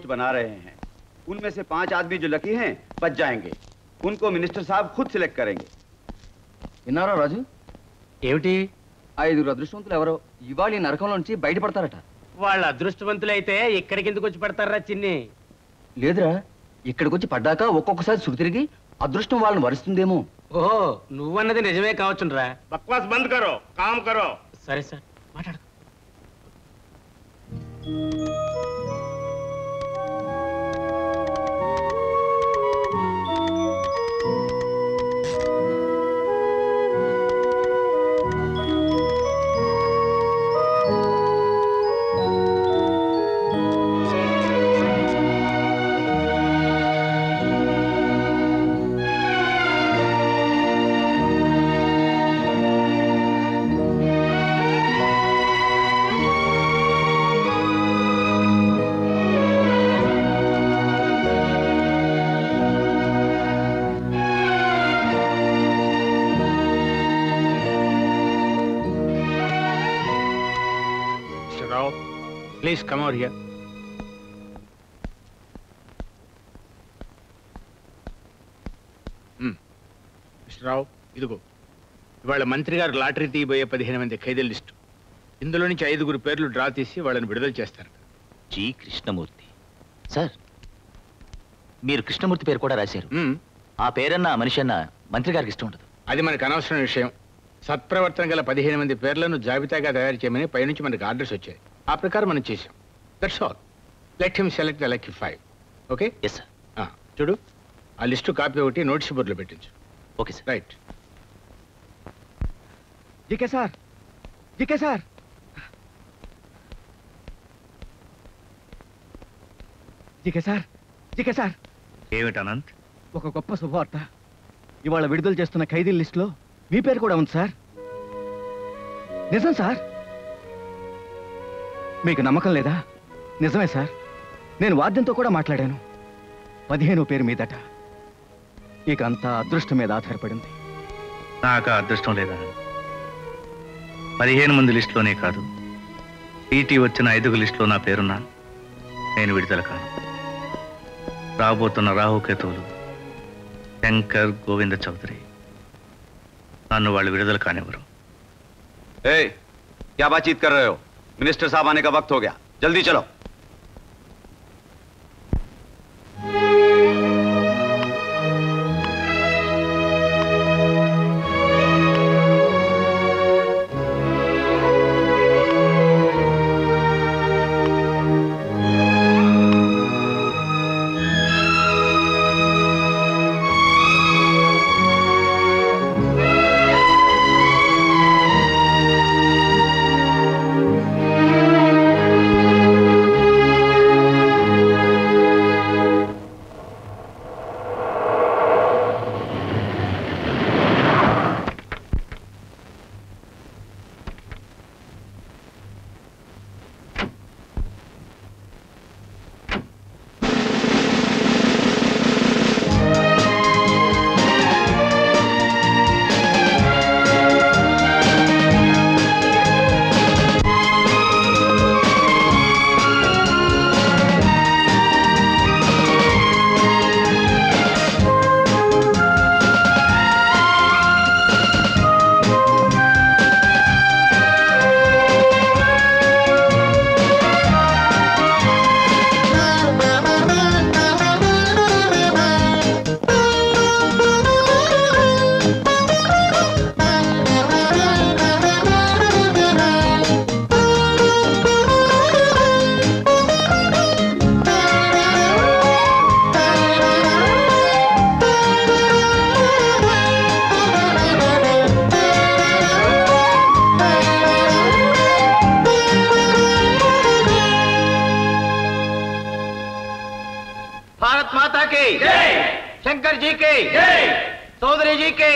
बना रहे हैं उनमें से पांच आदमी जो लकी हैं बच जाएंगे उनको मिनिस्टर साहब खुद सिलेक्ट करेंगे విన్నారా రాజు ఏమిటి ఐదుగురు అదృష్టవంతులు ఎవరో ఇవాళ ఈ నరకంలో నుంచి బయటపడతారట వాళ్ళ అదృష్టవంతులైతే ఇక్కడికి ఎందుకు వచ్చి పెడతారా చిన్ని లేదురా ఇక్కడికి వచ్చి పడ్డాక ఒక్కొక్కసారి సుడి తిరిగి అదృష్టం వాళ్ళని వరుస్తుందేమో ఓహో నువ్వన్నది నిజమే కావచ్చునరా बकवास बंद करो काम करो సరే సార్ మాట్లాడు Mr. Rao, please come over here. Hmm. Mister Rao ఇదిగో ఇవాళ మంత్రి గారు లాటరీ తీయబోయే పదిహేను మంది ఖైదీల లిస్టు ఇందులో నుంచి ఐదుగురు పేర్లు డ్రా తీసి వాళ్ళని విడుదల చేస్తారు జి కృష్ణమూర్తి సార్ మీరు కృష్ణమూర్తి పేరు కూడా రాశారు Hmm. ఆ పేరన్న ఆ మనిషి అన్న మంత్రి గారికి ఇష్టం ఉండదు అది మనకు అనవసరం విషయం సత్ప్రవర్తన గల పదిహేను మంది పేర్లను జాబితాగా తయారు చేయమని పైనుంచి మనకు ఆర్డర్స్ వచ్చాయి ఆ ప్రకారం మనం చేసాం that's all let him select the lucky five okay yes sir చూడు ఆ లిస్టు కాపీ ఒకటి నోటీస్ బోర్డులో పెట్టించు okay sir right GK sir GK sir GK sir GK sir ఏమిటి అనంత్ ఒక గొప్ప శుభవార్త ఇవాళ విడుదల చేస్తున్న ఖైదీల లిస్టులో మీ పేరు కూడా ఉంది సార్ నిజం సార్ మీకు నమ్మకం లేదా నిజమే సార్ నేను వాద్యంతో కూడా మాట్లాడాను పదిహేను పేరు మీదట ఇక అంతా అదృష్టం మీద ఆధారపడింది నాకు ఆ అదృష్టం లేదా పదిహేను మంది లిస్టులోనే కాదు టీటీ వచ్చిన ఐదుగురు లిస్టులో నా పేరున్నా నేను విడుదల కాను రాబోతున్న రాహుకేతువులు శంకర్ గోవింద చౌదరి నన్ను వాళ్ళు విడుదల కానివ్వరు ए, क्या बातचीत कर रहे हो मिनिस्टर साहब आने का वक्त हो गया जल्दी चलो भारत माता की शंकर जी की चौधरी जी की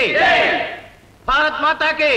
भारत माता की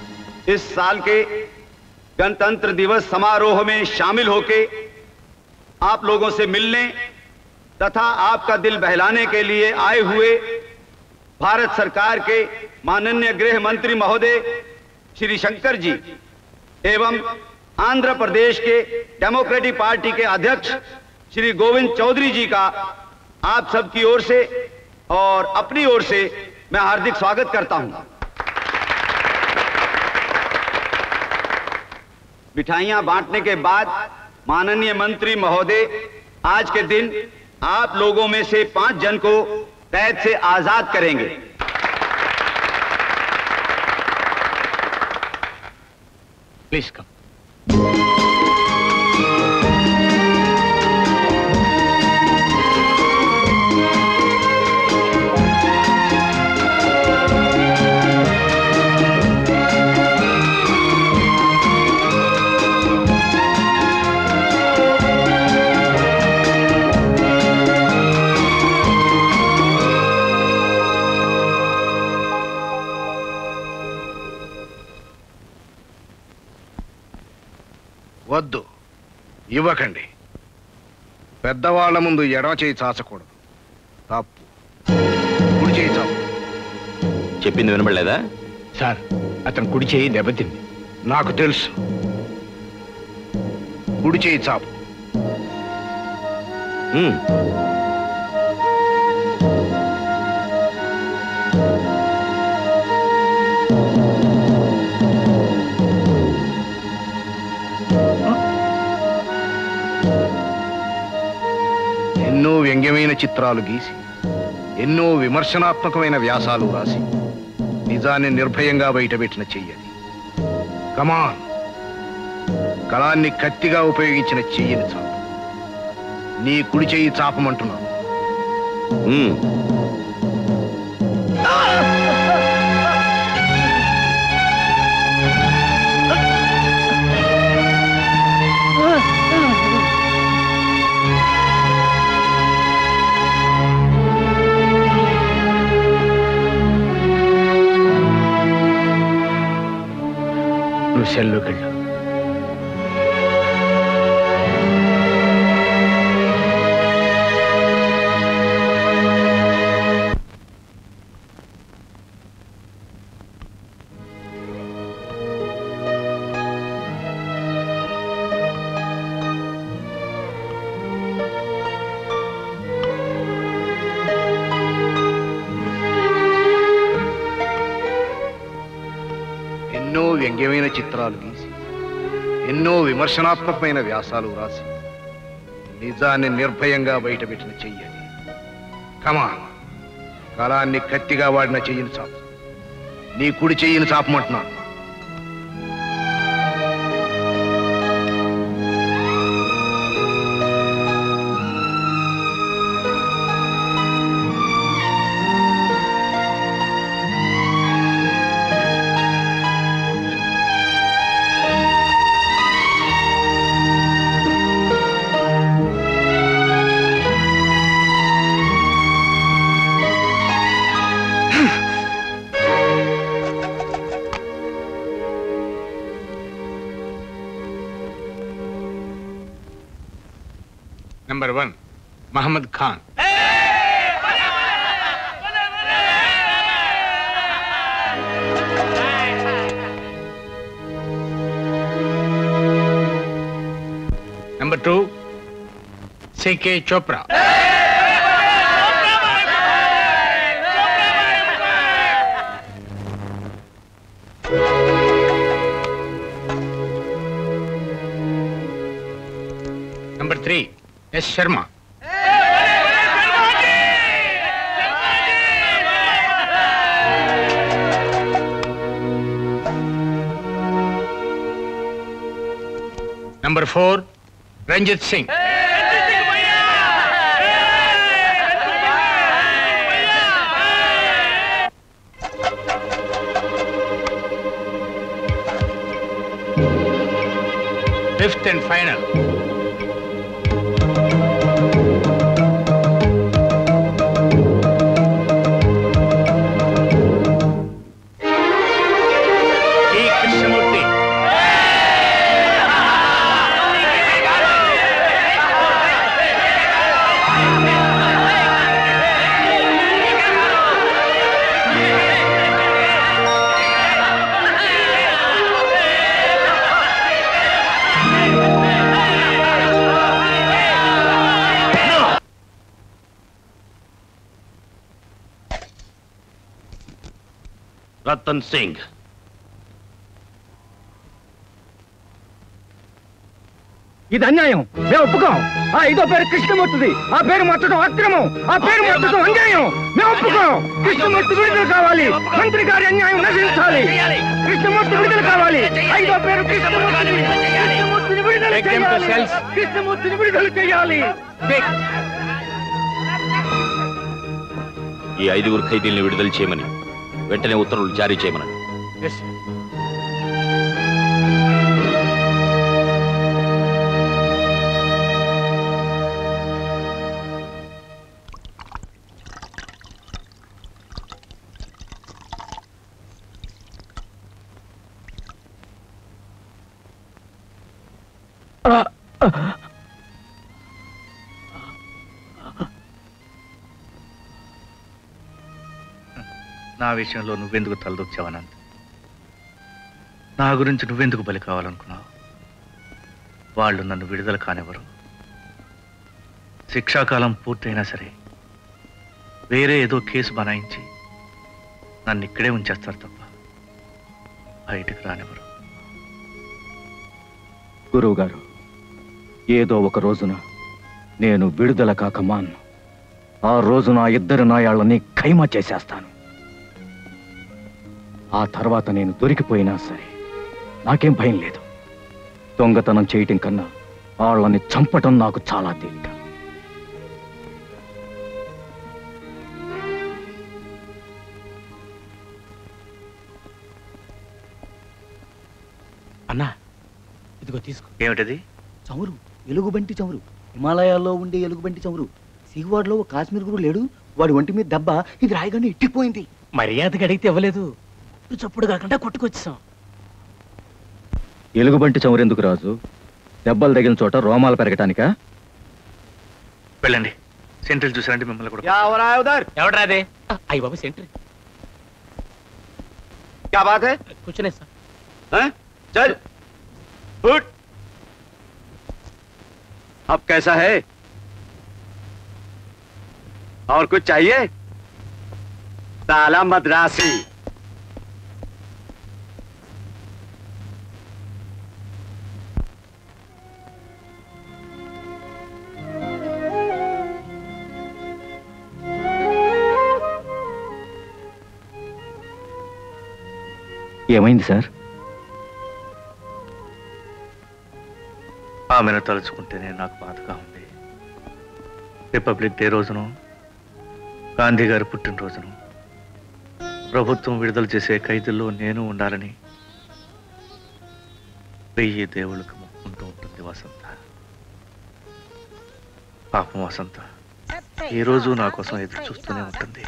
इस साल के गणतंत्र दिवस समारोह में शामिल होके आप लोगों से मिलने तथा आपका दिल बहलाने के लिए आए हुए भारत सरकार के माननीय गृह मंत्री महोदय श्री शंकर जी एवं आंध्र प्रदेश के डेमोक्रेटिक पार्टी के अध्यक्ष श्री गोविंद चौधरी जी का आप सबकी ओर से और अपनी ओर से मैं हार्दिक स्वागत करता हूं मिठाइयां बांटने के बाद माननीय मंत्री महोदय आज के दिन आप लोगों में से पांच जन को कैद से आजाद करेंगे ప్లీజ్ కమ్ వద్దు ఇవ్వకండి పెద్దవాళ్ల ముందు ఎడమ చేయి చాచకూడదు తప్పు కుడి చేయి చాపు చెప్పింది వినబడలేదా సార్ అతను కుడి చేయి దెబ్బతింది నాకు తెలుసు కుడి చేయి చాపు ఉమ్, ఎన్నో వ్యంగ్యమైన చిత్రాలు గీసి ఎన్నో విమర్శనాత్మకమైన వ్యాసాలు రాసి నిజాన్ని నిర్భయంగా బయటపెట్టిన చెయ్యది కమాన్ కళాన్ని కత్తిగా ఉపయోగించిన చెయ్యని చాపు నీ కుడి చెయ్యి చాపమంటున్నాను ఉమ్. నువ్వు సెల్లోకి వెళ్ళు ఎన్నో వ్యంగ్యమైన చిత్రాలు గీసి ఎన్నో విమర్శనాత్మకమైన వ్యాసాలు రాసి నిజాన్ని నిర్భయంగా బయటపెట్టిన చెయ్యని కమాన్ కళాన్ని కత్తిగా వాడిన చెయ్యిని చాపు నీ కుడి చెయ్యిని చాపమంటున్నాను number one Mohammad Khan number two CK Chopra number three S Sharma number four Ranjit Singh fifth and final T Krishnamurthy Ratan Singh ఇది అన్యాయం మేము ఒప్పుకోం ఆ ఐదో పేరు కృష్ణమూర్తిది ఆ పేరు మార్చడం అక్రమం ఆ పేరు మార్చడం అన్యాయం మేము ఒప్పుకోం కృష్ణమూర్తి విడుదల కావాలి మంత్రి గారి అన్యాయం నశించాలి కృష్ణమూర్తి విడుదల కావాలి ఐదో పేరు కృష్ణమూర్తి కృష్ణమూర్తిని విడుదల Take them to చేయాలి cells. కృష్ణమూర్తిని విడుదల చేయాలి ఈ ఐదుగురు ఖైదీల్ని విడుదల చేయమని వెంటనే ఉత్తర్వులు జారీ చేయమని ఎస్ నా విషయంలో నువ్వెందుకు తలదొచ్చావు అనంత్ నా గురించి నువ్వెందుకు బలి కావాలనుకున్నావు వాళ్ళు నన్ను విడుదల కానివ్వరు శిక్షాకాలం పూర్తయినా సరే వేరే ఏదో కేసు బనాయించి నన్ను ఇక్కడే ఉంచేస్తారు తప్ప బయటికి రానివ్వరు గురువు గారు ఏదో ఒక రోజున నేను విడుదల కాక మాన్ను ఆ రోజు నా ఇద్దరు నాయాళ్ళని ఖైమా చేసేస్తాను ఆ తర్వాత నేను దొరికిపోయినా సరే నాకేం భయం లేదు దొంగతనం చేయటం కన్నా వాళ్ళని చంపటం నాకు చాలా తేలిక అన్నా ఇదిగో తీసుకో ఏమిటది చమురు ఎలుగుబంటి చమురు హిమాలయాల్లో ఉండే ఎలుగుబంటి చమురు సిగువాడులో ఒక కాశ్మీర్ గురు లేడు వాడి ఒంటి మీద దెబ్బ ఇది రాయగానే ఇట్టిపోయింది మర్యాదగా అడిగితే ఇవ్వలేదు ఇప్పుడు చప్పుడు కాకుండా కొట్టుకొచ్చాం ఎలుగుబంటి చమురెందుకు రాజు దెబ్బలు తగిలిన చోట రోమాలు పెరగటానికా వెళ్ళండి సెంట్రల్ చూసారంటే మిమ్మల్ని కూడా क्या हो रहा है उधर ఎవడరా అదే అయ్యి బాబు సెంటర్ क्या बात है కూర్చునే సార్ हैं? चल उठ अब कैसा है और कुछ चाहिए साला मद्रासी ఏమైంది సార్ ఆమెను తలుచుకుంటేనే నాకు బాధగా ఉంది రిపబ్లిక్ డే రోజును గాంధీ గారి పుట్టినరోజును ప్రభుత్వం విడుదల చేసే ఖైదీల్లో నేను ఉండాలని వెయ్యి దేవుళ్ళకు మొక్కుంటూ ఉంటుంది వసంత పాపం వసంత ఈ రోజు నా కోసం ఎదురు చూస్తూనే ఉంటుంది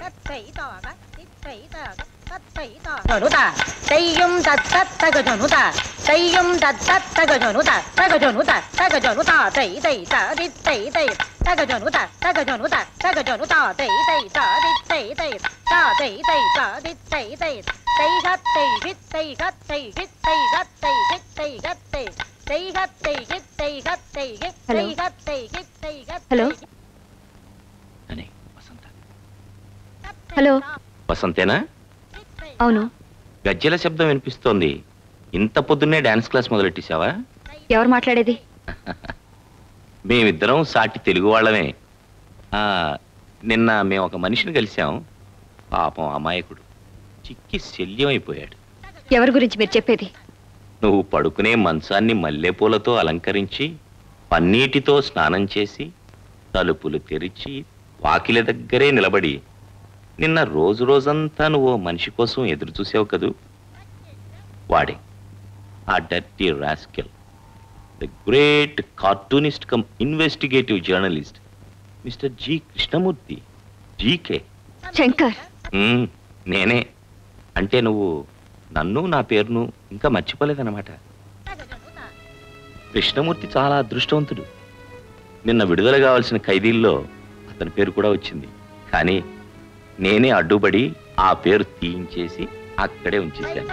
జనుత దయ్యం దత్తగ జనుత దయ్యం దత్తగ జనుత తగ జనుత తగ జనుత దై దై ది దై దై తగ జనుత తగ జనుత తగ జనుత దై దై ది దై దై తా దై దై ది దై దై దై గత్ దై హిత్ దై గత్ దై హిత్ దై గత్ దై హిత్ దై గత్ దై దై గత్ దై హిత్ దై గత్ దై హిత్ దై గత్ దై హిత్ దై గత్ హలో అని వసంత హలో వసంతేనా అవును గజ్జెల శబ్దం వినిపిస్తోంది ఇంత పొద్దున్నే డాన్స్ క్లాస్ మొదలెట్టేశావా ఎవరు మాట్లాడేది మేమిద్దరం సాటి తెలుగు వాళ్ళమే ఆ, నిన్న మేము ఒక మనిషిని కలిశాం పాపం అమాయకుడు చిక్కి శల్యం అయిపోయాడు ఎవరి గురించి మీరు చెప్పేది నువ్వు పడుకునే మంచాన్ని మల్లెపూలతో అలంకరించి పన్నీటితో స్నానం చేసి తలుపులు తెరిచి వాకిలి దగ్గరే నిలబడి నిన్న రోజు రోజంతా నువ్వు ఓ మనిషి కోసం ఎదురు చూసావు కదూ వాడే ఆ dirty rascal the great cartoonist cum investigative journalist Mister G Krishnamurthy GK Shankar hmm, నేనే అంటే నువ్వు నన్ను నా పేరును ఇంకా మర్చిపోలేదన్నమాట కృష్ణమూర్తి చాలా అదృష్టవంతుడు నిన్న విడుదల కావాల్సిన ఖైదీల్లో అతని పేరు కూడా వచ్చింది కానీ నేనే అడ్డుపడి ఆ పేరు తీయించేసి అక్కడే ఉంచేశాను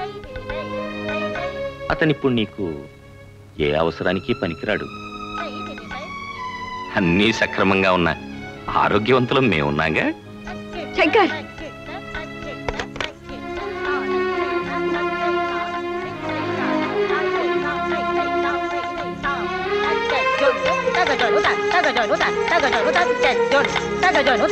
అతను ఇప్పుడు నీకు ఏ అవసరానికి పనికిరాడు అన్నీ సక్రమంగా ఉన్నా ఆరోగ్యవంతులం మేమున్నాగా శంకర్ జనుత తగ జనుత తగ జనుత జన్ తగ జనుత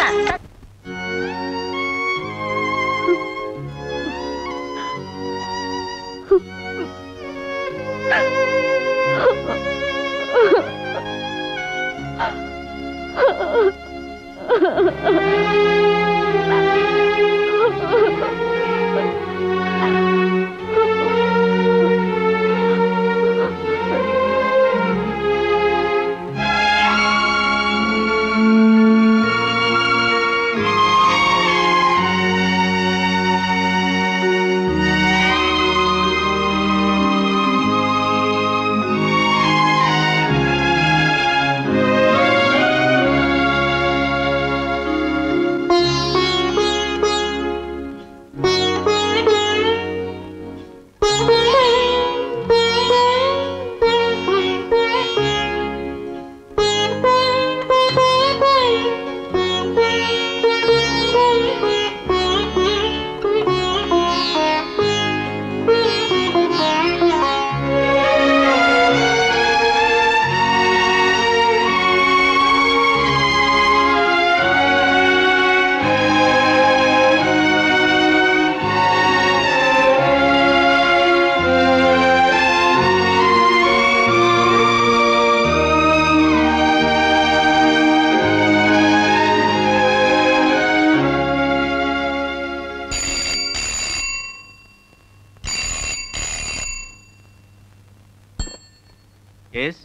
ఎస్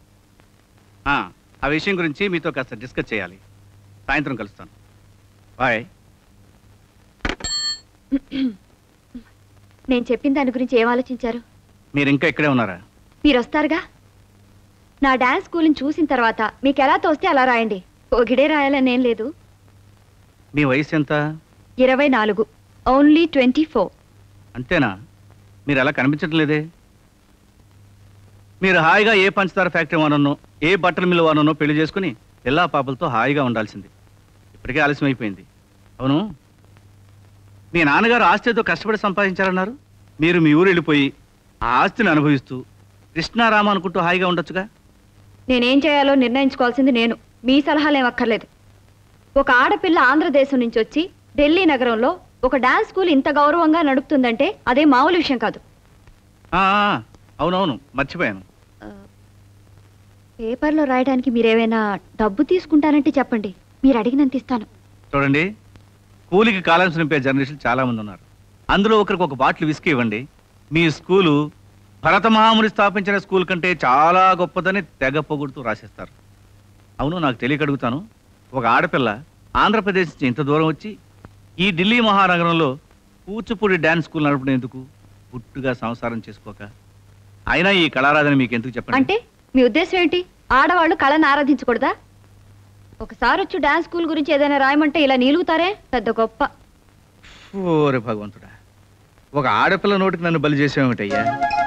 ఆ విషయం గురించి మీతో కాస్త డిస్కస్ చేయాలి సాయంత్రం కలుస్తాను బాయ్ నేను చెప్పిన దాని గురించి ఏం ఆలోచించారు మీరు ఇంకా ఇక్కడే ఉన్నారా మీరు వస్తారుగా నా డాన్స్ స్కూల్ని చూసిన తర్వాత మీకు ఎలా తోస్తే అలా రాయండి ఒగిడే రాయాలని ఏం లేదు మీ వయసు ఎంత ఇరవై నాలుగు ఓన్లీ ట్వంటీ ఫోర్ అంతేనా మీరు అలా కనిపించడం లేదే మీరు హాయిగా ఏ పంచదార ఫ్యాక్టరీ వానన్నో ఏ బట్టల మిల్లు వానన్నో పెళ్లి చేసుకుని పిల్లా పాపలతో హాయిగా ఉండాల్సింది ఇప్పటికే ఆలస్యం అయిపోయింది అవును మీ నాన్నగారు ఆస్తితో కష్టపడి సంపాదించారన్నారు మీరు మీ ఊరు వెళ్ళిపోయి ఆ ఆస్తిని అనుభవిస్తూ కృష్ణారామ అనుకుంటూ హాయిగా ఉండొచ్చుగా నేనేం చేయాలో నిర్ణయించుకోవాల్సింది నేను మీ సలహాలు ఏం అక్కర్లేదు ఒక ఆడపిల్ల ఆంధ్రదేశం నుంచి వచ్చి ఢిల్లీ నగరంలో ఒక డాన్స్ స్కూల్ ఇంత గౌరవంగా నడుపుతుందంటే అదే మామూలు విషయం కాదు ఆ, ఆ, అవునవును మర్చిపోయాను పేపర్లో రాయడానికి మీరేమైనా డబ్బు తీసుకుంటానంటే చెప్పండి మీరు అడిగినంత ఇస్తాను చూడండి కూలికి కాలమ్స్ నింపే జర్నలిస్టులు చాలా మంది ఉన్నారు అందులో ఒకరికి ఒక బాటిల్ విస్కీ ఇవ్వండి మీ స్కూలు భరత మహాముని స్థాపించిన స్కూల్ కంటే చాలా గొప్పదని తెగ పొగుడుతూ రాసేస్తారు అవును నాకు తెలియక అడుగుతాను ఒక ఆడపిల్ల ఆంధ్రప్రదేశ్ నుంచి ఇంత దూరం వచ్చి ఈ ఢిల్లీ మహానగరంలో కూచిపూడి డ్యాన్స్ స్కూల్ నడుపునేందుకు పుట్టుగా సంసారం చేసుకోక అయినా ఈ కళారాధన మీకు ఎందుకు చెప్పండి అంటే మీ ఉద్దేశం ఏంటి ఆడవాళ్ళు కళను ఆరాధించకూడదా ఒకసారి వచ్చి డాన్స్ స్కూల్ గురించి ఏదైనా రాయమంటే ఇలా నీలుగుతారే పెద్ద గొప్ప ఓరే భగవంతుడా ఒక ఆడపిల్ల నోటికి నన్ను బలి చేసేమిటయ్యా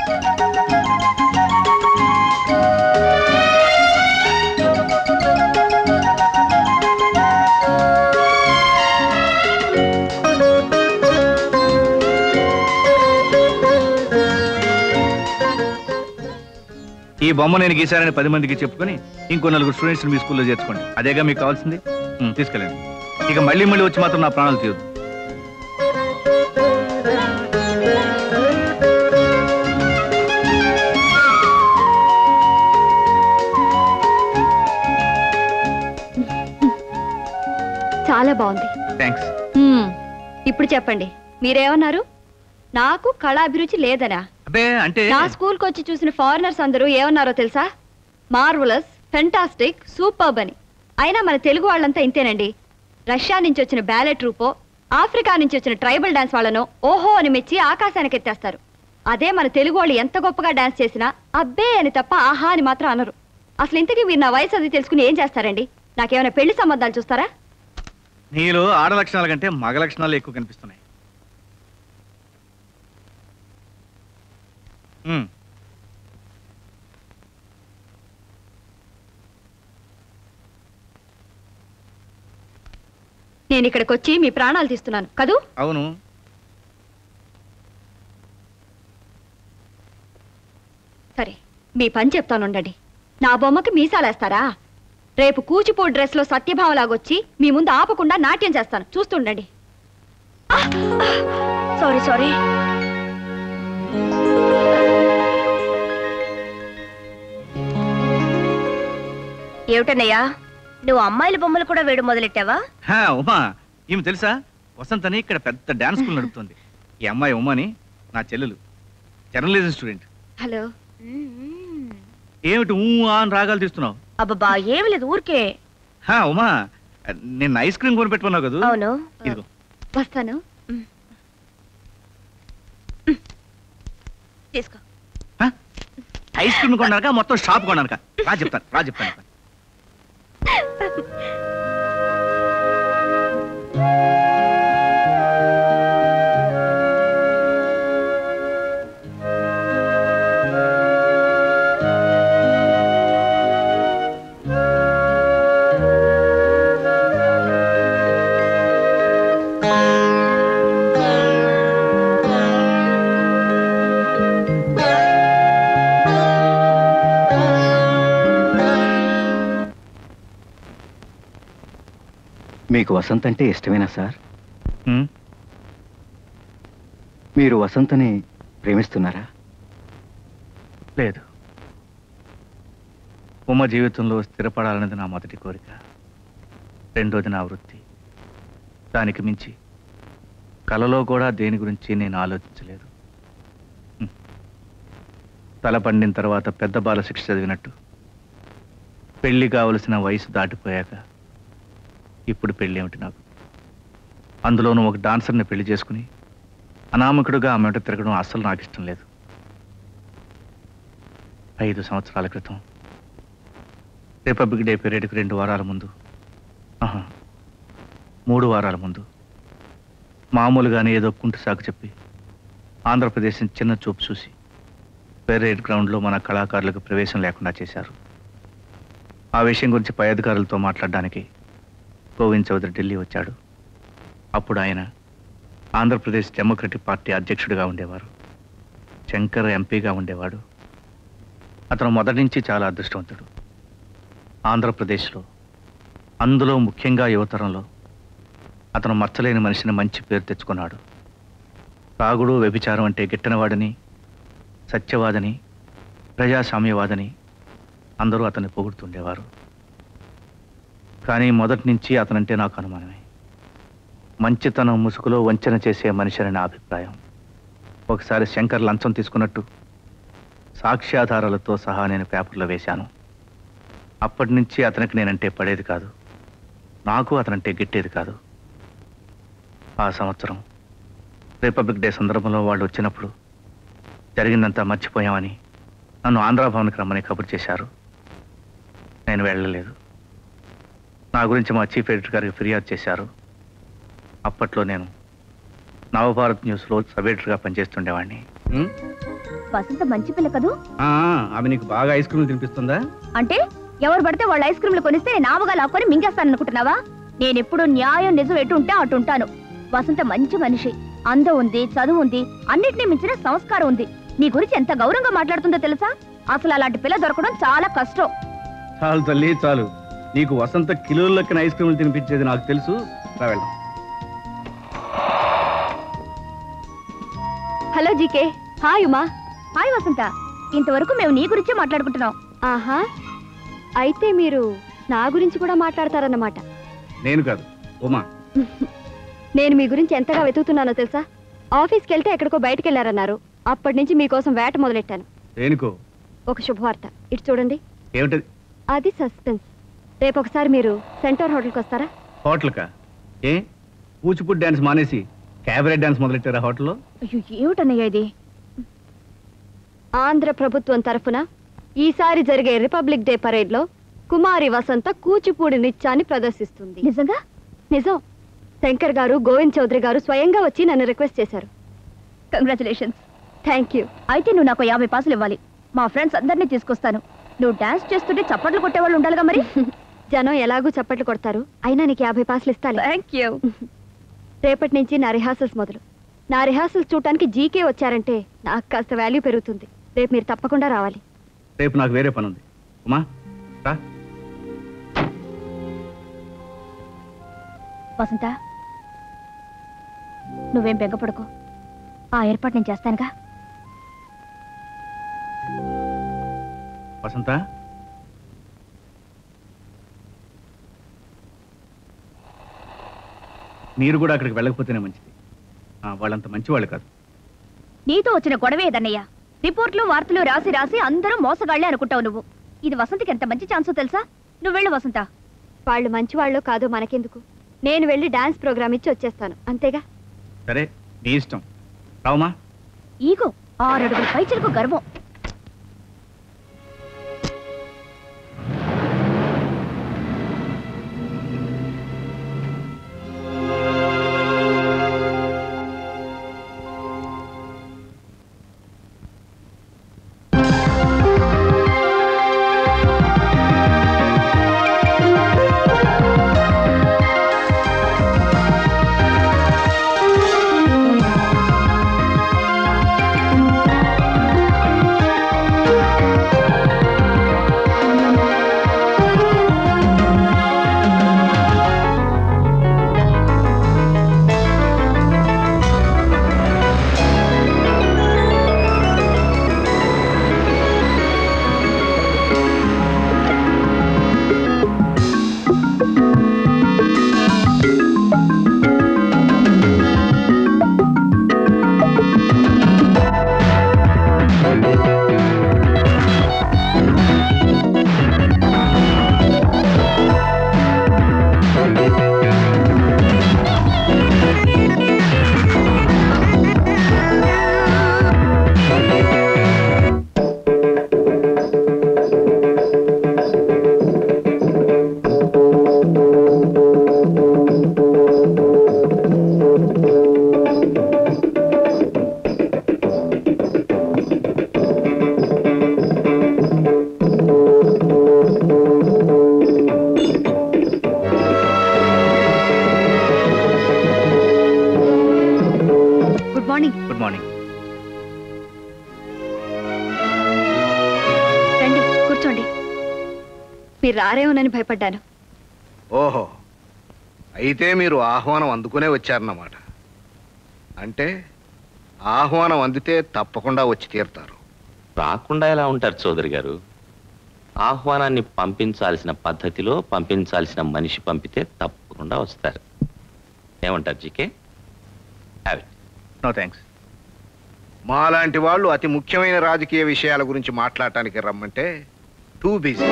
ఈ బొమ్మ నేను గీశానని పది మందికి చెప్పుకొని ఇంకో నలుగురు స్టూడెంట్స్ మీ స్కూల్లో చేర్చుకోండి అదేగా మీకు కావాల్సింది ఉం, తీసుకెళ్ళండి ఇక మళ్ళీ మళ్ళీ వచ్చి మాత్రం నా ప్రాణాలు తీయొద్దు చాలా బాగుంది థ్యాంక్స్ మ్మ్. ఇప్పుడు చెప్పండి మీరేమన్నారు నాకు కళాభిరుచి లేదనా అబ్బే అంటే నా స్కూల్కి వచ్చి చూసిన ఫారినర్స్ అందరూ ఏమన్నారో తెలుసా మార్వలస్ ఫెంటాస్టిక్ సూపర్బ్ అని అయినా మన తెలుగు వాళ్ళంతా ఇంతేనండి రష్యా నుంచి వచ్చిన బ్యాలె ట్రూపో ఆఫ్రికా నుంచి వచ్చిన ట్రైబల్ డాన్స్ వాళ్ళనో ఓహో అని మెచ్చి ఆకాశానికి ఎత్తేస్తారు అదే మన తెలుగు వాళ్ళు ఎంత గొప్పగా డాన్స్ చేసినా అబ్బే అని తప్ప ఆహా అని మాత్రం అనరు అసలు ఇంతకీ మీరు నా వయసు అది తెలుసుకుని ఏం చేస్తారండి నాకేమైనా పెళ్లి సంబంధాలు చూస్తారా నీలో ఆడ లక్షణాల కంటే మగ లక్షణాలు ఎక్కువ కనిపిస్తున్నాయి ఉమ్, నేను ఇక్కడికి వచ్చి మీ ప్రాణాలు తీస్తున్నాను కదూ అవును సరే మీ పని చెప్తానుండండి నా బొమ్మకి మీసాలేస్తారా రేపు కూచిపూడి డ్రెస్ లో సత్యభామలాగొచ్చి మీ ముందు ఆపకుండా నాట్యం చేస్తాను చూస్తుండండి సారీ సారీ ఏమిటన్నయ్యా నువ్వు అమ్మాయిల బొమ్మలు కూడా వేయడం మొదలెట్టావా హా, ఉమా ఈమె తెలుసా వసంత్ అని ఇక్కడ పెద్ద డాన్స్ స్కూల్ నడుపుతుంది ఈ అమ్మాయి ఉమాని నా చెల్లెలు జర్నలిజం స్టూడెంట్ హలో ఏమిటి ఊ ఆ అని రాగాలు తీస్తున్నావు అబ్బబ్బా ఏమి లేదు ఊరికే హా ఉమా నేను ఐస్ క్రీమ్ కొని పెట్టుకున్నావు కదా అవును ఇదిగో వస్తాను తీసుకో ఐస్ క్రీమ్ కొన్నాక మొత్తం షాప్ కొన్నాక రా చెప్తాను రా చెప్తాను మీకు వసంత్ అంటే ఇష్టమేనా సార్ హ్మ్? మీరు వసంతని ప్రేమిస్తున్నారా లేదు ఉమ జీవితంలో స్థిరపడాలన్నది నా మొదటి కోరిక రెండోది నా వృత్తి దానికి మించి కలలో కూడా దేని గురించి నేను ఆలోచించలేదు హ్మ్. తల పండిన తర్వాత పెద్ద బాల శిక్ష చదివినట్టు పెళ్లి కావలసిన వయసు దాటిపోయాక ఇప్పుడు పెళ్ళి ఏమిటి నాకు అందులోనూ ఒక డాన్సర్ని పెళ్లి చేసుకుని అనామకుడుగా ఆమె వెంట తిరగడం అస్సలు నాకు ఇష్టం లేదు ఐదు సంవత్సరాల క్రితం రిపబ్లిక్ డే పీరియడ్కి రెండు వారాల ముందు ఆహా, మూడు వారాల ముందు మామూలుగానే ఏదో కుంటు సాకు చెప్పి ఆంధ్రప్రదేశ్ చిన్న చూపు చూసి పెరేడ్ గ్రౌండ్లో మన కళాకారులకు ప్రవేశం లేకుండా చేశారు ఆ విషయం గురించి పై అధికారులతో మాట్లాడడానికి గోవింద్ చౌదరి ఢిల్లీ వచ్చాడు అప్పుడు ఆయన ఆంధ్రప్రదేశ్ డెమోక్రటిక్ పార్టీ అధ్యక్షుడిగా ఉండేవారు శంకర్ ఎంపీగా ఉండేవాడు అతను మొదటి నుంచి చాలా అదృష్టవంతుడు ఆంధ్రప్రదేశ్లో అందులో ముఖ్యంగా యువతరంలో అతను మచ్చలేని మనిషిని మంచి పేరు తెచ్చుకున్నాడు తాగుడు వ్యభిచారం అంటే గిట్టనవాడని సత్యవాదని ప్రజాస్వామ్యవాదని అందరూ అతన్ని పొగుడుతుండేవారు కానీ మొదటి నుంచి అతనంటే నాకు అనుమానమే మంచితనం ముసుగులో వంచన చేసే మనిషి అని నా అభిప్రాయం ఒకసారి శంకర్ లంచం తీసుకున్నట్టు సాక్ష్యాధారాలతో సహా నేను పేపర్లో వేశాను అప్పటి నుంచి అతనికి నేనంటే పడేది కాదు నాకు అతనంటే గిట్టేది కాదు ఆ సంవత్సరం రిపబ్లిక్ డే సందర్భంలో వాళ్ళు వచ్చినప్పుడు జరిగిందంతా మర్చిపోయామని నన్ను ఆంధ్రాభవన్కి రమ్మని కబురు చేశారు నేను వెళ్ళలేదు నా గురించి మా చీఫ్ ఎడిటర్ గారికి ఫిర్యాదు చేశారు అప్పట్లో నేను నవభారత్ న్యూస్లో సబ్ ఎడిటర్గా పనిచేస్తుండేవాడిని వసంత మంచి పిల్ల కదూ ఆమె నీకు బాగా ఐస్ క్రీమ్ తినిపిస్తుందా అంటే ఎవరు పడితే వాళ్ళ ఐస్ క్రీమ్లు కొనిస్తే నేను ఆవుగా లాక్కొని మింగేస్తాను అనుకుంటున్నావా నేనెప్పుడు న్యాయం నిజం ఎటు ఉంటే అటు ఉంటాను వసంత మంచి మనిషి అందం ఉంది చదువు ఉంది అన్నిటినీ మించిన సంస్కారం ఉంది నీ గురించి ఎంత గౌరవంగా మాట్లాడుతుందో తెలుసా అసలు అలాంటి పిల్ల దొరకడం చాలా కష్టం చాలు తల్లి చాలు నీకు వసంత కిలోలకి ఐస్ క్రీములు తినిపించేది నాకు తెలుసు రా వెళ్దాం hello GK hi Uma hi Vasantha ఇంతవరకు మేము నీ గురించే మాట్లాడుకుంటున్నాం ఆహా అయితే మీరు నా గురించి కూడా మాట్లాడతారన్నమాట నేను కాదు ఉమా నేను మీ గురించి ఎంతగా వెతుకుతున్నానో తెలుసా ఆఫీస్కి వెళ్తే ఎక్కడికో బయటకు వెళ్ళారన్నారు అప్పటి నుంచి మీకోసం వేట మొదలెట్టాను దేనికో ఒక శుభవార్త ఇటు చూడండి ఏమిటది అది సస్పెన్స్ రేపు ఒకసారి మీరు సెంటర్ హోటల్కి వస్తారా హోటల్కా ఏ కూచిపూడి డ్యాన్స్ మానేసి క్యాబరెట్ డ్యాన్స్ మొదలెట్టారా హోటల్లో అయ్యో ఏమిటన్నయ్య ఇది ఆంధ్ర ప్రభుత్వం తరఫున ఈసారి జరిగే రిపబ్లిక్ డే పరేడ్లో కుమారి వసంత కూచిపూడి నృత్యాన్ని ప్రదర్శిస్తుంది నిజంగా నిజం శంకర్ గారు గోవింద్ చౌదరి గారు స్వయంగా వచ్చి నన్ను రిక్వెస్ట్ చేశారు కంగ్రాచులేషన్స్ థ్యాంక్ యూ అయితే నువ్వు నాకు యాభై పాసులు ఇవ్వాలి మా ఫ్రెండ్స్ అందరినీ తీసుకొస్తాను నువ్వు డాన్స్ చేస్తుంటే చప్పట్లు కొట్టేవాళ్ళు ఉండాలిగా మరి జనం ఎలాగూ చప్పట్లు కొడతారు అయినా నీకు యాభై పాసులు ఇస్తాను థ్యాంక్ యూ రేపటి నుంచి నా రిహార్సల్స్ మొదలు నా రిహార్సల్స్ చూడటానికి జీకే వచ్చారంటే నాకు కాస్త వాల్యూ పెరుగుతుంది రేపు మీరు తప్పకుండా రావాలి రేపు నాకు వేరే పని ఉంది ఉమా రా వసంత నువ్వేం బెంగపడుకో ఆ ఏర్పాటు నేను చేస్తానుగా వసంత మీరు కూడా అక్కడికి వెళ్ళకపోతేనే మంచిది ఆ, వాళ్ళంత మంచి వాళ్ళు కాదు నీతో వచ్చిన గొడవే ఏదన్నయ్యా రిపోర్ట్లు వార్తలు రాసి రాసి అందరూ మోసగాళ్లే అనుకుంటావు నువ్వు ఇది వసంతకి ఎంత మంచి ఛాన్సో తెలుసా నువ్వు వెళ్ళు వసంత వాళ్ళు మంచి వాళ్ళు కాదు మనకెందుకు నేను వెళ్ళి డాన్స్ ప్రోగ్రామ్ ఇచ్చి వచ్చేస్తాను అంతేగా సరే నీ ఇష్టం రావుమా ఈగో ఆరడుగుల పైచలకు గర్వం గుడ్ మార్నింగ్ గుడ్ మార్నింగ్ రండి కూర్చోండి మీరు రారేమోనని భయపడ్డాను ఓహో అయితే మీరు ఆహ్వానం అందుకునే వచ్చారన్నమాట అంటే ఆహ్వానం అందితే తప్పకుండా వచ్చి తీరుతారు రాకుండా ఎలా ఉంటారు చౌదరి గారు ఆహ్వానాన్ని పంపించాల్సిన పద్ధతిలో పంపించాల్సిన మనిషి పంపితే తప్పకుండా వస్తారు ఏమంటారు GK have it no thanks మాలాంటి వాళ్ళు అతి ముఖ్యమైన రాజకీయ విషయాల గురించి మాట్లాడటానికి రమ్మంటే టూ బిజీ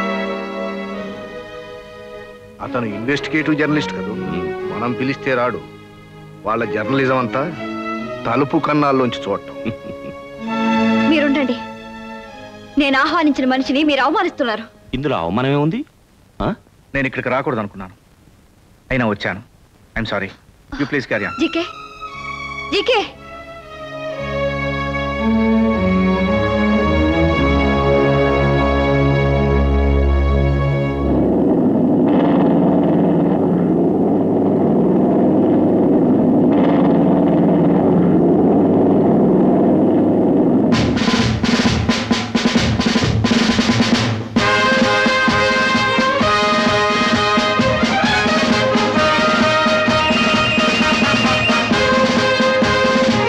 అతను ఇన్వెస్టిగేటివ్ జర్నలిస్ట్ కదా మనం పిలిస్తే రాడు వాళ్ళ జర్నలిజం అంతా తలుపు కన్నాల్లోంచి చూడటం మీరుండండి నేను ఆహ్వానించిన మనిషిని మీరు అవమానిస్తున్నారు ఇందులో అవమానమే ఉంది నేను ఇక్కడికి రాకూడదు అనుకున్నాను అయినా వచ్చాను I'm sorry you please carry on GK GK ఆ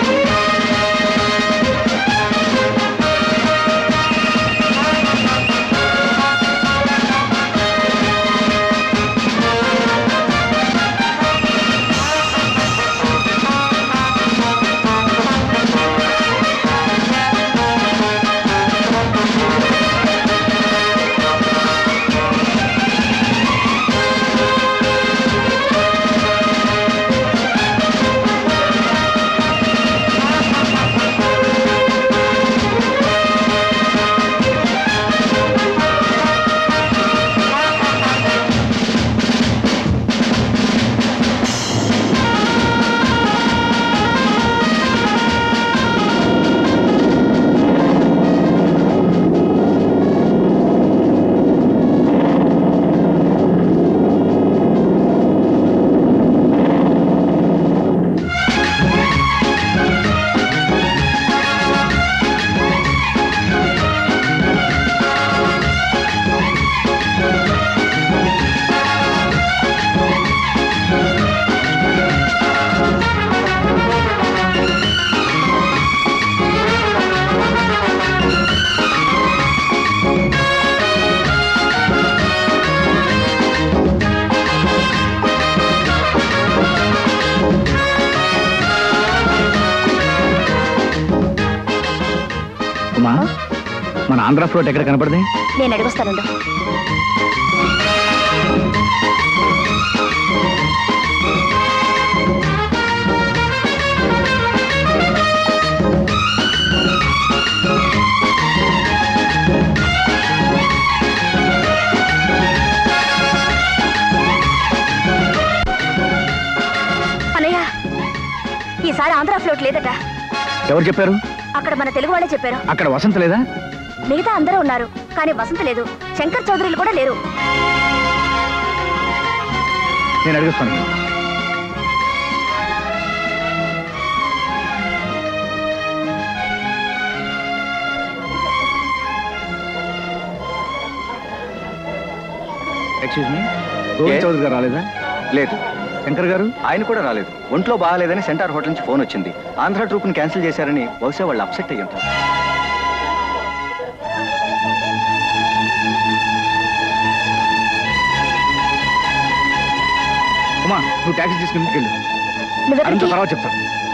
ఆంధ్ర ఫ్లోట్ ఎక్కడ కనపడది నేను అడిగొస్తానుండు అన్నయ్య ఈసారి ఆంధ్ర ఫ్లోట్ లేదట ఎవరు చెప్పారు అక్కడ మన తెలుగు వాళ్ళే చెప్పారు అక్కడ వసంత లేదా మిగతా అందరూ ఉన్నారు కానీ వసంత లేదు శంకర్ చౌదరిలు కూడా లేరు నేను అడిగిస్తాను ఎక్స్క్యూజ్ మీ గోవింద్ చౌదరి గారు రాలేదా లేదు శంకర్ గారు ఆయన కూడా రాలేదు ఒంట్లో బాగాలేదని సెంటార్ హోటల్ నుంచి ఫోన్ వచ్చింది ఆంధ్ర ట్రూప్ని క్యాన్సిల్ చేశారని బహుశా వాళ్ళు అప్సెట్ అయ్యి ఉంటారు ఉమా నువ్వు ట్యాక్సీ తీసుకుని ఇంటికి వెళ్ళు నువ్వెక్కడికి? అనంత తర్వాత చెప్తాను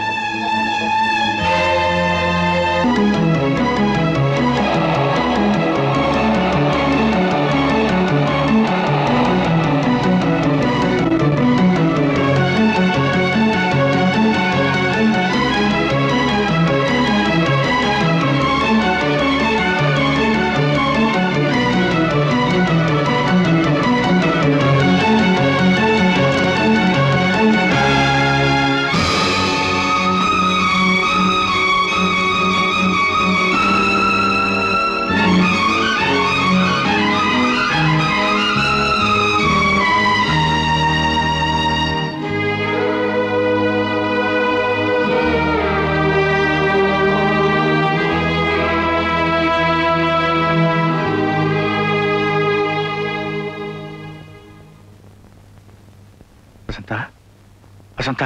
వసంత వసంత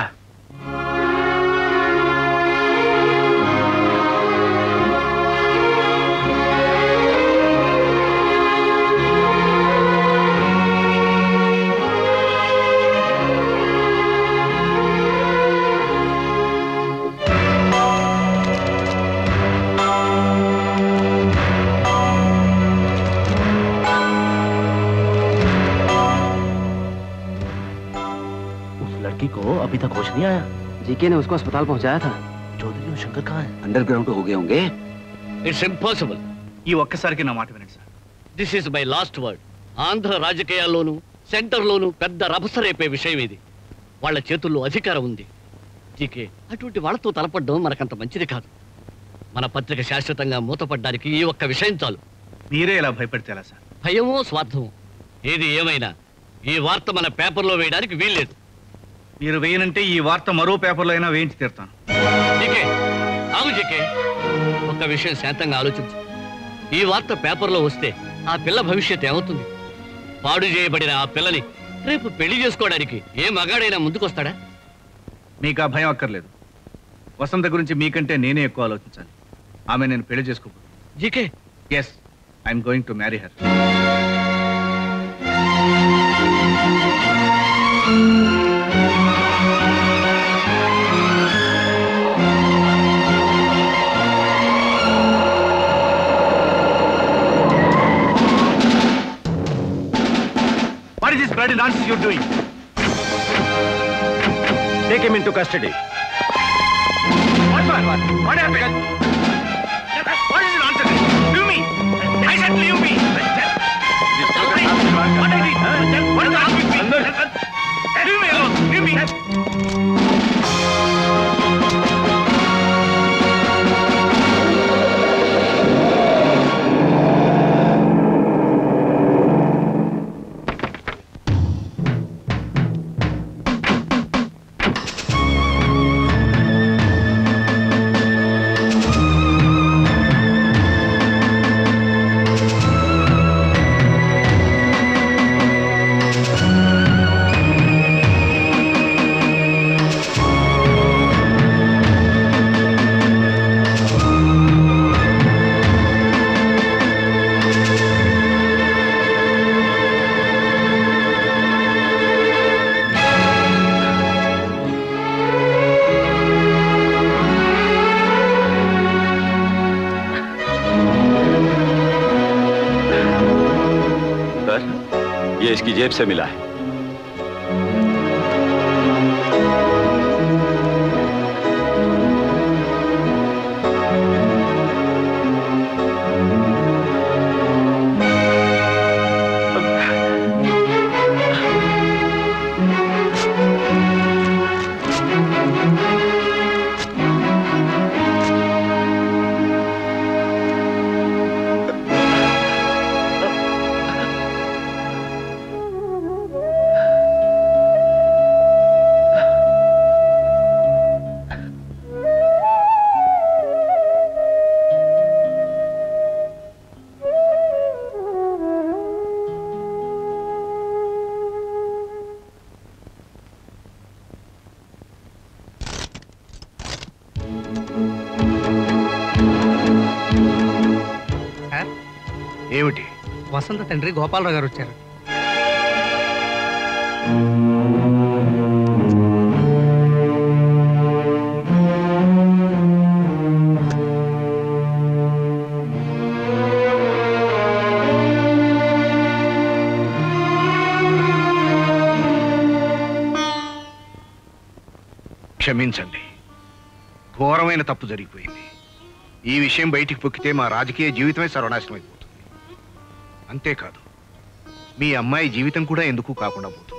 उस लड़की को अभी तक होश नहीं आया जीके ने उसको अस्पताल पहुंचाया था चौधरी और शंकर कहाँ है अंडरग्राउंड हो गए होंगे ఇట్స్ ఇంపాసిబుల్ ఈ ఒక్కసారికి నా మాట వినండి sir this is my last word Andhra రాజకీయాల్లోనూ సెంటర్లోనూ పెద్ద రభస రేపే విషయం ఇది వాళ్ళ చేతుల్లో అధికారం ఉంది జీకే అటువంటి వాళ్ళతో తలపడడం మనకంత మంచిది కాదు మన పత్రిక శాశ్వతంగా మూతపడ్డానికి ఈ ఒక్క విషయం చాలు మీరే ఇలా భయపడితే ఎలా సార్ భయమో స్వార్థమో ఏది ఏమైనా ఈ వార్త మన పేపర్లో వేయడానికి వీల్లేదు మీరు వేయనంటే ఈ వార్త మరో పేపర్లో అయినా వేయించి తీరుతాను జీకే ఆగు జీకే ఒక్క విషయం శాంతంగా ఆలోచించు ఈ వార్త పేపర్లో వస్తే ఆ పిల్ల భవిష్యత్ ఏమవుతుంది పాడు చేయబడిన ఆ పిల్లని రేపు పెళ్లి చేసుకోవడానికి ఏ మగాడైనా ముందుకొస్తాడా మీకు ఆ భయం అక్కర్లేదు వసంత గురించి మీకంటే నేనే ఎక్కువ ఆలోచించాలి ఆమె నేను పెళ్లి చేసుకోబోతు GK yes I'm going to marry her What is this bloody nonsense you're doing? Take him into custody. What, what, what? What happened? What is the nonsense? Leave me! I said leave me! What I did? What is wrong with me? Leave me alone! Leave me! इसकी जेब से मिला है sir ఏమిటి వసంత తండ్రి గోపాలరావు గారు వచ్చారు క్షమించండి ఘోరమైన తప్పు జరిగిపోయింది ఈ విషయం బయటికి పొక్కితే మా రాజకీయ జీవితమే సర్వనాశనం అయిపోతుంది అంతేకాదు మీ అమ్మాయి జీవితం కూడా ఎందుకు కాకుండా పోతుంది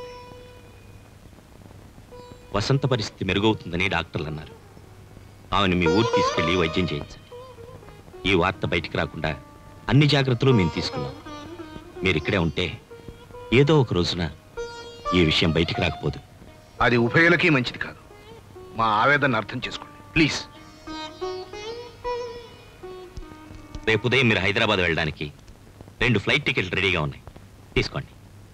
వసంత పరిస్థితి మెరుగవుతుందని డాక్టర్లు అన్నారు ఆమెను మీ ఊరు తీసుకెళ్లి వైద్యం చేయించండి ఈ వార్త బయటికి రాకుండా అన్ని జాగ్రత్తలు మేము తీసుకున్నాం మీరు ఇక్కడే ఉంటే ఏదో ఒక రోజున ఈ విషయం బయటికి రాకపోదు అది ఉభయులకి మంచిది కాదు మా ఆవేదన అర్థం చేసుకోండి ప్లీజ్ రేపు ఉదయం మీరు హైదరాబాద్ వెళ్ళడానికి రెండు ఫ్లైట్ టికెట్లు రెడీగా ఉన్నాయి తీసుకోండి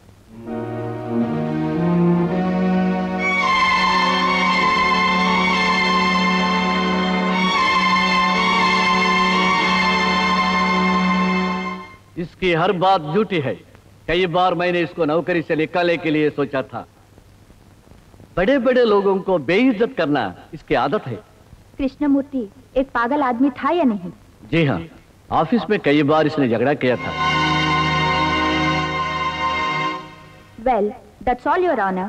इसकी हर बात झूठी है कई बार मैंने इसको नौकरी से निकालने के लिए सोचा था बड़े बड़े लोगों को बेइज्जत करना इसकी आदत है कृष्णमूर्ति एक पागल आदमी था या नहीं जी हाँ ऑफिस में कई बार इसने झगड़ा किया था well that's all your honour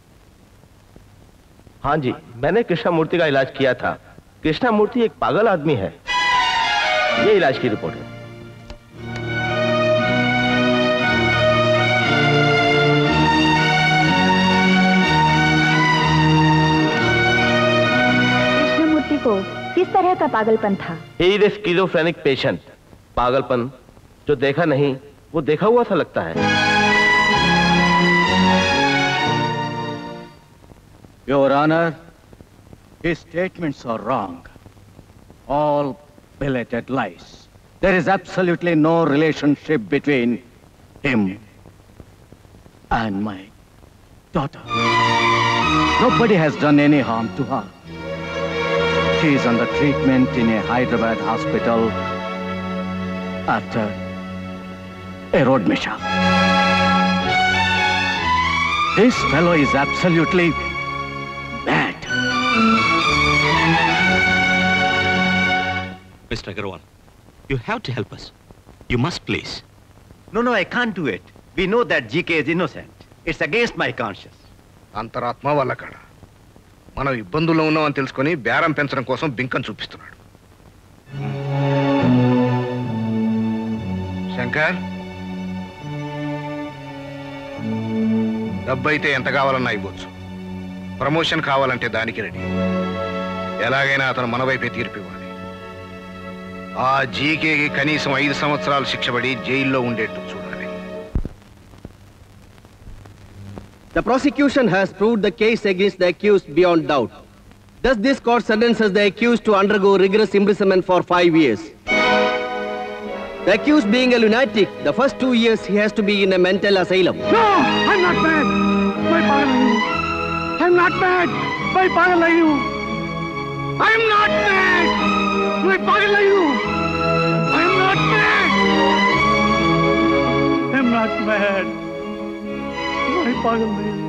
हाँ जी मैंने कृष्णमूर्ति का इलाज किया था कृष्णमूर्ति एक पागल आदमी है ये इलाज की रिपोर्ट है कृष्णमूर्ति को किस तरह का पागलपन था ही इज स्किजोफ्रेनिक पेशेंट पागलपन जो देखा नहीं वो देखा हुआ सा लगता है Your Honor, his statements are wrong. All belated lies. There is absolutely no relationship between him and my daughter. Nobody has done any harm to her. She is under treatment in a Hyderabad hospital after a road mishap. This fellow is absolutely mad. Mr. Agarwal, you have to help us. You must please. No, no, I can't do it. We know that GK is innocent. It's against my conscience. అంతరాత్మ వల్ల కాడ మనం ఇబ్బందుల్లో ఉన్నామని తెలుసుకొని బేరం పెంచడం కోసం బింకం చూపిస్తున్నాడు శంకర్ డబ్బు అయితే ఎంత కావాలన్నా ఇవ్వచ్చు ప్రమోషన్ కావాలంటే దానికి రెడీ ఎలాగైనా అతను మన వైపే తీర్పు ఇవ్వాలి ఆ జీకేకి కనీసం ఐదు సంవత్సరాలు శిక్షపడి జైల్లో ఉండేట్టు చూడాలి The prosecution has proved the case against the accused beyond doubt. Thus, this court sentences the accused to undergo rigorous imprisonment for five years. The accused being a lunatic, the first two years he has to be in a mental asylum. No, I'm not mad. मैं पागल नहीं हूँ. I'm not mad. मैं पागल नहीं हूँ. I'm not mad. मैं पागल नहीं हूँ. I'm not mad. I'm not mad. मैं पागल नहीं हूँ.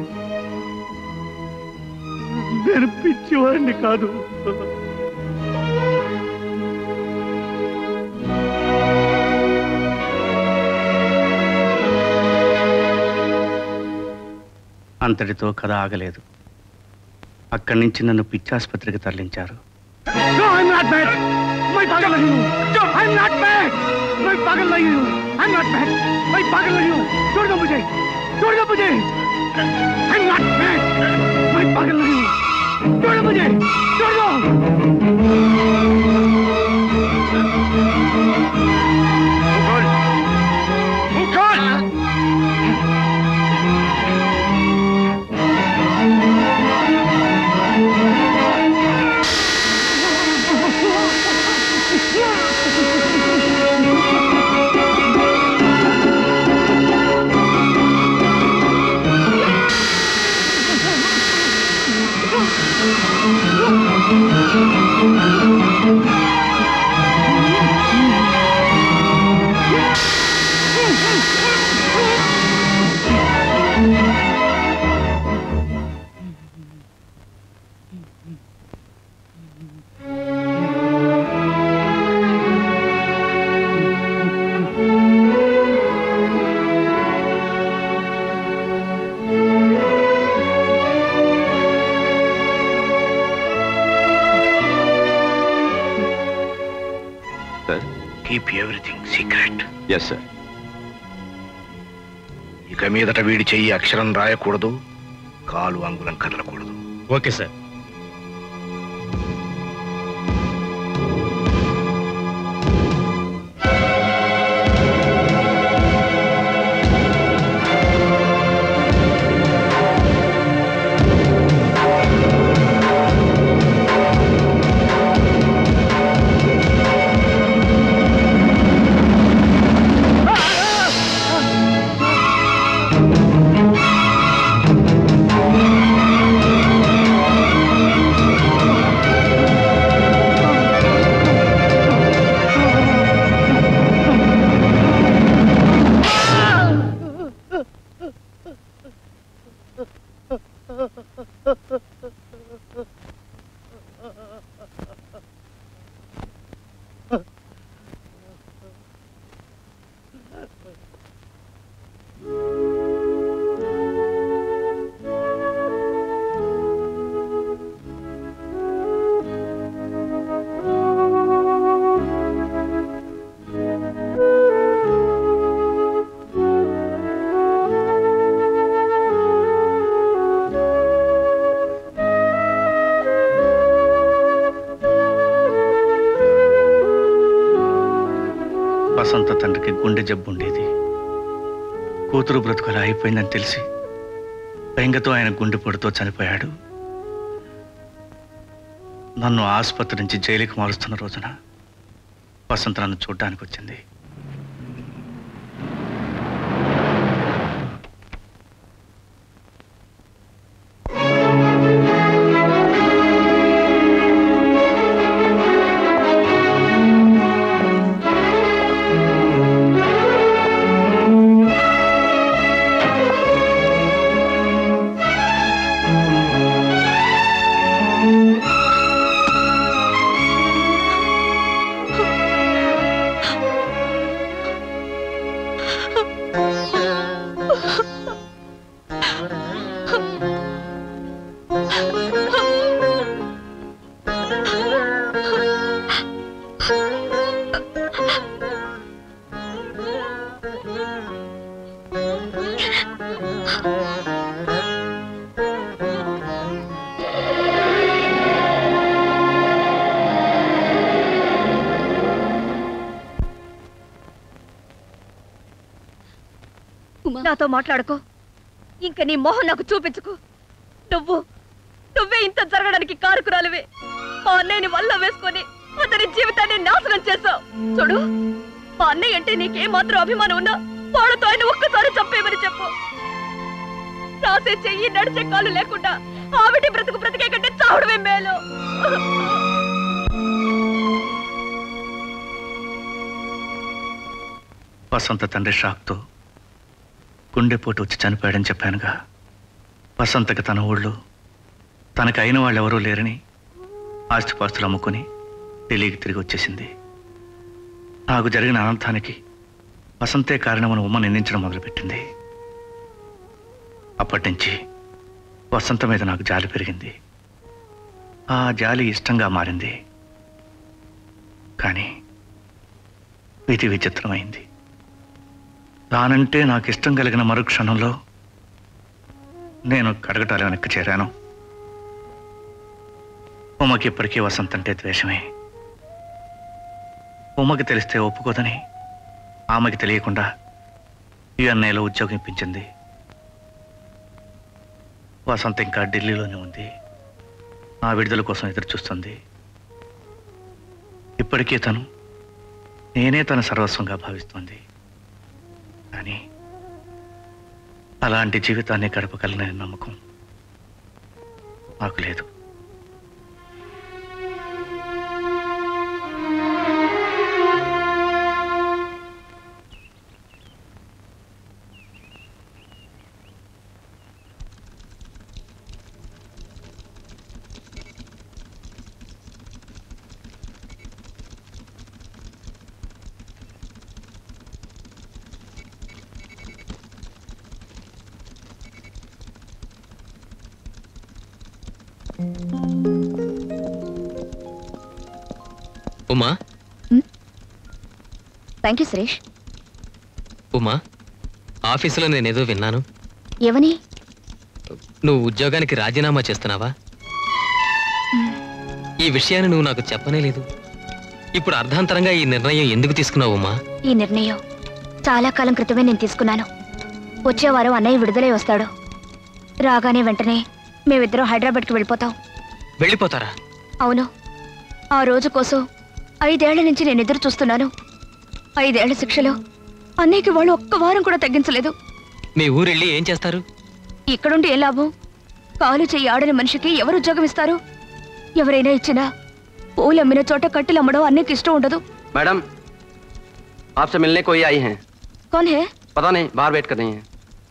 నేను పిచ్చివాడిని కాదు అంతటితో కథ ఆగలేదు అక్కడి నుంచి నన్ను పిచ్చాసుపత్రికి తరలించారు No, I'm not mad. मैं पागल नहीं हूँ I'm not mad. मैं पागल नहीं हूँ I'm not mad. मैं पागल नहीं हूँ छोड़ दो मुझे छोड़ दो मुझे I'm not mad. मैं पागल नहीं हूँ छोड़ दो मुझे छोड़ दो sir keep everything secret yes sir ఇక మీదట వీడి చెయ్యి అక్షరం రాయకూడదు కాలు అంగుళం కదలకూడదు ఓకే సార్ వసంత తండ్రికి గుండె జబ్బు ఉండేది కూతురు బ్రతుకులా అయిపోయిందని తెలిసి బెంగతో ఆయన గుండెపోటుతో చనిపోయాడు నన్ను ఆసుపత్రి నుంచి జైలుకి మారుస్తున్న రోజున వసంత నన్ను చూడ్డానికి వచ్చింది నాతో మాట్లాడుకో ఇంక నీ మొహం నాకు చూపించుకో నువ్వు నువ్వే ఇంత జరగడానికి కారుకురాలివే మా అన్నయ్యని వల్ల వేసుకొని అతని జీవితాన్ని నాశనం చేశావు చూడు మా అన్నయ్య అంటే నీకేం మాత్రం అభిమానం ఉన్నా వాడుతో ఆయన ఒక్కసారి చంపేమని చెప్పు రాసే చెయ్యి నడిచే కాలు లేకుండా ఆవిడ బ్రతుకు బ్రతికే కంటే చావడమే మేలు వసంత తండ్రి షాక్తో గుండెపోటు వచ్చి చనిపోయాడని చెప్పానుగా వసంతకి తన ఊళ్ళో తనకు అయిన వాళ్ళు ఎవరూ లేరని ఆస్తిపాస్తులు అమ్ముకొని ఢిల్లీకి తిరిగి వచ్చేసింది నాకు జరిగిన అనంతానికి వసంతే కారణమని ఉమ్మ నిందించడం మొదలుపెట్టింది అప్పటి నుంచి వసంత మీద నాకు జాలి పెరిగింది ఆ జాలి ఇష్టంగా మారింది కానీ విధి విచిత్రమైంది దానంటే నాకు ఇష్టం కలిగిన మరుక్షణంలో నేను కడగటాల వెనక్కి చేరాను ఉమకి ఇప్పటికీ వసంత అంటే ద్వేషమే ఉమకి తెలిస్తే ఒప్పుకోదని ఆమెకి తెలియకుండా యుఎన్ఐలో ఉద్యోగం ఇప్పించింది వసంత ఇంకా ఢిల్లీలోనే ఉంది ఆ విడుదల కోసం ఎదురు చూస్తుంది ఇప్పటికీ తను నేనే తన సర్వస్వంగా భావిస్తుంది కానీ అలాంటి జీవితాన్ని గడపగలనని నమ్మకం నాకు లేదు ఉమా థ్యాంక్ యూ సురేష్ ఉమా ఆఫీసులో నేనేదో విన్నాను ఏమని నువ్వు ఉద్యోగానికి రాజీనామా చేస్తున్నావా ఈ విషయాన్ని నువ్వు నాకు చెప్పనే లేదు ఇప్పుడు అర్ధాంతరంగా ఈ నిర్ణయం ఎందుకు తీసుకున్నావు ఉమా ఈ నిర్ణయం చాలా కాలం క్రితమే నేను తీసుకున్నాను వచ్చే వారం అన్నయ్య విడుదలై వస్తాడు రాగానే వెంటనే మేమిద్దరం హైదరాబాద్కి వెళ్ళిపోతాం వెళ్ళిపోతారా అవును ఆ రోజు కోసం ఐదేళ్ల నుంచి నేను ఎదురు చూస్తున్నాను ఐదేళ్ల శిక్షలో అన్నయ్యకి వాళ్ళు ఒక్క వారం కూడా తగ్గించలేదు మీ ఊరెళ్ళి ఏం చేస్తారు ఇక్కడుండి ఏం లాభం కాలు చెయ్యి ఆడని మనిషికి ఎవరు ఉద్యోగం ఇస్తారు ఎవరైనా ఇచ్చినా పూలు అమ్మిన చోట కట్టెలు అమ్మడం అన్నయ్యకి ఇష్టం ఉండదు मैडम आपसे मिलने कोई आई हैं कौन है पता नहीं बाहर वेट कर रही हैं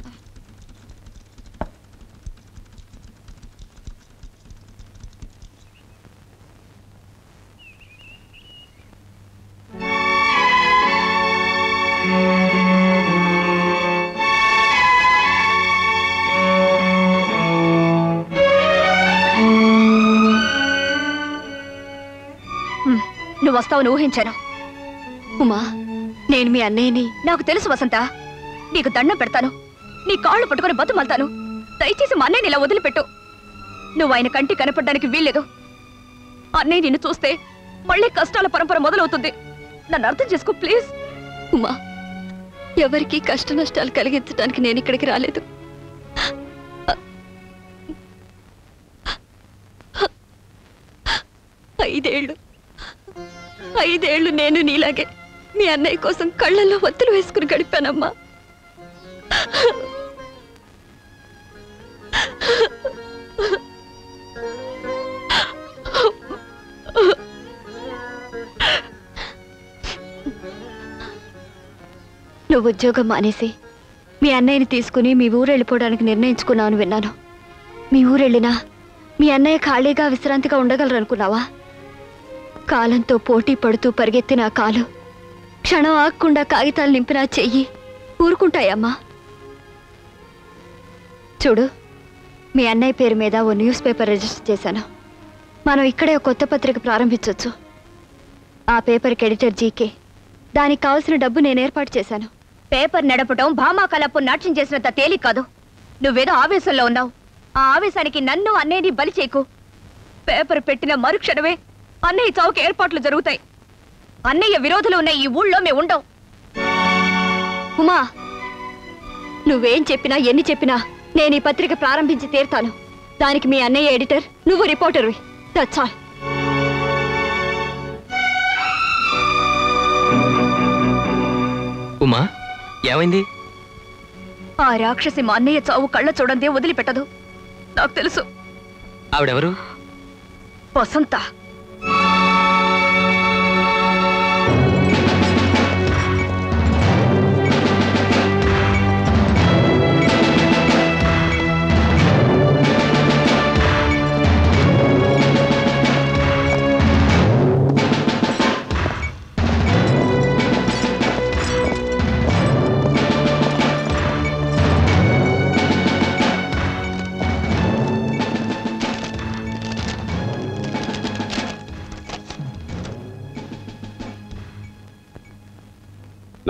హ్మ్, నువ్వు వస్తావని ఊహించాను ఉమా నేను మీ అన్నయ్యని నాకు తెలుసు వసంత నీకు దండం పెడతాను నీ కాళ్ళు పట్టుకొని బతుమల్తాను దయచేసి మా అన్నయ్యని ఇలా వదిలిపెట్టు నువ్వు ఆయన కంటి కనపడడానికి వీల్లేదు అన్నయ్య నిన్ను చూస్తే మళ్ళీ కష్టాల పరంపర మొదలవుతుంది నన్ను అర్థం చేసుకో ప్లీజ్ ఉమా ఎవరికి కష్ట నష్టాలు కలిగించడానికి నేను ఇక్కడికి రాలేదు ఐదేళ్లు ఐదేళ్లు నేను నీలాగే మీ అన్నయ్య కోసం కళ్ళల్లో ఒత్తులు వేసుకుని గడిపానమ్మా నువ్వు ఉద్యోగం మానేసి మీ అన్నయ్యని తీసుకుని మీ ఊరు వెళ్ళిపోవడానికి నిర్ణయించుకున్నావని విన్నాను మీ ఊరు వెళ్ళినా మీ అన్నయ్య ఖాళీగా విశ్రాంతిగా ఉండగలరు అనుకున్నావా కాలంతో పోటీ పడుతూ పరిగెత్తిన ఆ కాలు క్షణం ఆగకుండా కాగితాలు నింపిన ఆ చెయ్యి ఊరుకుంటాయమ్మా చూడు మీ అన్నయ్య పేరు మీద ఓ న్యూస్ పేపర్ రిజిస్టర్ చేశాను మనం ఇక్కడే ఒక కొత్త పత్రిక ప్రారంభించవచ్చు ఆ పేపర్కి ఎడిటర్ జీకే దానికి కావలసిన డబ్బు నేను ఏర్పాటు చేశాను పేపర్ నడపటం భామా కలపు నాట్యం చేసినంత తేలిక కాదు నువ్వేదో ఆవేశంలో ఉన్నావు ఆ ఆవేశానికి నన్ను అన్నయ్యని బలి చేయకు పేపర్ పెట్టిన మరుక్షణమే అన్నయ్య చౌక ఏర్పాట్లు జరుగుతాయి అన్నయ్య విరోధులు ఉన్న ఈ ఊళ్ళో మేము ఉండం ఉమా నువ్వేం చెప్పినా ఎన్ని చెప్పినా నేను ఈ పత్రిక ప్రారంభించి తీరుతాను దానికి మీ అన్నయ్య ఎడిటర్ నువ్వు రిపోర్టర్వి దట్స్ ఆల్ ఉమా ఏమైంది ఆ రాక్షసి మా అన్నయ్య చావు కళ్ళ చూడందే వదిలిపెట్టదు నాకు తెలుసు ఆవిడెవరు వసంత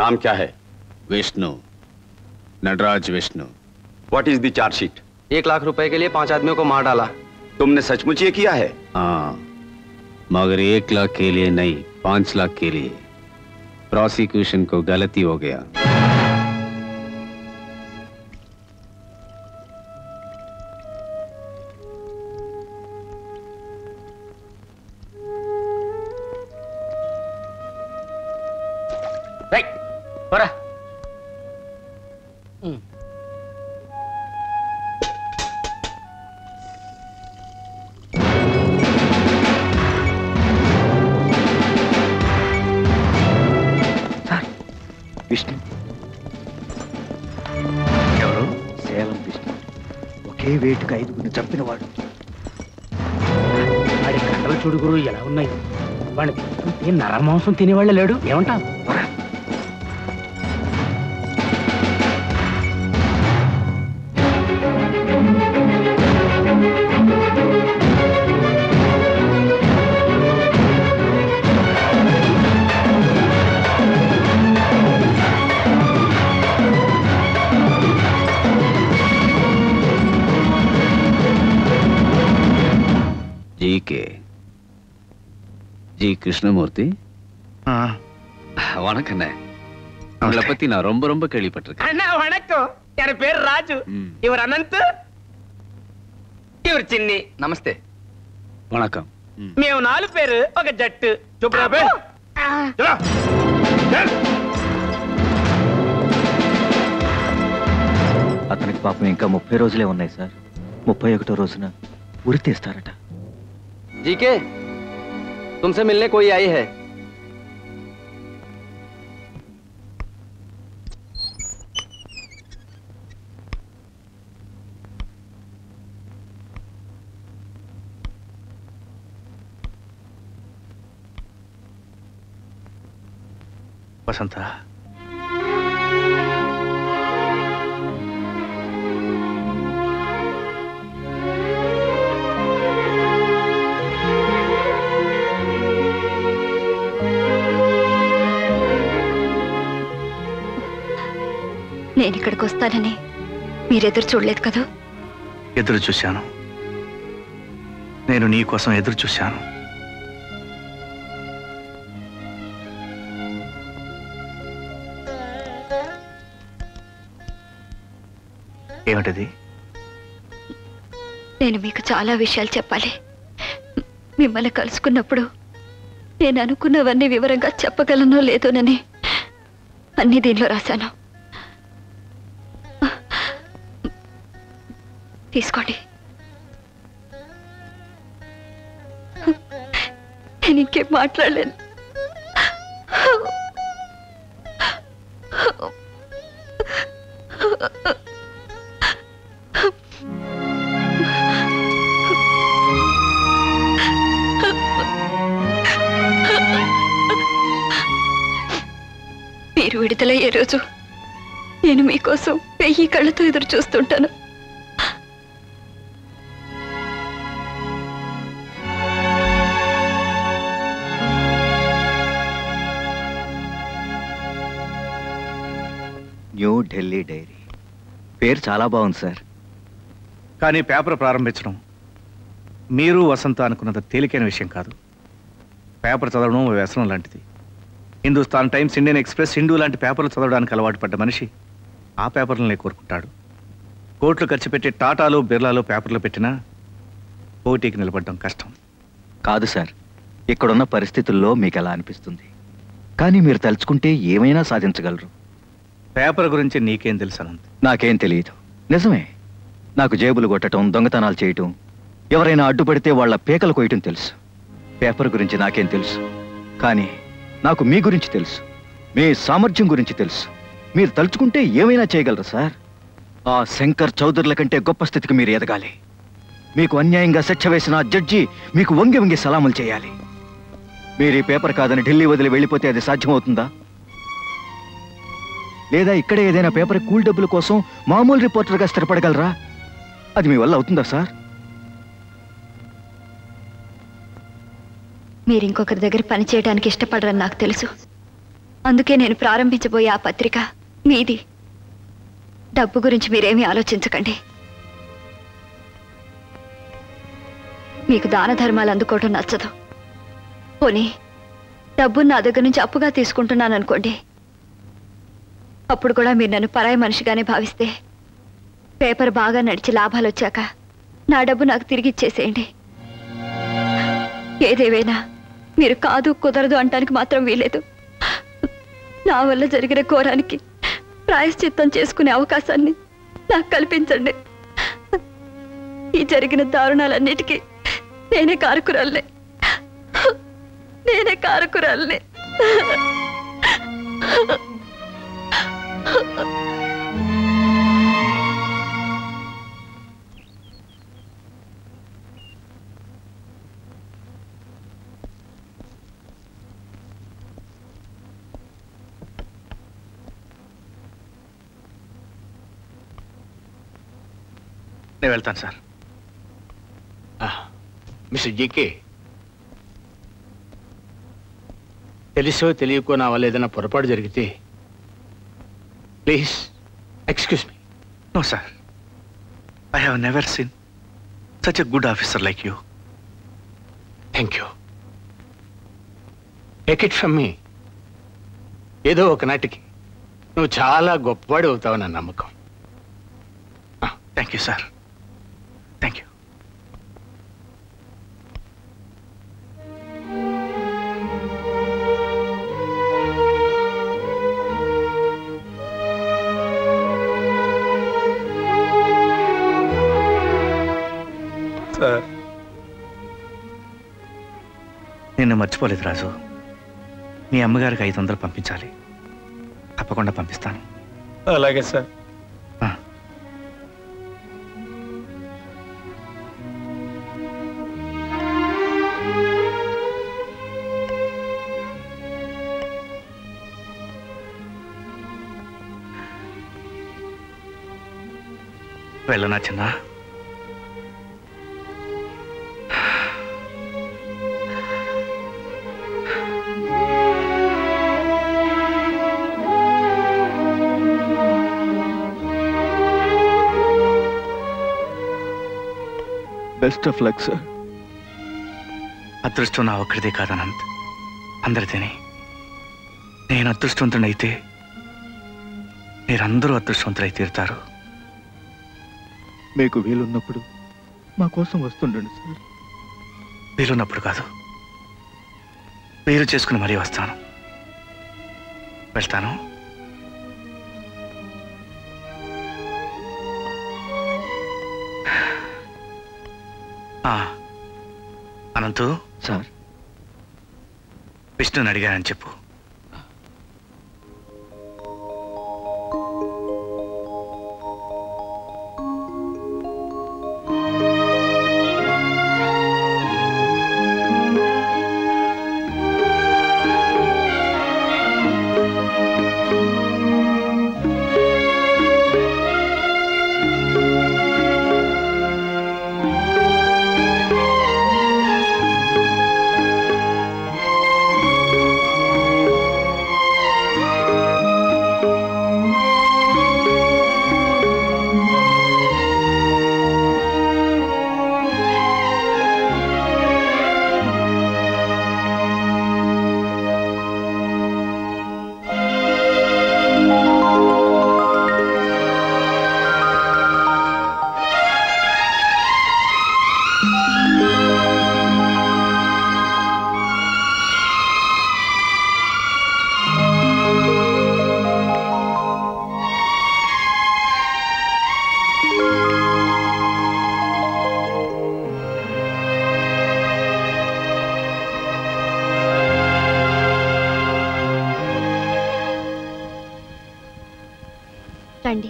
नाम क्या है Vishnu Natraj Vishnu what is the chargesheet एक लाख रुपए के लिए पांच आदमियों को मार डाला तुमने सचमुच ये किया है हाँ मगर एक लाख के लिए नहीं पांच लाख के लिए प्रोसिक्यूशन को गलती हो गया పోరా విష్ణు ఎవరు సేలం విష్ణు ఒకే వేటుకు ఐదుగురిని చంపినవాడు వాడి కండలు చూడుగురు ఎలా ఉన్నాయి వాడిని తీసుకుంటే నరమాంసం తినేవాళ్ళు లేడు ఏమంటావు जी के ஜி கிருஷ்ணமூர்த்தி வணக்கண்ணே உங்களை பத்தி நான் ரொம்ப ரொம்ப கேள்விப்பட்டிருக்கேன் అన్నా వణకం ఎన పేరు రాజు ఇవరు అనంత్ ఇవరు చిన్ని नमस्ते வணக்கம் మేము నాలుగు పేరు ఒక జట్టు చూపురా అతనికి పాపం ఇంకా ముప్పై రోజులే ఉన్నాయి సార్ ముప్పై ఒకటో రోజున ఉరి తీస్తారట जी के तुमसे मिलने कोई आई है వసంత నేను ఇక్కడికి వస్తానని మీరెదురు చూడలేదు కదా ఎదురు చూశాను నేను నీ కోసం ఎదురు చూశాను ఏమిటది నేను మీకు చాలా విషయాలు చెప్పాలి మిమ్మల్ని కలుసుకున్నప్పుడు నేను అనుకున్నవన్నీ వివరంగా చెప్పగలనో లేదోనని అన్ని దీనిలో రాశాను తీసుకోండి నేను ఇంకేం మాట్లాడలేను మీరు విడుదలయ్యే రోజు నేను మీకోసం వెయ్యి కళ్ళతో ఎదురు చూస్తుంటాను న్యూ ఢిల్లీ డైరీ పేరు చాలా బాగుంది సార్ కానీ పేపర్ ప్రారంభించడం మీరు వసంత అనుకున్నంత తేలికైన విషయం కాదు పేపర్ చదవడం ఓ వ్యసనం లాంటిది Hindustan Times Indian Express Hindu లాంటి పేపర్లు చదవడానికి అలవాటు పడ్డ మనిషి ఆ పేపర్లనే కోరుకుంటాడు కోట్లు ఖర్చు పెట్టి టాటాలు బిర్లాలు పేపర్లు పెట్టినా పోటీకి నిలబడడం కష్టం కాదు సార్ ఇక్కడున్న పరిస్థితుల్లో మీకు ఎలా అనిపిస్తుంది కానీ మీరు తలుచుకుంటే ఏమైనా సాధించగలరు పేపర్ గురించి నీకేం తెలుసు అనంత్ నాకేం తెలియదు నిజమే నాకు జేబులు కొట్టడం దొంగతనాలు చేయటం ఎవరైనా అడ్డుపడితే వాళ్ళ పేకలు కొయ్యటం తెలుసు పేపర్ గురించి నాకేం తెలుసు కానీ నాకు మీ గురించి తెలుసు మీ సామర్థ్యం గురించి తెలుసు మీరు తలుచుకుంటే ఏమైనా చేయగలరు సార్ ఆ శంకర్ చౌదరుల కంటే గొప్ప స్థితికి మీరు ఎదగాలి మీకు అన్యాయంగా శిక్ష వేసిన ఆ జడ్జి మీకు వంగి వంగి సలాములు చేయాలి మీరు ఈ పేపర్ కాదని ఢిల్లీ వదిలి వెళ్ళిపోతే అది సాధ్యమవుతుందా లేదా ఇక్కడే ఏదైనా పేపర్ కూల్ డబ్బుల కోసం మామూలు రిపోర్టర్గా స్థిరపడగలరా అది మీ వల్ల అవుతుందా సార్ మీరు ఇంకొకరి దగ్గర పని చేయడానికి ఇష్టపడరని నాకు తెలుసు అందుకే నేను ప్రారంభించబోయే ఆ పత్రిక మీది డబ్బు గురించి మీరేమీ ఆలోచించకండి మీకు దాన ధర్మాలు అందుకోవటం నచ్చదు పోనీ డబ్బును నా దగ్గర నుంచి అప్పుగా తీసుకుంటున్నాను అనుకోండి అప్పుడు కూడా మీరు నన్ను పరాయి మనిషిగానే భావిస్తే పేపర్ బాగా నడిచి లాభాలు వచ్చాక నా డబ్బు నాకు తిరిగి ఇచ్చేసేయండి ఏదేవైనా మీరు కాదు కుదరదు అంటానికి మాత్రం వీలేదు నా వల్ల జరిగిన ఘోరానికి ప్రాయశ్చిత్తం చేసుకునే అవకాశాన్ని నాకు కల్పించండి ఈ జరిగిన దారుణాలన్నిటికీ నేనే కారకురాలనే నేనే కారకురాలనే నేను వెళ్తాను సార్ మిస్టర్ జీకే తెలుసో తెలియకో నా వల్ల ఏదైనా పొరపాటు జరిగితే please excuse me no sir I have never seen such a good officer like you thank you take it from me ఏదో ఒకనాటికి నువ్వు చాలా గొప్పవాడు అవుతావు నా నమ్మకం thank you sir thank you sir నిన్ను మర్చిపోలేదు రాజు మీ అమ్మగారికి ఐదు వందలు పంపించాలి తప్పకుండా పంపిస్తాను అలాగే సార్ వెళ్ళనా చిన్న బెస్ట్ ఆఫ్ లక్ సార్ అదృష్టం నా ఒక్కడిదే కాదు అనంత్ అందరిదేనే నేను అదృష్టవంతుడైతే మీరందరూ అదృష్టవంతులై తీరుతారు మీకు వీలున్నప్పుడు మా కోసం వస్తుండండి సార్ వీలున్నప్పుడు కాదు వీలు చేసుకుని మరీ వస్తాను వెళ్తాను ఆ, అనంతు సార్ విష్ణుని అడిగానని చెప్పు రండి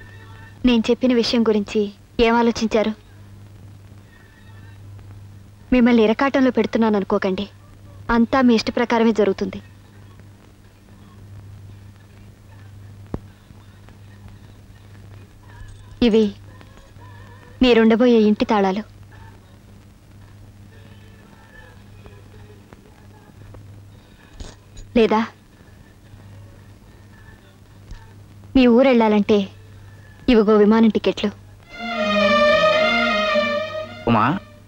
నేను చెప్పిన విషయం గురించి ఏం ఆలోచించారు మిమ్మల్ని ఇరకాటంలో పెడుతున్నాను అనుకోకండి అంతా మీ ఇష్ట ప్రకారమే జరుగుతుంది ఇవి మీరుండబోయే ఇంటి తాళాలు లేదా మీ ఊరెళ్ళాలంటే ఇవిగో విమానం టికెట్లు ఉమా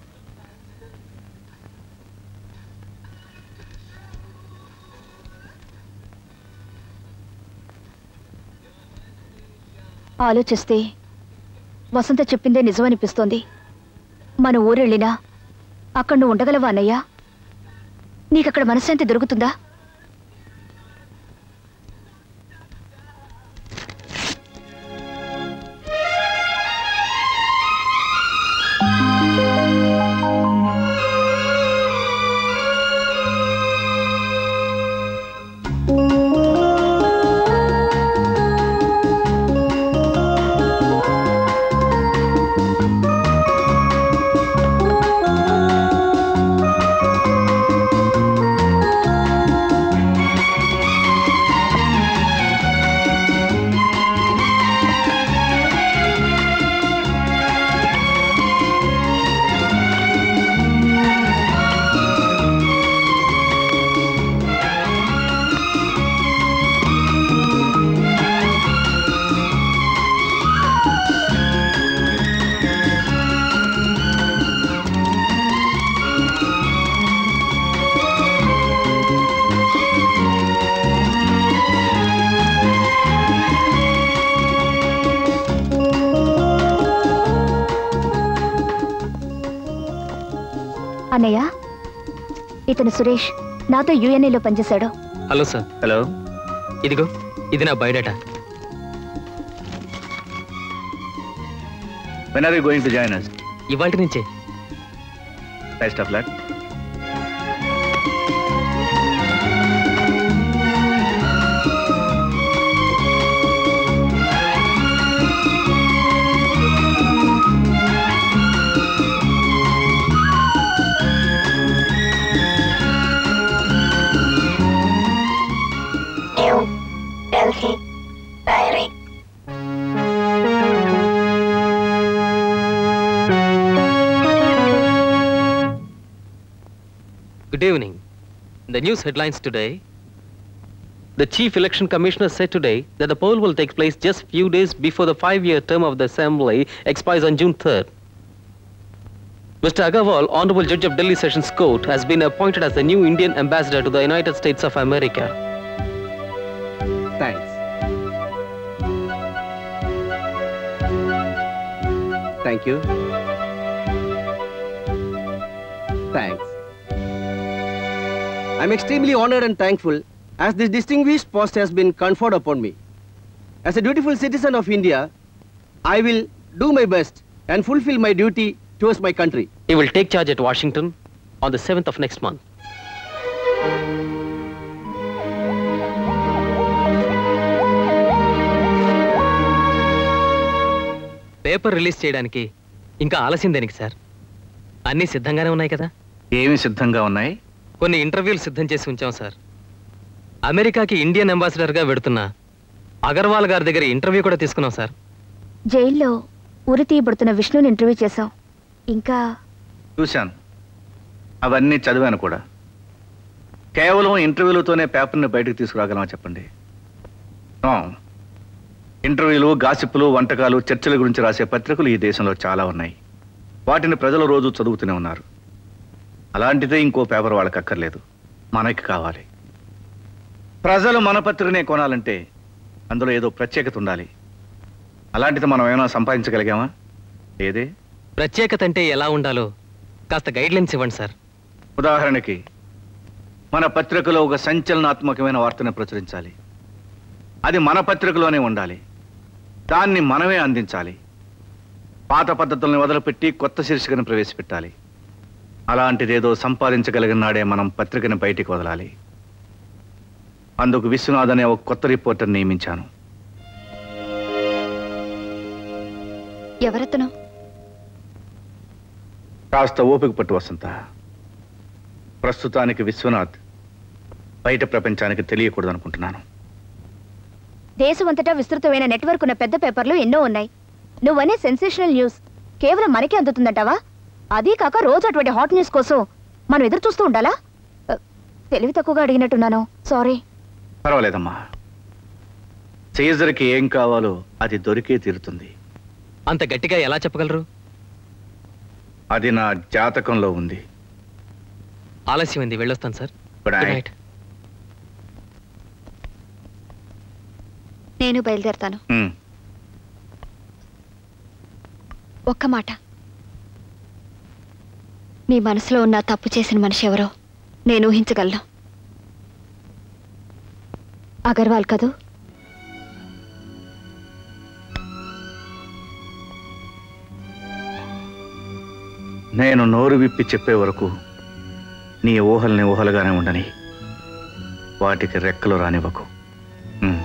ఆలోచిస్తే వసంత చెప్పిందే నిజమనిపిస్తోంది మన ఊరెళ్ళినా అక్కడ నువ్వు ఉండగలవా అన్నయ్యా నీకక్కడ మనశ్శాంతి దొరుకుతుందా అన్నయ్య ఇతను సురేష్ నాతో యుఎన్ఏలో పనిచేశాడు హలో సార్ హలో ఇదిగో ఇది నా biodata when are you going to join us ఇవాటి నుంచే best of luck Delhi Diary. Good evening. The news headlines today. The Chief Election Commissioner said today that the poll will take place just few days before the five-year term of the Assembly expires on June 3rd. Mr. Agarwal, Honorable Judge of Delhi Sessions Court, has been appointed as the new Indian ambassador to the United States of America. Thanks. Thank you. Thanks. I'm extremely honored and thankful as this distinguished post has been conferred upon me. As a dutiful citizen of India, I will do my best and fulfill my duty towards my country. He will take charge at Washington on the 7th of next month. Paper release చేయడానికి ఇంకా ఆలస్యం దేనికి sir అన్నీ సిద్ధంగానే ఉన్నాయి కదా ఏమి సిద్ధంగా ఉన్నాయి కొన్ని ఇంటర్వ్యూలు సిద్ధం చేసి ఉంచాం సార్ అమెరికాకి ఇండియన్ అంబాసిడర్గా వెడుతున్న అగర్వాల్ గారి దగ్గర ఇంటర్వ్యూ కూడా తీసుకున్నాం సార్ జైల్లో ఉరి తీయబడుతున్న విష్ణుని ఇంటర్వ్యూ చేశాం ఇంకా చూశాను అవన్నీ చదివాను కూడా కేవలం ఇంటర్వ్యూలతోనే పేపర్ని బయటకు తీసుకురాగలమా చెప్పండి నో. ఇంటర్వ్యూలు గాసిప్పులు వంటకాలు చర్చల గురించి రాసే పత్రికలు ఈ దేశంలో చాలా ఉన్నాయి వాటిని ప్రజలు రోజు చదువుతూనే ఉన్నారు అలాంటిదే ఇంకో పేపర్ వాళ్ళకి అక్కర్లేదు మనకి కావాలి ప్రజలు మన పత్రికనే కొనాలంటే అందులో ఏదో ప్రత్యేకత ఉండాలి అలాంటిది మనం ఏమైనా సంపాదించగలిగామా లేదే ప్రత్యేకత అంటే ఎలా ఉండాలో కాస్త గైడ్లైన్స్ ఇవ్వండి సార్ ఉదాహరణకి మన పత్రికలో ఒక సంచలనాత్మకమైన వార్తను ప్రచురించాలి అది మన పత్రికలోనే ఉండాలి దాన్ని మనమే అందించాలి పాత పద్ధతుల్ని వదిలిపెట్టి కొత్త శీర్షికను ప్రవేశపెట్టాలి అలాంటిదేదో సంపాదించగలిగిన నాడే మనం పత్రికను బయటికి వదలాలి అందుకు విశ్వనాథ్ అనే ఒక కొత్త రిపోర్టర్ నియమించాను ఎవరతను కాస్త ఓపిక పట్టు వసంత ప్రస్తుతానికి విశ్వనాథ్ బయట ప్రపంచానికి తెలియకూడదు అనుకుంటున్నాను దేశమంతటా విస్తృతమైన నెట్వర్క్ ఉన్న పెద్ద పేపర్లు ఎన్నో ఉన్నాయి నువ్వనే సెన్సేషనల్ న్యూస్ కేవలం మనకే అందుతుందంటావా అదీ కాక రోజు అటువంటి హాట్ న్యూస్ కోసం మనం ఎదురు చూస్తూ ఉండాలా అ, తెలివి తక్కువగా అడిగినట్టున్నాను సారీ పర్వాలేదమ్మా సీజర్కి ఏం కావాలో అది దొరికే తీరుతుంది అంత గట్టిగా ఎలా చెప్పగలరు అది నా జాతకంలో ఉంది ఆలస్యమైంది వెళ్ళొస్తాను sir good good night night నేను బయలుదేరతాను ఉమ్. ఒక్క మాట మీ మనసులో ఉన్న తప్పు చేసిన మనిషి ఎవరో నేను ఊహించగలను అగర్వాల్ కదూ నేను నోరు విప్పి చెప్పే వరకు నీ ఊహల్ని ఊహలుగానే ఉండని వాటికి రెక్కలు రానివ్వకు ఉమ్.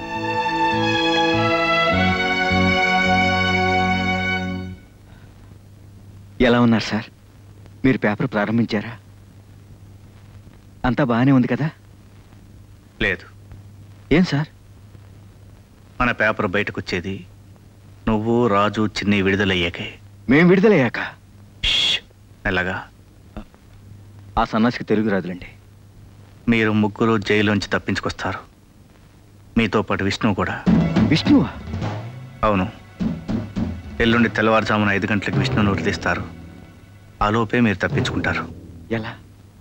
ఎలా ఉన్నారు సార్ మీరు పేపర్ ప్రారంభించారా అంతా బాగానే ఉంది కదా లేదు ఏం సార్ మన పేపర్ బయటకు వచ్చేది నువ్వు రాజు చిన్ని విడుదలయ్యాకే మేం విడుదలయ్యాక మెల్లగా ఆ సన్నాసికి తెలుగు రాదులండి మీరు ముగ్గురు జైలుంచి తప్పించుకొస్తారు మీతో పాటు విష్ణువు కూడా విష్ణువా అవును ఎల్లుండి తెల్లవారుజామున ఐదు గంటలకు విష్ణువును వదిలిస్తారు ఆలోపే మీరు తప్పించుకుంటారు ఎలా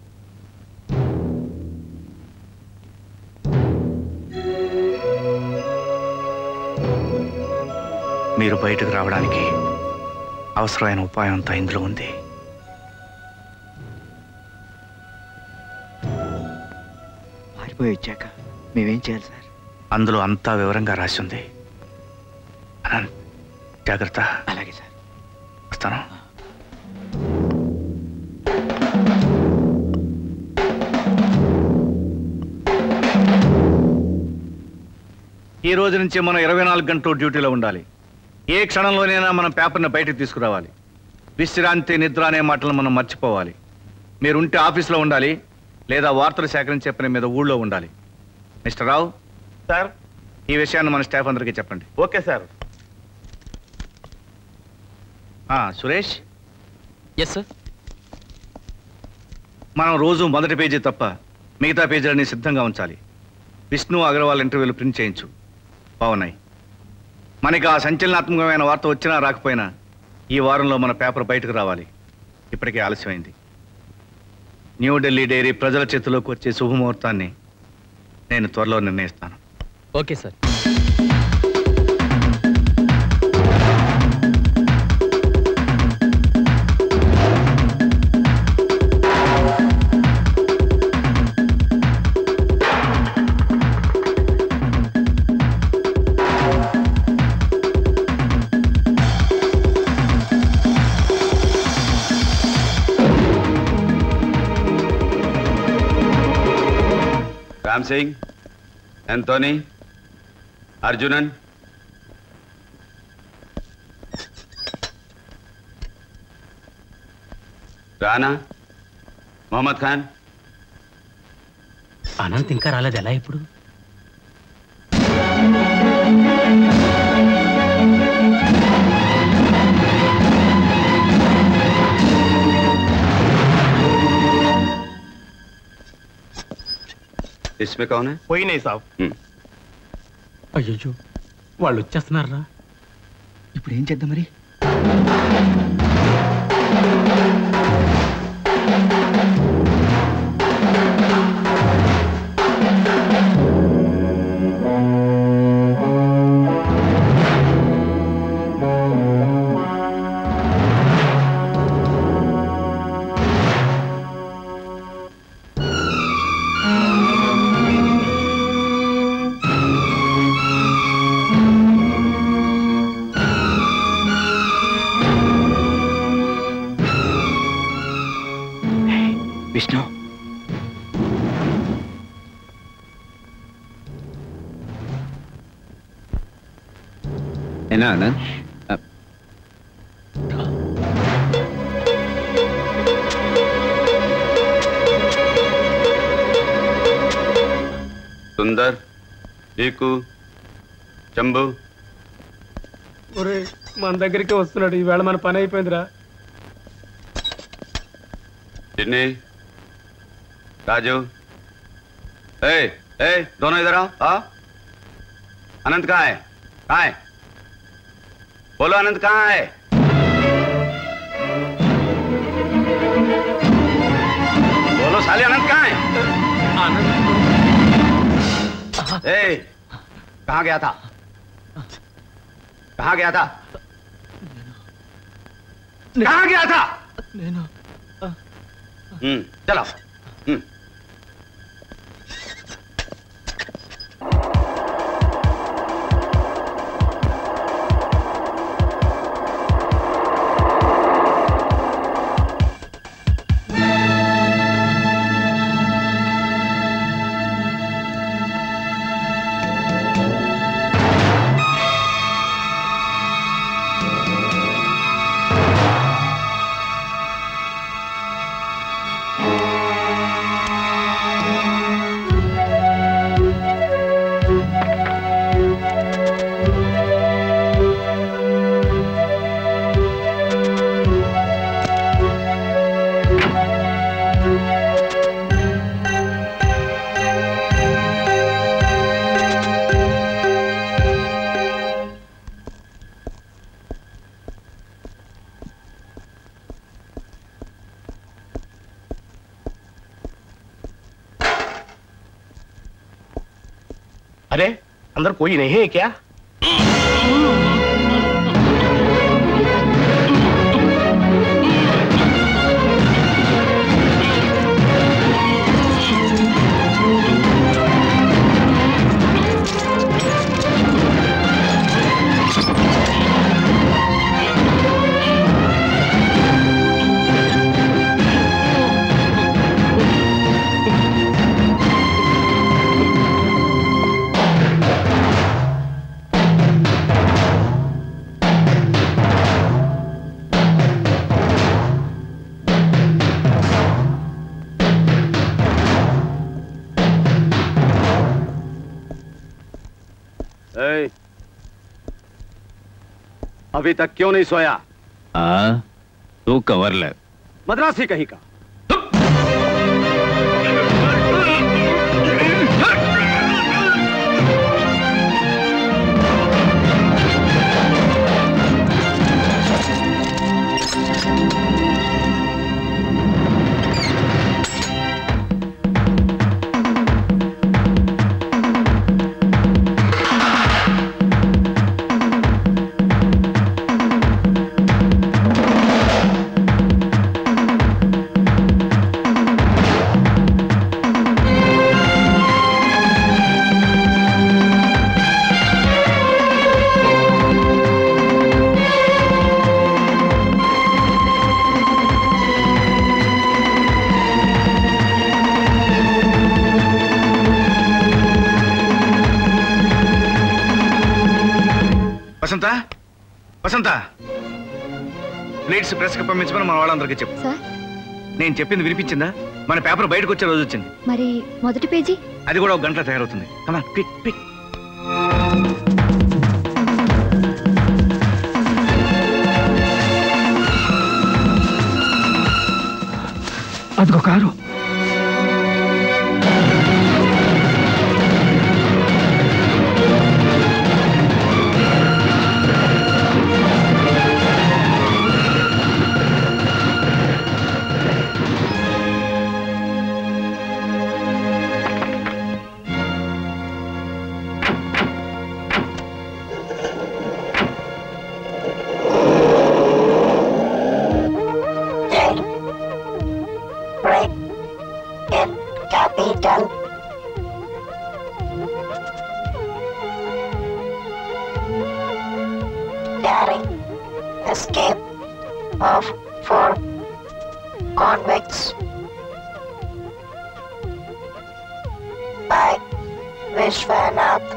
మీరు బయటకు రావడానికి అవసరమైన ఉపాయం అంతా ఇందులో ఉంది పారిపోయి వచ్చాక మేమేం చేయాలి సార్ అందులో అంతా వివరంగా రాసి ఉంది అనంత్, జాగ్రత్త అలాగే సార్ వస్తాను ఈ రోజు నుంచి మనం ఇరవై నాలుగు గంటలు డ్యూటీలో ఉండాలి ఏ క్షణంలోనైనా మనం పేపర్ని బయటకు తీసుకురావాలి విశ్రాంతి నిద్ర అనే మాటలు మనం మర్చిపోవాలి మీరు ఉంటే ఆఫీస్లో ఉండాలి లేదా వార్తలు సేకరించే పని మీద ఊళ్ళో ఉండాలి మిస్టర్ రావు సార్ ఈ విషయాన్ని మన స్టాఫ్ అందరికీ చెప్పండి okay sir Suresh yes sir మనం రోజు మొదటి పేజీ తప్ప మిగతా పేజీలన్నీ సిద్ధంగా ఉంచాలి విష్ణు అగర్వాల్ ఇంటర్వ్యూలు ప్రింట్ చేయించు బాగున్నాయి మనకి ఆ సంచలనాత్మకమైన వార్త వచ్చినా రాకపోయినా ఈ వారంలో మన పేపర్ బయటకు రావాలి ఇప్పటికే ఆలస్యమైంది న్యూఢిల్లీ డైరీ ప్రజల చేతిలోకి వచ్చే శుభముహూర్తాన్ని నేను త్వరలో నిర్ణయిస్తాను okay sir Ram Singh Anthony Arjunan Rana Mohammad Khan Anant ఇంకా రాలేదు ఎలా ఇప్పుడు इसमें कौन है कोई नहीं साहब అయ్యో వాళ్ళు వచ్చేస్తున్నారా ఇప్పుడు ఏం చేద్దాం మరి విష్ణు ఏనా ఆనంద్ సుందర్ నీకు చంబు ఒరే మన దగ్గరికి వస్తున్నాడు ఈవేళ మన పని అయిపోయిందిరా टिन्नी राजू ए ए दोनों इधर आओ हाँ अनंत कहाँ है कहाँ है बोलो अनंत कहाँ है बोलो साले अनंत कहाँ है आनंद ए कहाँ गया था कहाँ गया था कहाँ गया था నేను हम्म चलो हम्म अरे अंदर कोई नहीं है क्या ए, अभी तक क्यों नहीं सोया हाँ तू कवर ले मद्रासी कहीं का వసంత వసంత ప్లేట్స్ ప్రెస్కి పంపించమని మన వాళ్ళందరికీ చెప్పు సార్ నేను చెప్పింది వినిపించిందా మన పేపర్ బయటకు వచ్చే రోజు వచ్చింది మరి మొదటి పేజీ అది కూడా ఒక గంటలో తయారవుతుంది కమా క్విక్ క్విక్ అదిగో car break in capital. Daring escape of four convicts by Vishwanath.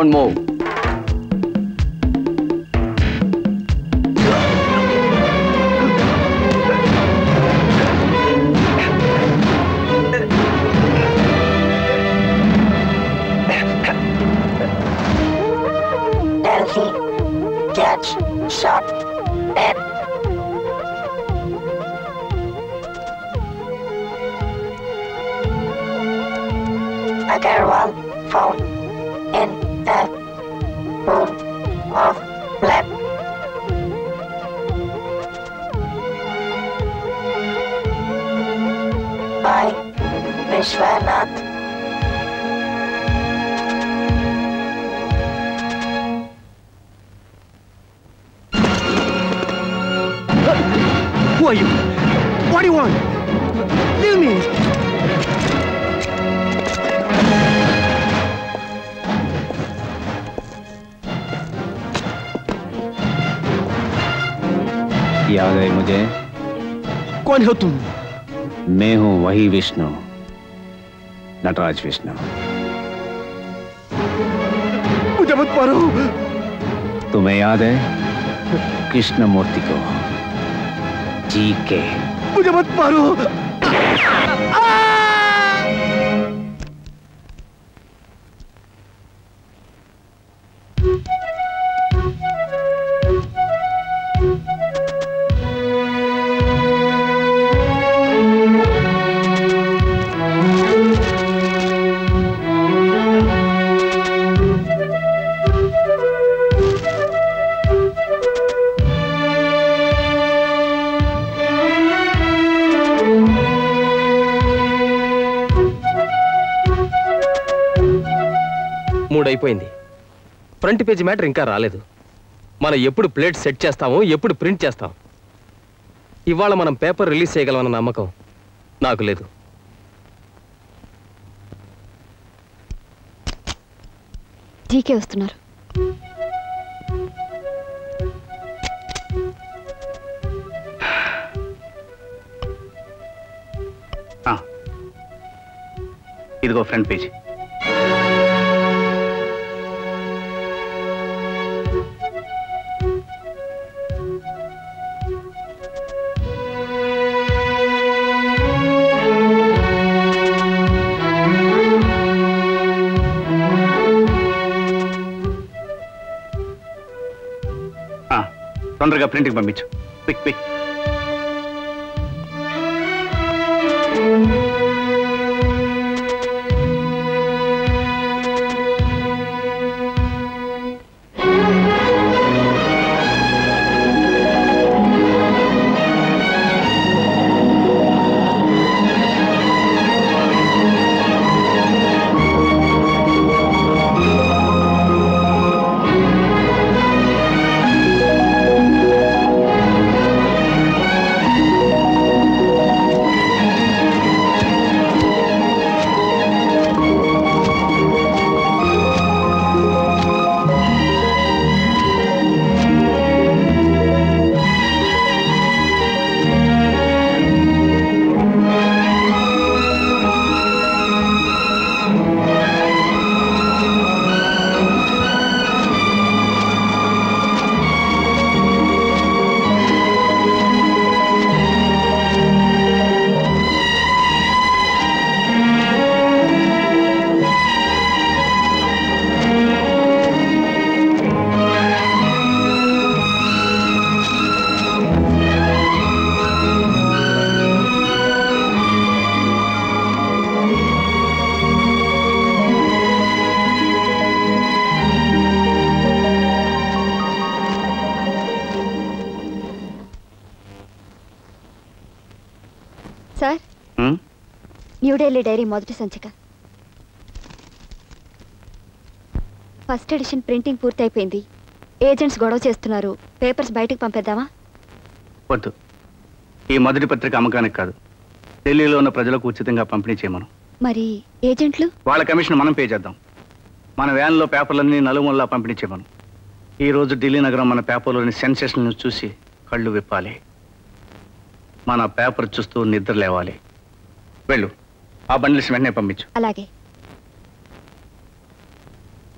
Don't move. Delhi gets shot dead. Agarwal found in a pool of blood. By Vishwanath Who are you? What do you want? Leave me! याद है मुझे कौन हो तुम मैं हूं वही विष्णु नटराज विष्णु मुझे मत मारो तुम्हें याद है कृष्णमूर्ति को जी के मुझे मत मारो మూడైపోయింది ఫ్రంట్ పేజీ మ్యాటర్ ఇంకా రాలేదు మనం ఎప్పుడు ప్లేట్ సెట్ చేస్తామో ఎప్పుడు ప్రింట్ చేస్తాం ఇవాళ మనం పేపర్ రిలీజ్ చేయగలమన్న నమ్మకం నాకు లేదు జీకే వస్తున్నారు ఆ. ఇదిగో ఫ్రంట్ పేజ్ ఆ, తొందరగా ప్రింట్కి పంపించు క్విక్ క్విక్ సార్ ఉమ్, న్యూఢిల్లీ డైరీ మొదటి సంచిక ఫస్ట్ ఎడిషన్ ప్రింటింగ్ పూర్తయిపోయింది ఏజెంట్స్ గొడవ చేస్తున్నారు పేపర్స్ బయటకు పంపేద్దామా వద్దు ఈ మొదటి పత్రిక అమ్మకానికి కాదు ఢిల్లీలో ఉన్న ప్రజలకు ఉచితంగా పంపిణీ చేయమను మరి ఏజెంట్లు వాళ్ళ కమిషన్ మనం పే చేద్దాం మన వ్యాన్లో పేపర్లన్నీ నలుమూలలా పంపిణీ చేయమను ఈ రోజు ఢిల్లీ నగరం మన పేపర్లోని సెన్సేషన్ చూసి కళ్ళు విప్పాలి మన పేపర్ చూస్తూ నిద్ర లేవాలి వెళ్ళు ఆ బండిల్స్ వెంటనే పంపించు అలాగే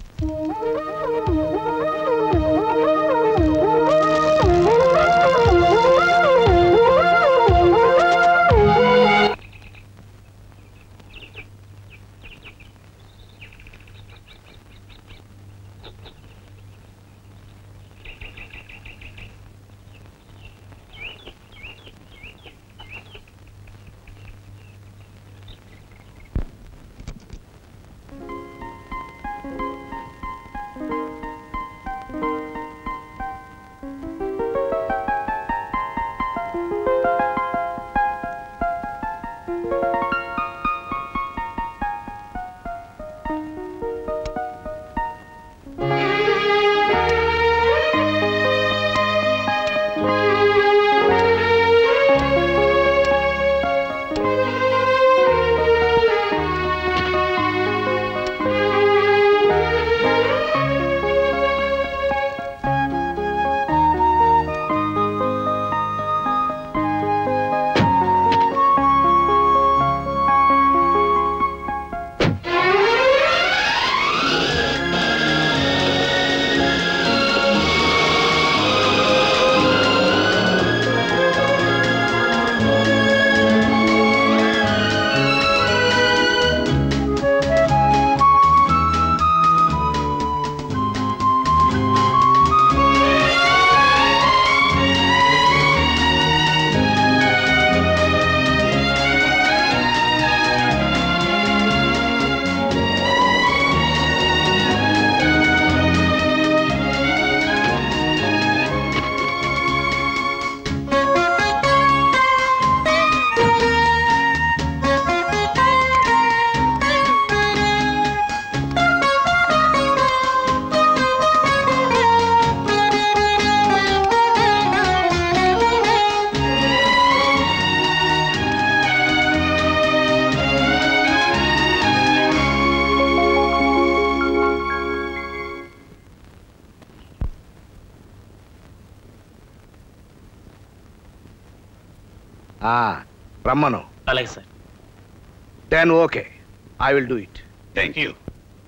ఆ, రమ్మను అలాగే sir then okay I will do it thank you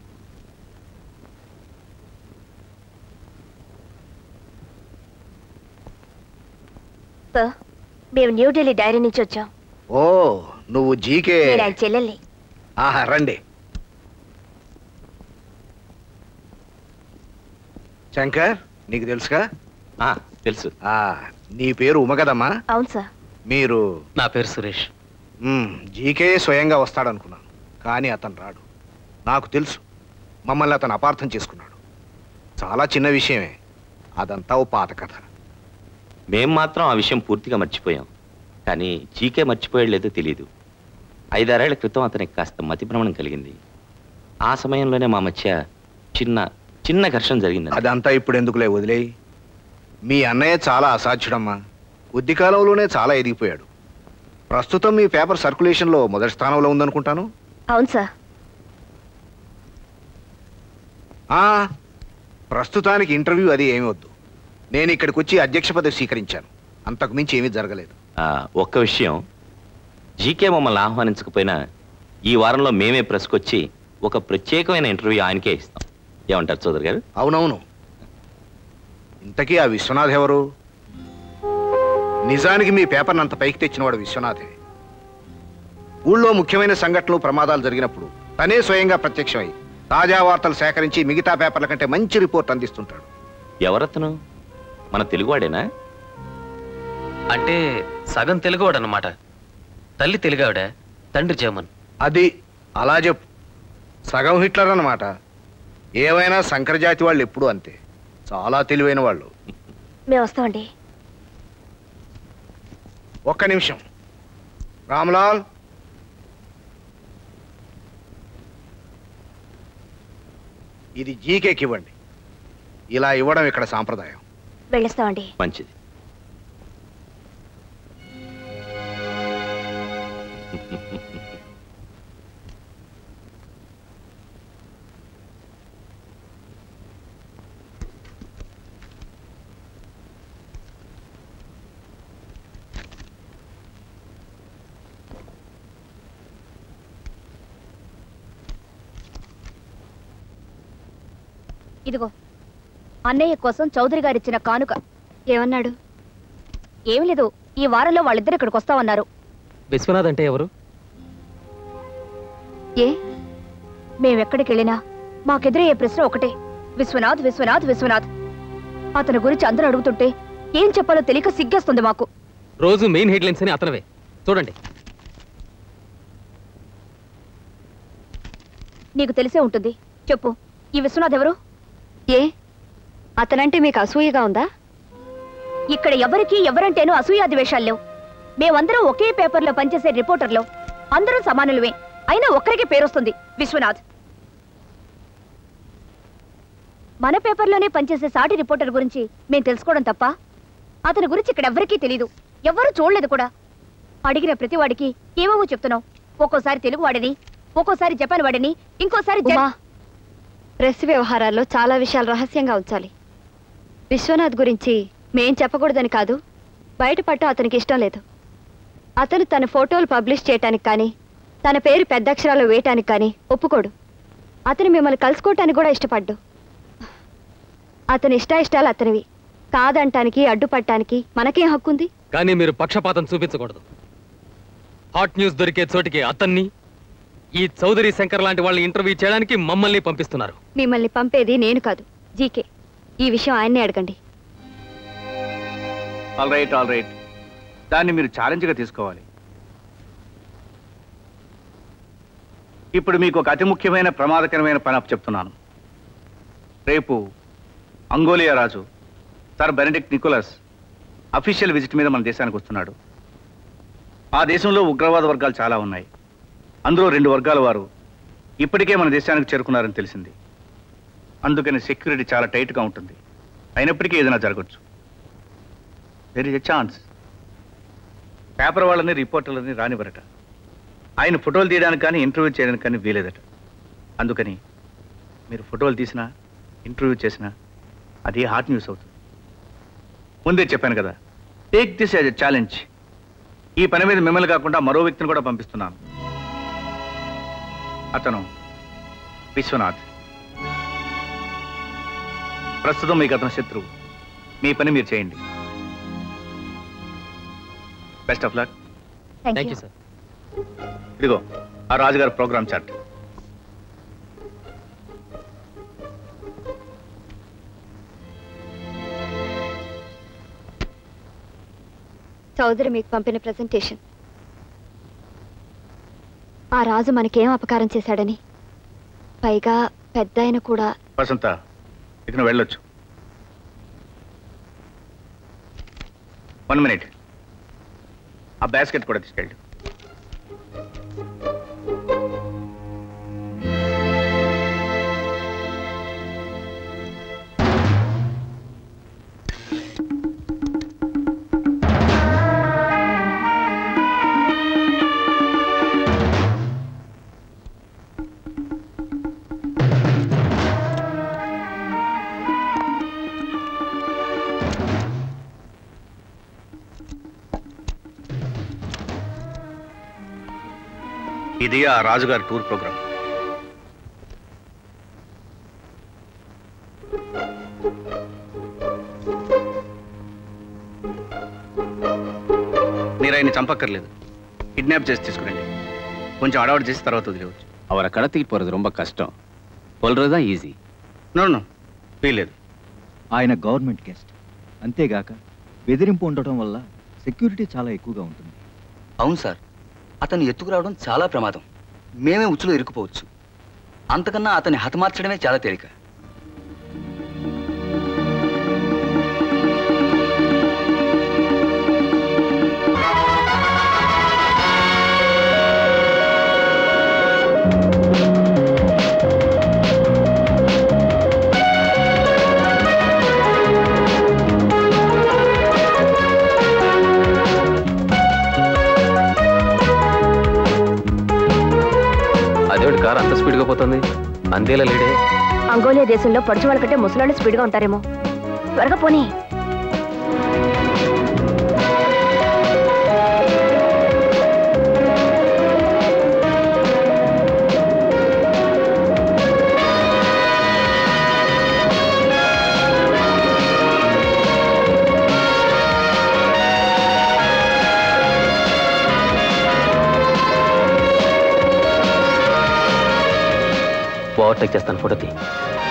sir మేము న్యూఢిల్లీ డైరీ నుంచి వచ్చాం ఓ నువ్వు జీకే నేను ఆయన చెల్లెల్ని ఆహా రండి శంకర్ నీకు తెలుసుగా తెలుసు నీ పేరు ఉమ కదమ్మా అవును సార్ మీరు నా పేరు సురేష్ మ్మ్, జీకే స్వయంగా వస్తాడనుకున్నాను కానీ అతను రాడు నాకు తెలుసు మమ్మల్ని అతను అపార్థం చేసుకున్నాడు చాలా చిన్న విషయమే అదంతా ఓ పాత కథ మేం మాత్రం ఆ విషయం పూర్తిగా మర్చిపోయాం కానీ జీకే మర్చిపోయాడు లేదో తెలియదు ఐదారేళ్ల క్రితం అతనికి కాస్త మతిభ్రమణం కలిగింది ఆ సమయంలోనే మా మధ్య చిన్న చిన్న ఘర్షణ జరిగింది అదంతా ఇప్పుడు ఎందుకులే వదిలేయి మీ అన్నయ్య చాలా అసాధ్యుడమ్మా కొద్ది కాలంలోనే చాలా ఎదిగిపోయాడు ప్రస్తుతం మీ పేపర్ సర్క్యులేషన్లో మొదటి స్థానంలో ఉందనుకుంటాను అవును సార్ ఆ, ప్రస్తుతానికి ఇంటర్వ్యూ అది ఏమి వద్దు నేను ఇక్కడికి వచ్చి అధ్యక్ష పదవి స్వీకరించాను అంతకు మించి ఏమీ జరగలేదు ఆ, ఒక్క విషయం జీకే మమ్మల్ని ఆహ్వానించకపోయినా ఈ వారంలో మేమే ప్రెస్కొచ్చి ఒక ప్రత్యేకమైన ఇంటర్వ్యూ ఆయనకే ఇస్తాం ఏమంటారు చౌదరి గారు అవునవును ఇంతకీ ఆ విశ్వనాథ్ ఎవరు నిజానికి మీ పేపర్ని అంత పైకి తెచ్చినవాడు విశ్వనాథే ఊళ్ళో ముఖ్యమైన సంఘటనలు ప్రమాదాలు జరిగినప్పుడు తనే స్వయంగా ప్రత్యక్షమై తాజా వార్తలు సేకరించి మిగతా పేపర్ల కంటే మంచి రిపోర్ట్ అందిస్తుంటాడు ఎవరతను మన తెలుగువాడేనా అంటే సగం తెలుగువాడు అన్నమాట తల్లి తెలుగావిడ తండ్రి జర్మన్ అది అలా చెప్పు సగం హిట్లర్ అన్నమాట ఏవైనా సంకరజాతి వాళ్ళు ఎప్పుడూ అంతే చాలా తెలివైన వాళ్ళు మేము వస్తామండి ఒక్క నిమిషం రామ్లాల్ ఇది జీకేకి ఇవ్వండి ఇలా ఇవ్వడం ఇక్కడ సాంప్రదాయం వెళ్ళొస్తామండి మంచిది ఇదిగో అన్నయ్య కోసం చౌదరి గారిచ్చిన కానుక ఏమన్నాడు ఏమీ లేదు ఈ వారంలో వాళ్ళిద్దరు ఇక్కడికి వస్తామన్నారు విశ్వనాథ్ అంటే ఎవరు ఏ మేమెక్కడికి వెళ్ళినా మాకెదురయ్యే ప్రశ్న ఒకటే విశ్వనాథ్ విశ్వనాథ్ విశ్వనాథ్ అతని గురించి అందరూ అడుగుతుంటే ఏం చెప్పాలో తెలియక సిగ్గేస్తుంది మాకు రోజు మెయిన్ హెడ్లైన్స్ అని అతనవే చూడండి నీకు తెలిసే ఉంటుంది చెప్పు ఈ విశ్వనాథ్ ఎవరు ఏ అతనంటే మీకు అసూయగా ఉందా ఇక్కడ ఎవరికి ఎవరంటేనూ అసూయాది వేషాలు లేవు మేమందరం ఒకే పేపర్లో పనిచేసే రిపోర్టర్లు అందరూ సమానులమే అయినా ఒక్కరికి పేరొస్తుంది విశ్వనాథ్ మన పేపర్లోనే పనిచేసే సాటి రిపోర్టర్ గురించి మేము తెలుసుకోవడం తప్ప అతని గురించి ఇక్కడ ఎవరికీ తెలీదు ఎవ్వరూ చూడలేదు కూడా అడిగిన ప్రతివాడికి ఏమేమో చెప్తున్నావు ఒక్కోసారి తెలుగు వాడిని ఒక్కోసారి జపాన్ వాడిని ఇంకోసారి జ- ఉమా ప్రెస్ వ్యవహారాల్లో చాలా విషయాలు రహస్యంగా ఉంచాలి విశ్వనాథ్ గురించి మేం చెప్పకూడదని కాదు బయటపట్టు అతనికి ఇష్టం లేదు అతను తన ఫోటోలు పబ్లిష్ చేయటానికి కానీ తన పేరు పెద్ద అక్షరాలు వేయటానికి కానీ ఒప్పుకోడు అతను మిమ్మల్ని కలుసుకోవటానికి కూడా ఇష్టపడ్డు అతని ఇష్టాయిష్టాలు అతనివి కాదంటానికి అడ్డుపడటానికి మనకేం హక్కుంది కానీ మీరు పక్షపాతం చూపించకూడదు హాట్ న్యూస్ దొరికే చోటికి అతన్ని ఈ చౌదరి శంకర్ లాంటి వాళ్ళని ఇంటర్వ్యూ చేయడానికి మమ్మల్ని పంపిస్తున్నారు మిమ్మల్ని పంపేది నేను కాదు జీకే ఈ విషయం ఆయన్నే అడగండి ఆల్ రైట్ ఆల్ రైట్ దాన్ని మీరు ఛాలెంజ్గా తీసుకోవాలి ఇప్పుడు మీకు ఒక అతి ముఖ్యమైన ప్రమాదకరమైన పని చెప్తున్నాను రేపు అంగోలియా రాజు sir Benedict Nicholas official visit మీద మన దేశానికి వస్తున్నాడు ఆ దేశంలో ఉగ్రవాద వర్గాలు చాలా ఉన్నాయి అందులో రెండు వర్గాల వారు ఇప్పటికే మన దేశానికి చేరుకున్నారని తెలిసింది అందుకని సెక్యూరిటీ చాలా టైట్గా ఉంటుంది అయినప్పటికీ ఏదైనా జరగచ్చు there is a chance paper వాళ్ళని రిపోర్టర్లని రానివ్వరట ఆయన ఫోటోలు తీయడానికి కానీ ఇంటర్వ్యూ చేయడానికి కానీ వీలేదట అందుకని మీరు ఫోటోలు తీసినా ఇంటర్వ్యూ చేసినా అది హాట్ న్యూస్ అవుతుంది ముందే చెప్పాను కదా take this as a challenge ఈ పని మీద మిమ్మల్ని కాకుండా మరో వ్యక్తిని కూడా పంపిస్తున్నాను అతను విశ్వనాథ్ ప్రస్తుతం మీకు అతను శత్రువు మీ పని మీరు చేయండి best of luck thank you sir ఇదిగో ఆ రాజుగారి ప్రోగ్రామ్ చార్ట్ చౌదరి మీకు పంపిన ప్రెజెంటేషన్ ఆ రాజు మనకేం అపకారం చేశాడని పైగా పెద్ద ఆయన కూడా వసంత ఇక నువ్వు వెళ్ళొచ్చు వన్ మినిట్ ఆ బాస్కెట్ కూడా తీసుకెళ్ళి ఇది ఆ రాజుగారి టూర్ ప్రోగ్రామ్ మీరు ఆయన్ని చంపక్కర్లేదు కిడ్నాప్ చేసి తీసుకురండి కొంచెం అడవాడు చేసి తర్వాత వదిలేవచ్చు அவரை கடத்திட்டு போறது ரொம்ப கஷ்டம் கொல்றதுதான் ஈஸி నో నో వీలేదు ఆయన గవర్నమెంట్ గెస్ట్ అంతేగాక బెదిరింపు ఉండటం వల్ల సెక్యూరిటీ చాలా ఎక్కువగా ఉంటుంది అవును సార్ అతను ఎత్తుకురావడం చాలా ప్రమాదం మేమే ఉచ్చులో ఇరుక్కుపోవచ్చు అంతకన్నా అతన్ని హతమార్చడమే చాలా తేలిక అదేమిటి కార్ అంత స్పీడ్గా పోతుంది అందేలా లేడే అంగోలియా దేశంలో పడుచు వాళ్ళ కంటే ముసలాళ్ళు స్పీడ్గా ఉంటారేమో త్వరగా పోనీ ఓవర్టేక్ చేస్తాను ఫోటో తీ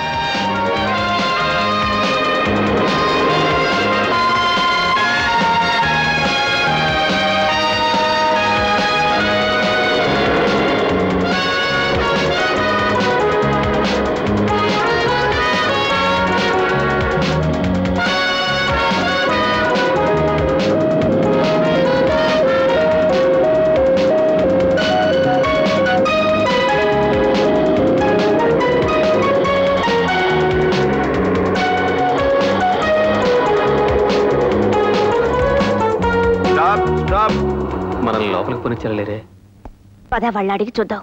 స్టాప్ స్టాప్ మనల్ని లోపలికి పోనిచ్చలేరే పద వాళ్ళని అడిగి చూద్దాం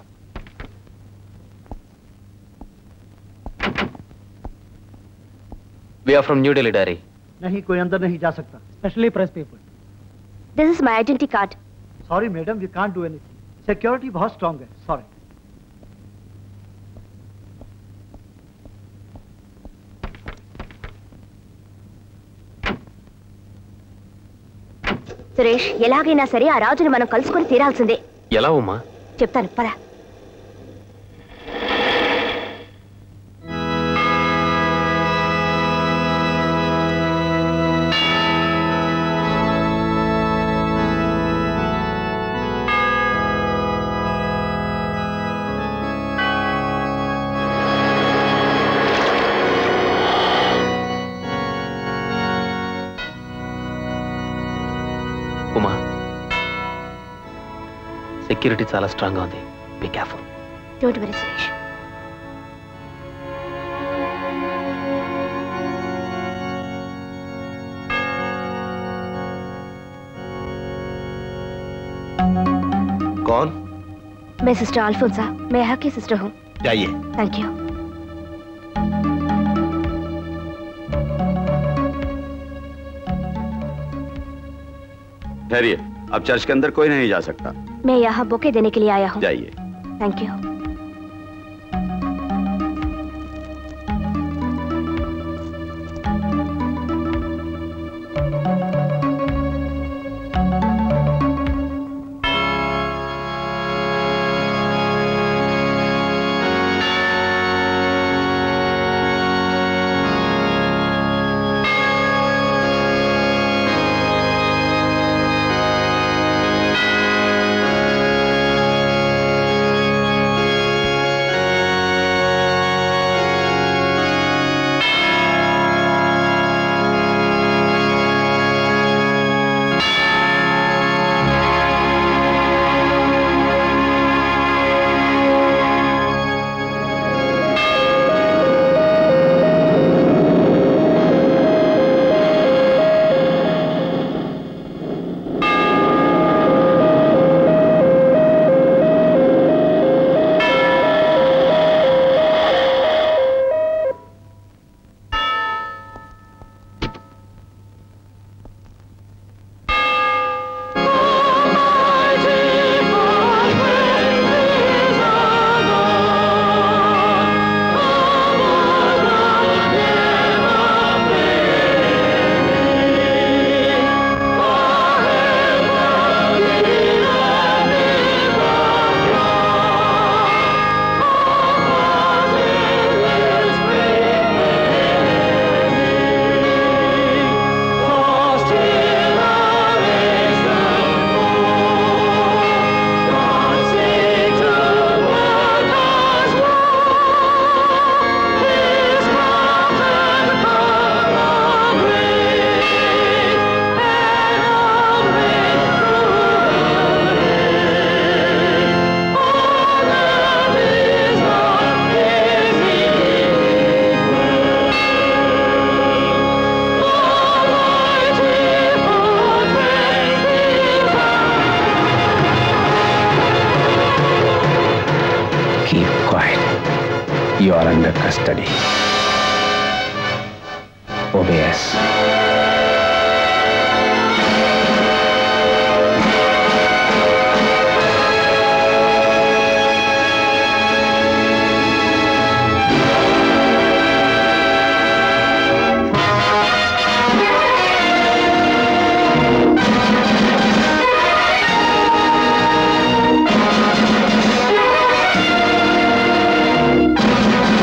we are from new Delhi డారీ नहीं कोई अंदर नहीं जा सकता specially press people this is my identity card sorry madam we can't do anything security बहुत स्ट्रांग है सॉरी సురేష్ ఎలాగైనా సరే ఆ రాజుని మనం కలుసుకొని తీరాల్సిందే ఎలా ఉమ్మా చెప్తాను పద ఉమా సెక్యూరిటీ చాలా స్ట్రాంగ్గా ఉంది be careful don't very Suresh कौन मैं सिस्टर अल्फोंसा मैं यहाँ की सिस्टर हूँ जाइए थैंक यू ठहरिए अब चर्च के अंदर कोई नहीं जा सकता मैं यहाँ बुके देने के लिए आया हूँ जाइए thank you Keep quiet. You are under custody. Obey us. Thank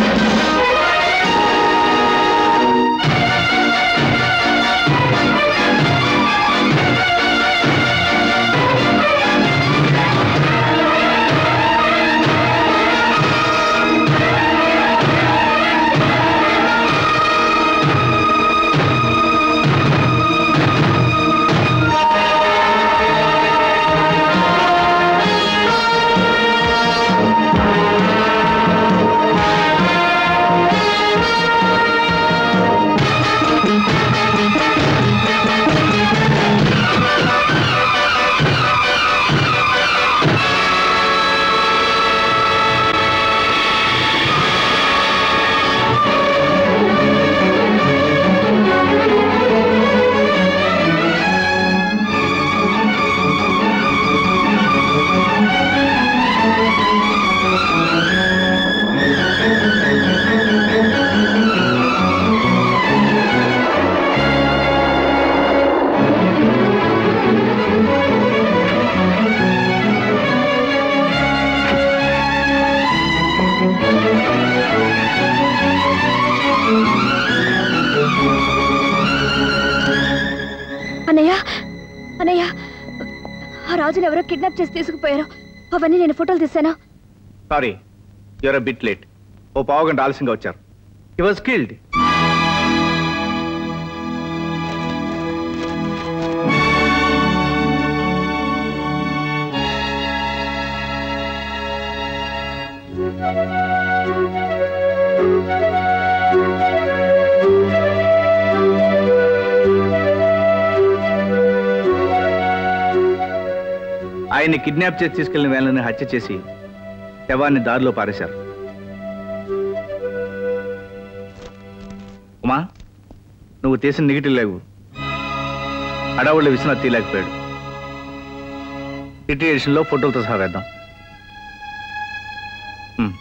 రాజుని ఎవరో కిడ్నాప్ చేసి తీసుకుపోయారు అవన్నీ నేను ఫోటోలు తీసానా సారీ యువర్ బిట్ లేట్ ఓ పావు గంట ఆలస్యంగా వచ్చారు హీ వాజ్ కిల్డ్ ఆయన్ని కిడ్నాప్ చేసి తీసుకెళ్లిన వేళని హత్య చేసి శవాన్ని దారిలో పారేశారు ఉమా నువ్వు తీసిన నెగిటివ్ లేవు అడవుళ్ళు విశ్వనాథ్ తీయలేకపోయాడు సిటీ ఎడిషన్లో ఫోటోలతో సహా వేద్దాం ఉమ్.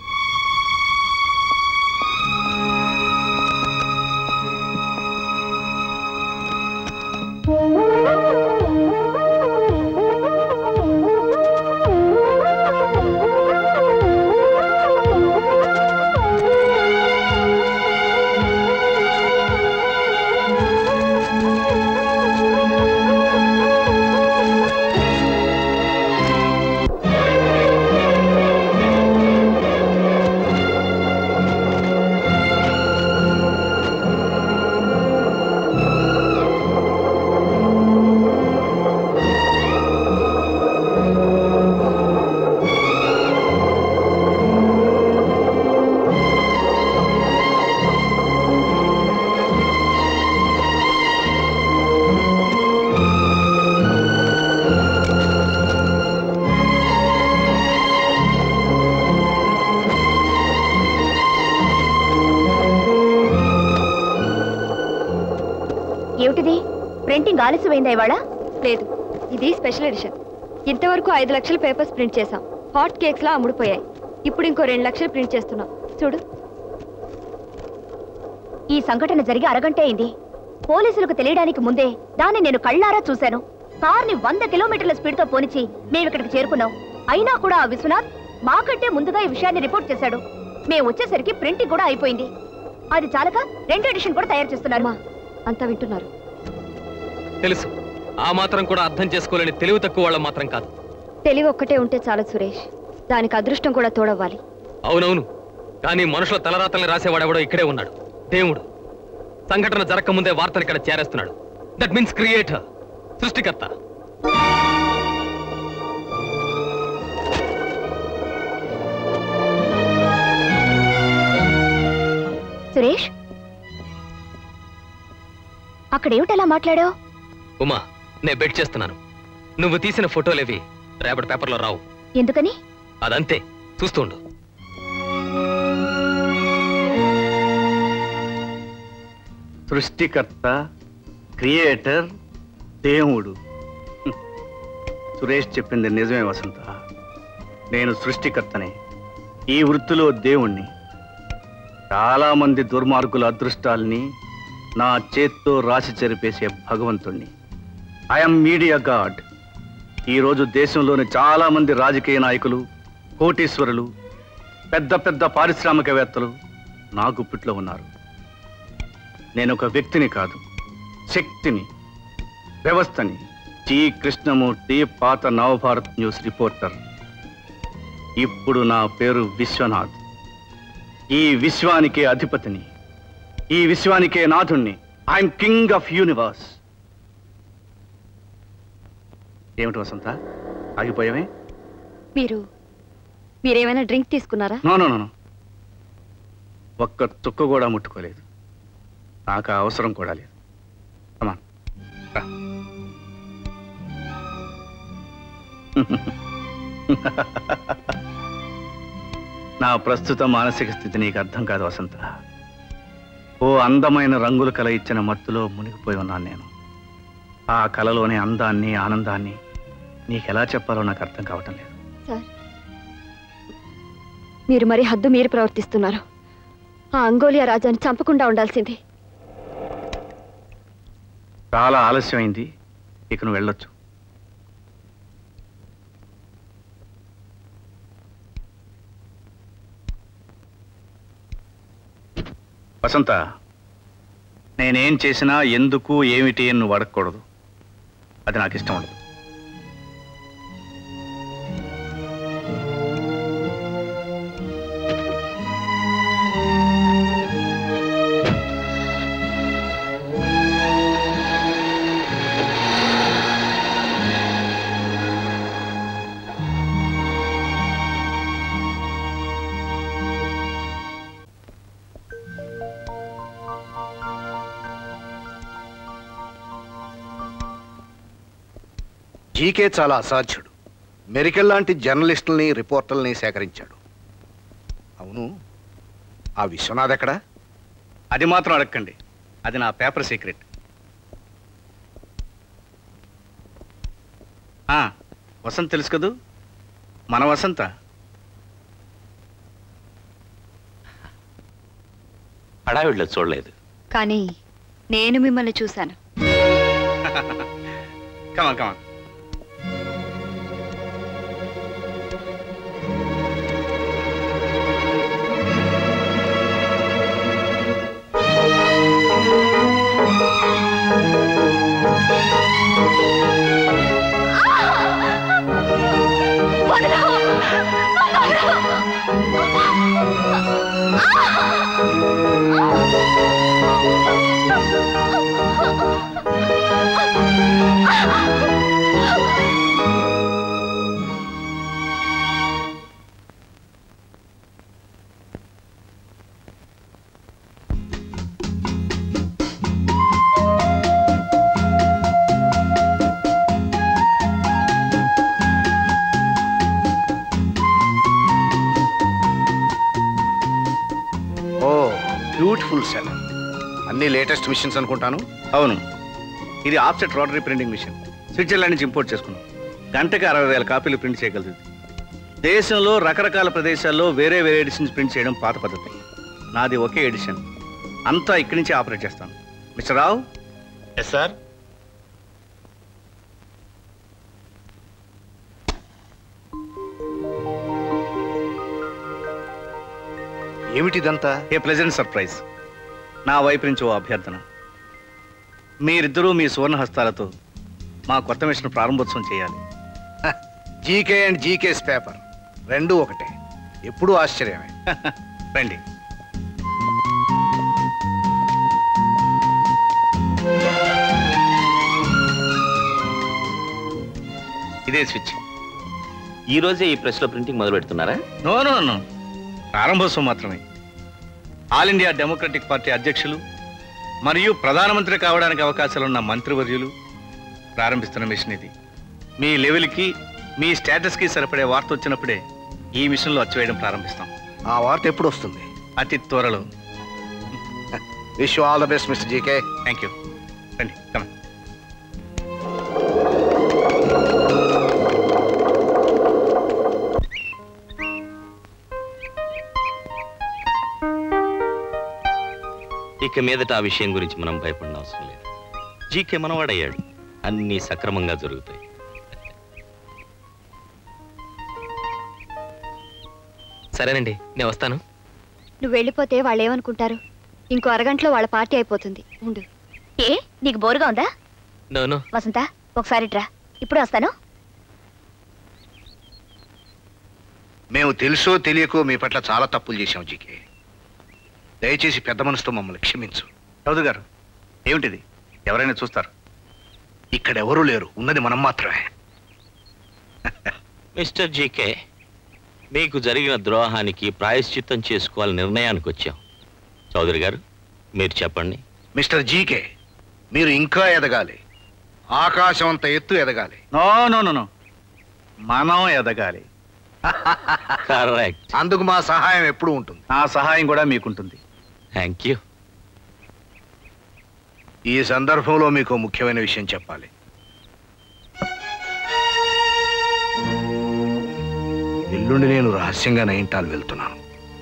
ఏమిటిది ప్రింటింగ్ ఆలస్యమైందా ఇవాళ లేదు ఇది స్పెషల్ ఎడిషన్ ఇంతవరకు ఐదు లక్షల పేపర్స్ ప్రింట్ చేశాం హాట్ కేక్స్ లా అమ్ముడుపోయాయి ఇప్పుడు ఇంకో రెండు లక్షలు ప్రింట్ చేస్తున్నాం చూడు ఈ సంఘటన జరిగి అరగంటే అయింది పోలీసులకు తెలియడానికి ముందే దాన్ని నేను కళ్ళారా చూశాను కార్ని వంద కిలోమీటర్ల స్పీడ్ తో పోనిచి మేము ఇక్కడికి చేరుకున్నాం అయినా కూడా ఆ విశ్వనాథ్ మాకంటే ముందుగా ఈ విషయాన్ని రిపోర్ట్ చేశాడు మేము వచ్చేసరికి ప్రింటింగ్ కూడా అయిపోయింది అది చాలక రెండు ఎడిషన్ కూడా తయారు చేస్తున్నారు అంతా వింటున్నారు తెలుసు ఆ మాత్రం కూడా అర్థం చేసుకోలేని తెలివి తక్కువ వాళ్ళం మాత్రం కాదు తెలివి ఒక్కటే ఉంటే చాలు సురేష్ దానికి అదృష్టం కూడా తోడవ్వాలి అవునవును కానీ మనుషుల తలరాతల్ని రాసేవాడెవడో ఇక్కడే ఉన్నాడు దేవుడు సంఘటన జరగకముందే వార్తను ఇక్కడ చేరేస్తున్నాడు దట్ మీన్స్ క్రియేటర్ సృష్టికర్త సురేష్ అక్కడేమిటలా మాట్లాడావు ఉమా నేను బెట్ చేస్తున్నాను నువ్వు తీసిన ఫోటోలేవి రేపటి పేపర్లో రావు ఎందుకని అదంతే చూస్తుండు సృష్టికర్త క్రియేటర్ దేవుడు హ్మ్. సురేష్ చెప్పింది నిజమే వసంత నేను సృష్టికర్తనే ఈ వృత్తిలో దేవుణ్ణి చాలా మంది దుర్మార్గుల అదృష్టాల్ని నా చేత్తో రాసి చెరిపేసే భగవంతుణ్ణి ఐఎమ్ మీడియా గాడ్ ఈరోజు దేశంలోని చాలా మంది రాజకీయ నాయకులు కోటీశ్వరులు పెద్ద పెద్ద పారిశ్రామికవేత్తలు నా గుప్పిట్లో ఉన్నారు నేను ఒక వ్యక్తిని కాదు శక్తిని వ్యవస్థని టి కృష్ణమూర్తి పాత నవభారత్ న్యూస్ రిపోర్టర్ ఇప్పుడు నా పేరు విశ్వనాథ్ ఈ విశ్వానికే అధిపతిని ఈ విశ్వానికే నాథుణ్ణి ఐఎమ్ కింగ్ ఆఫ్ యూనివర్స్ ఏమిటి వసంత ఆగిపోయామే మీరు మీరేమైనా డ్రింక్ తీసుకున్నారా నో నో నో నో. ఒక్క చుక్క కూడా ముట్టుకోలేదు నాకు ఆ అవసరం కూడా లేదు Come on. రా. నా ప్రస్తుత మానసిక స్థితి నీకు అర్థం కాదు వసంత ఓ అందమైన రంగుల కల ఇచ్చిన మత్తులో మునిగిపోయి ఉన్నాను నేను ఆ కలలోని అందాన్ని ఆనందాన్ని నీకెలా చెప్పాలో నాకు అర్థం కావటం లేదు సార్ మీరు మరి హద్దు మీరు ప్రవర్తిస్తున్నారు ఆ అంగోలియా రాజాని చంపకుండా ఉండాల్సింది చాలా ఆలస్యమైంది ఇక నువ్వు వెళ్ళొచ్చు వసంత నేనేం చేసినా ఎందుకు ఏమిటి అని నువ్వు అడగకూడదు అది నాకు ఇష్టం ఉండదు జీకే చాలా అసాధ్యుడు మెరికల్ లాంటి జర్నలిస్టుల్ని రిపోర్టర్లని సేకరించాడు అవును ఆ విశ్వనాథ్ ఎక్కడా అది మాత్రం అడగండి అది నా పేపర్ సీక్రెట్ ఆ, వసంత్ తెలుసు కదూ మన వసంత హడావిడిలో చూడలేదు కానీ నేను మిమ్మల్ని చూశాను కమా కమా ఓ బ్యూటిఫుల్ సెల్ అన్ని లేటెస్ట్ మిషన్స్ అనుకుంటాను అవును ఇది offset rotary printing machine Switzerland నుంచి ఇంపోర్ట్ చేసుకున్నాం గంటకి అరవై వేల కాపీలు ప్రింట్ చేయగలదు దేశంలో రకరకాల ప్రదేశాల్లో వేరే వేరే ఎడిషన్స్ ప్రింట్ చేయడం పాత పద్ధతి నాది ఒకే ఎడిషన్ అంతా ఇక్కడి నుంచి ఆపరేట్ చేస్తాను మిస్టర్ రావు ఎస్ సార్ ఏమిటిదంతా ఏ ప్లెజెంట్ సర్ప్రైజ్ నా వైపు నుంచి ఓ అభ్యర్థన మీరిద్దరూ మీ సువర్ణ హస్తాలతో మా కొత్త మిషన్ ప్రారంభోత్సవం చేయాలి జీకే అండ్ జీకేస్ పేపర్ రెండు ఒకటే ఎప్పుడూ ఆశ్చర్యమే రండి ఇదే స్విచ్ ఈ రోజే ఈ ప్రెస్లో ప్రింటింగ్ మొదలు పెడుతున్నారా నో నో నో ప్రారంభోత్సవం మాత్రమే ఆల్ ఇండియా డెమోక్రటిక్ పార్టీ అధ్యక్షులు మరియు ప్రధానమంత్రి కావడానికి అవకాశాలున్న మంత్రివర్యులు ప్రారంభిస్తున్న మిషన్ ఇది మీ లెవెల్కి మీ స్టేటస్కి సరిపడే వార్త వచ్చినప్పుడే ఈ మిషన్లో వచ్చేయడం ప్రారంభిస్తాం ఆ వార్త ఎప్పుడు వస్తుంది అతి త్వరలో wish all the best mister GK thank you రండి come on. ఇక మీదట ఆ విషయం గురించి మనం భయపడిన అవసరం లేదు జీకే మనవాడయ్యాడు అన్నీ సక్రమంగా జరుగుతాయి సరేనండి నేను వస్తాను నువ్వు వెళ్ళిపోతే వాళ్ళు ఏమనుకుంటారు ఇంకో అరగంటలో వాళ్ళ పార్టీ అయిపోతుంది ఉండు ఏ నీకు బోరుగా ఉందా నో నో వసంత ఒకసారి రా ఇప్పుడే వస్తాను మేము తెలుసో తెలియకో మీ పట్ల చాలా తప్పులు చేశాం జీకే దయచేసి పెద్ద మనసుతో మమ్మల్ని క్షమించు చౌదరి గారు ఏమిటిది ఎవరైనా చూస్తారు ఇక్కడ ఎవరూ లేరు ఉన్నది మనం మాత్రమే మిస్టర్ జీకే మీకు జరిగిన ద్రోహానికి ప్రాయశ్చిత్తం చేసుకోవాలని నిర్ణయానికి వచ్చాం చౌదరి గారు మీరు చెప్పండి మిస్టర్ జీకే మీరు ఇంకా ఎదగాలి ఆకాశం అంత ఎత్తు ఎదగాలి నో నో నో నో మనం ఎదగాలి కరెక్ట్ అందుకు మా సహాయం ఎప్పుడు ఉంటుంది నా సహాయం కూడా మీకుంటుంది థ్యాంక్ యూ ఈ సందర్భంలో మీకు ముఖ్యమైన విషయం చెప్పాలి ఎల్లుండి నేను రహస్యంగా నైంటాల్ వెళ్తున్నాను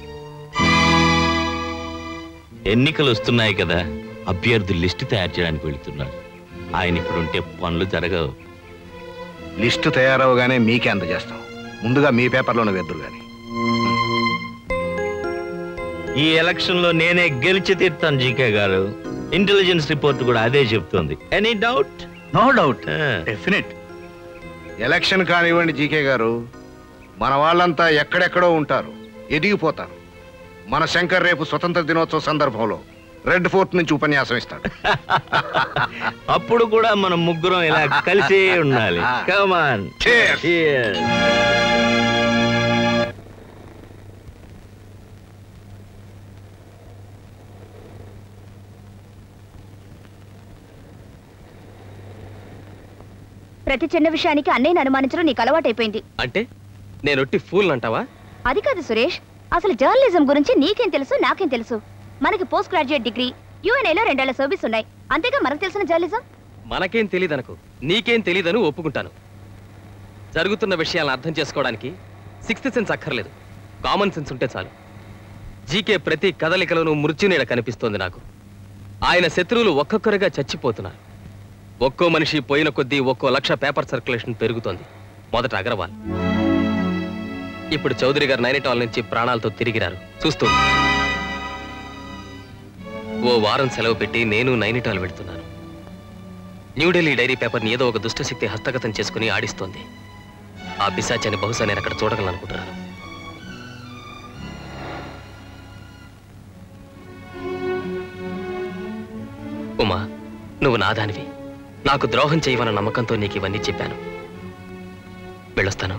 ఎన్నికలు వస్తున్నాయి కదా అభ్యర్థుల లిస్టు తయారు చేయడానికి వెళుతున్నారు ఆయన ఇప్పుడు ఉంటే పనులు జరగవు లిస్టు తయారవగానే మీకే అందజేస్తాం ముందుగా మీ పేపర్లోనే వెద్దురు కానీ ఈ ఎలక్షన్ లో నేనే గెలిచి తీర్తాను జీకే గారు ఇంటెలిజెన్స్ రిపోర్ట్ కూడా అదే చెప్తుంది any doubt no doubt definite election కానివ్వండి జీకే గారు మన వాళ్ళంతా ఎక్కడెక్కడో ఉంటారు ఎదిగిపోతారు మన శంకర్ రేపు స్వతంత్ర దినోత్సవ సందర్భంలో రెడ్ ఫోర్ట్ నుంచి ఉపన్యాసం ఇస్తాడు అప్పుడు కూడా మనం ముగ్గురం ఇలా కలిసే ఉండాలి కమాన్ ప్రతి చిన్న విషయానికి అన్నయ్యని అనుమానించడం నీకు అలవాటైపోయింది అంటే నేను ఒట్టి ఫూల్ అంటావా అది కాదు సురేష్ అసలు జర్నలిజం గురించి నీకేం తెలుసు నాకేం తెలుసు మనకి పోస్ట్ గ్రాడ్యుయేట్ డిగ్రీ యుఎన్ఏలో రెండేళ్ల సర్వీస్ ఉన్నాయి అంతేగా మనకు తెలిసిన జర్నలిజం మనకేం తెలియదనుకో నీకేం తెలియదని ఒప్పుకుంటాను జరుగుతున్న విషయాలను అర్థం చేసుకోవడానికి సిక్స్త్ సెన్స్ అక్కర్లేదు కామన్ సెన్స్ ఉంటే చాలు జీకే ప్రతి కదలికలోనూ మృత్యునీడ కనిపిస్తోంది నాకు ఆయన శత్రువులు ఒక్కొక్కరుగా చచ్చిపోతున్నారు ఒక్కో మనిషి పోయిన కొద్దీ ఒక్కో లక్ష పేపర్ సర్క్యులేషన్ పెరుగుతోంది మొదట అగర్వాల్ ఇప్పుడు చౌదరి గారు నైనిటాల్ నుంచి ప్రాణాలతో తిరిగిరారు చూస్తూ ఉండు. ఓ వారం సెలవు పెట్టి నేను నైనిటాల్ వెళ్తున్నాను న్యూఢిల్లీ డైరీ పేపర్ని ఏదో ఒక దుష్టశక్తి హస్తగతం చేసుకుని ఆడిస్తోంది ఆ పిశాచాన్ని బహుశా నేను అక్కడ చూడగలనుకుంటున్నాను ఉమా నువ్వు నాదానివి నాకు ద్రోహం చేయవన్న నమ్మకంతో నీకు ఇవన్నీ చెప్పాను వెళ్ళొస్తాను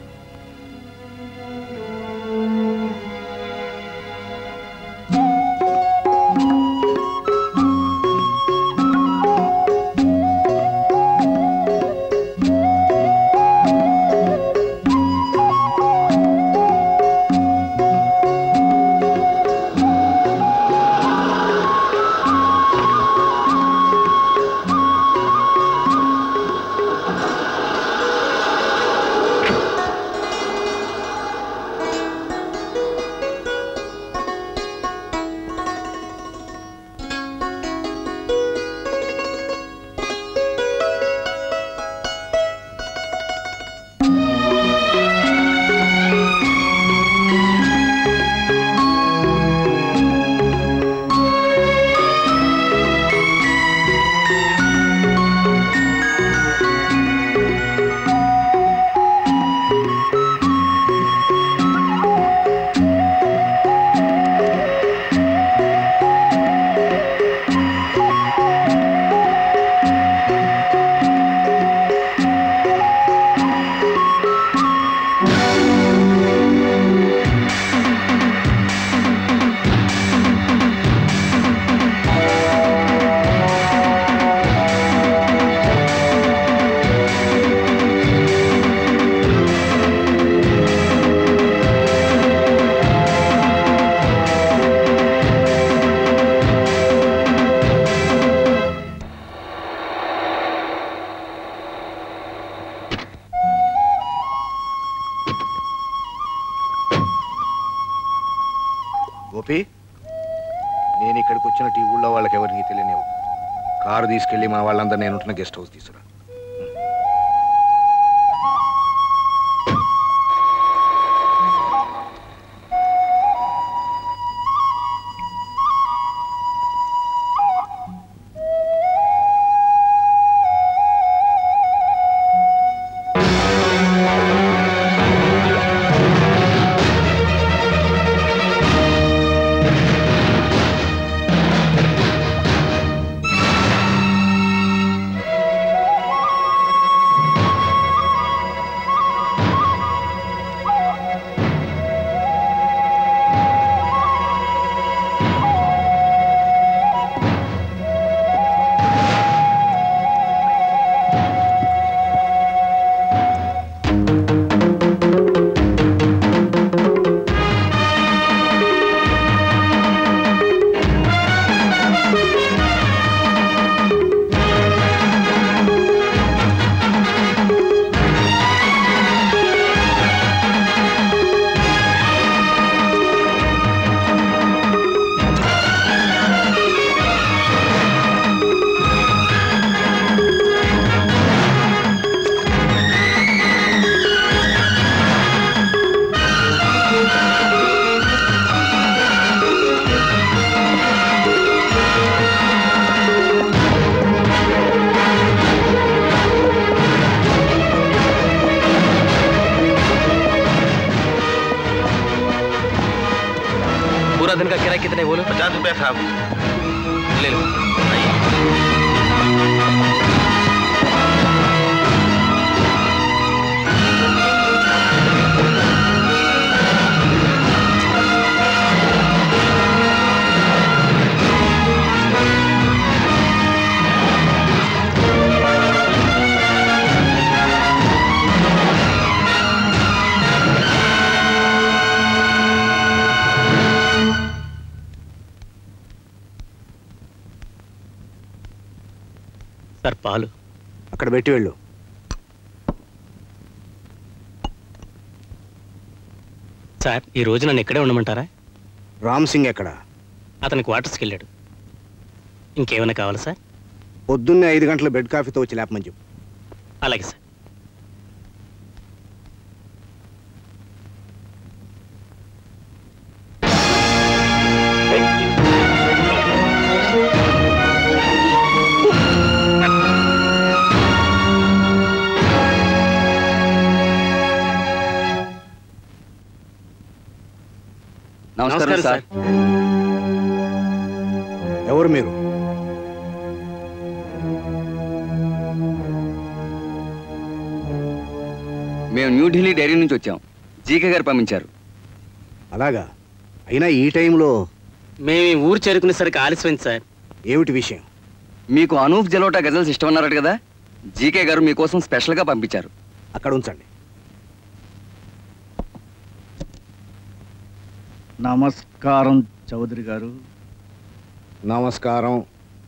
గోపి నేను ఇక్కడికి వచ్చినట్టు ఈ ఊళ్ళో వాళ్ళకి ఎవరికి తెలియనివ్వు కారు తీసుకెళ్ళి మన వాళ్ళందరూ నేను ఉంటున్న గెస్ట్ హౌస్ తీసుకురా पूरा दिन का किराया कितने बोलो पचास रुपया साहब ले लो Thank సార్ పాలు అక్కడ పెట్టి వెళ్ళు సార్ ఈ రోజు నన్ను ఇక్కడే ఉండమంటారా రామ్ సింగ్ ఎక్కడ అతని క్వార్టర్స్కి వెళ్ళాడు ఇంకేమైనా కావాలా సార్ పొద్దున్నే ఐదు గంటల బెడ్ కాఫీతో వచ్చి లేపమని చెప్పు అలాగే సార్ నమస్కారం సార్ ఎవరు మీరు మేము న్యూఢిల్లీ డైరీ నుంచి వచ్చాం జీకే గారు పంపించారు అలాగా అయినా ఈ టైంలో మేము ఈ ఊరు చేరుకునేసరికి ఆలస్యమైంది సార్ ఏమిటి విషయం మీకు అనూప్ జలోటా గజల్స్ ఇష్టం అన్నారట కదా జీకే గారు మీకోసం స్పెషల్గా పంపించారు అక్కడ ఉంచండి నమస్కారం చౌదరి గారు నమస్కారం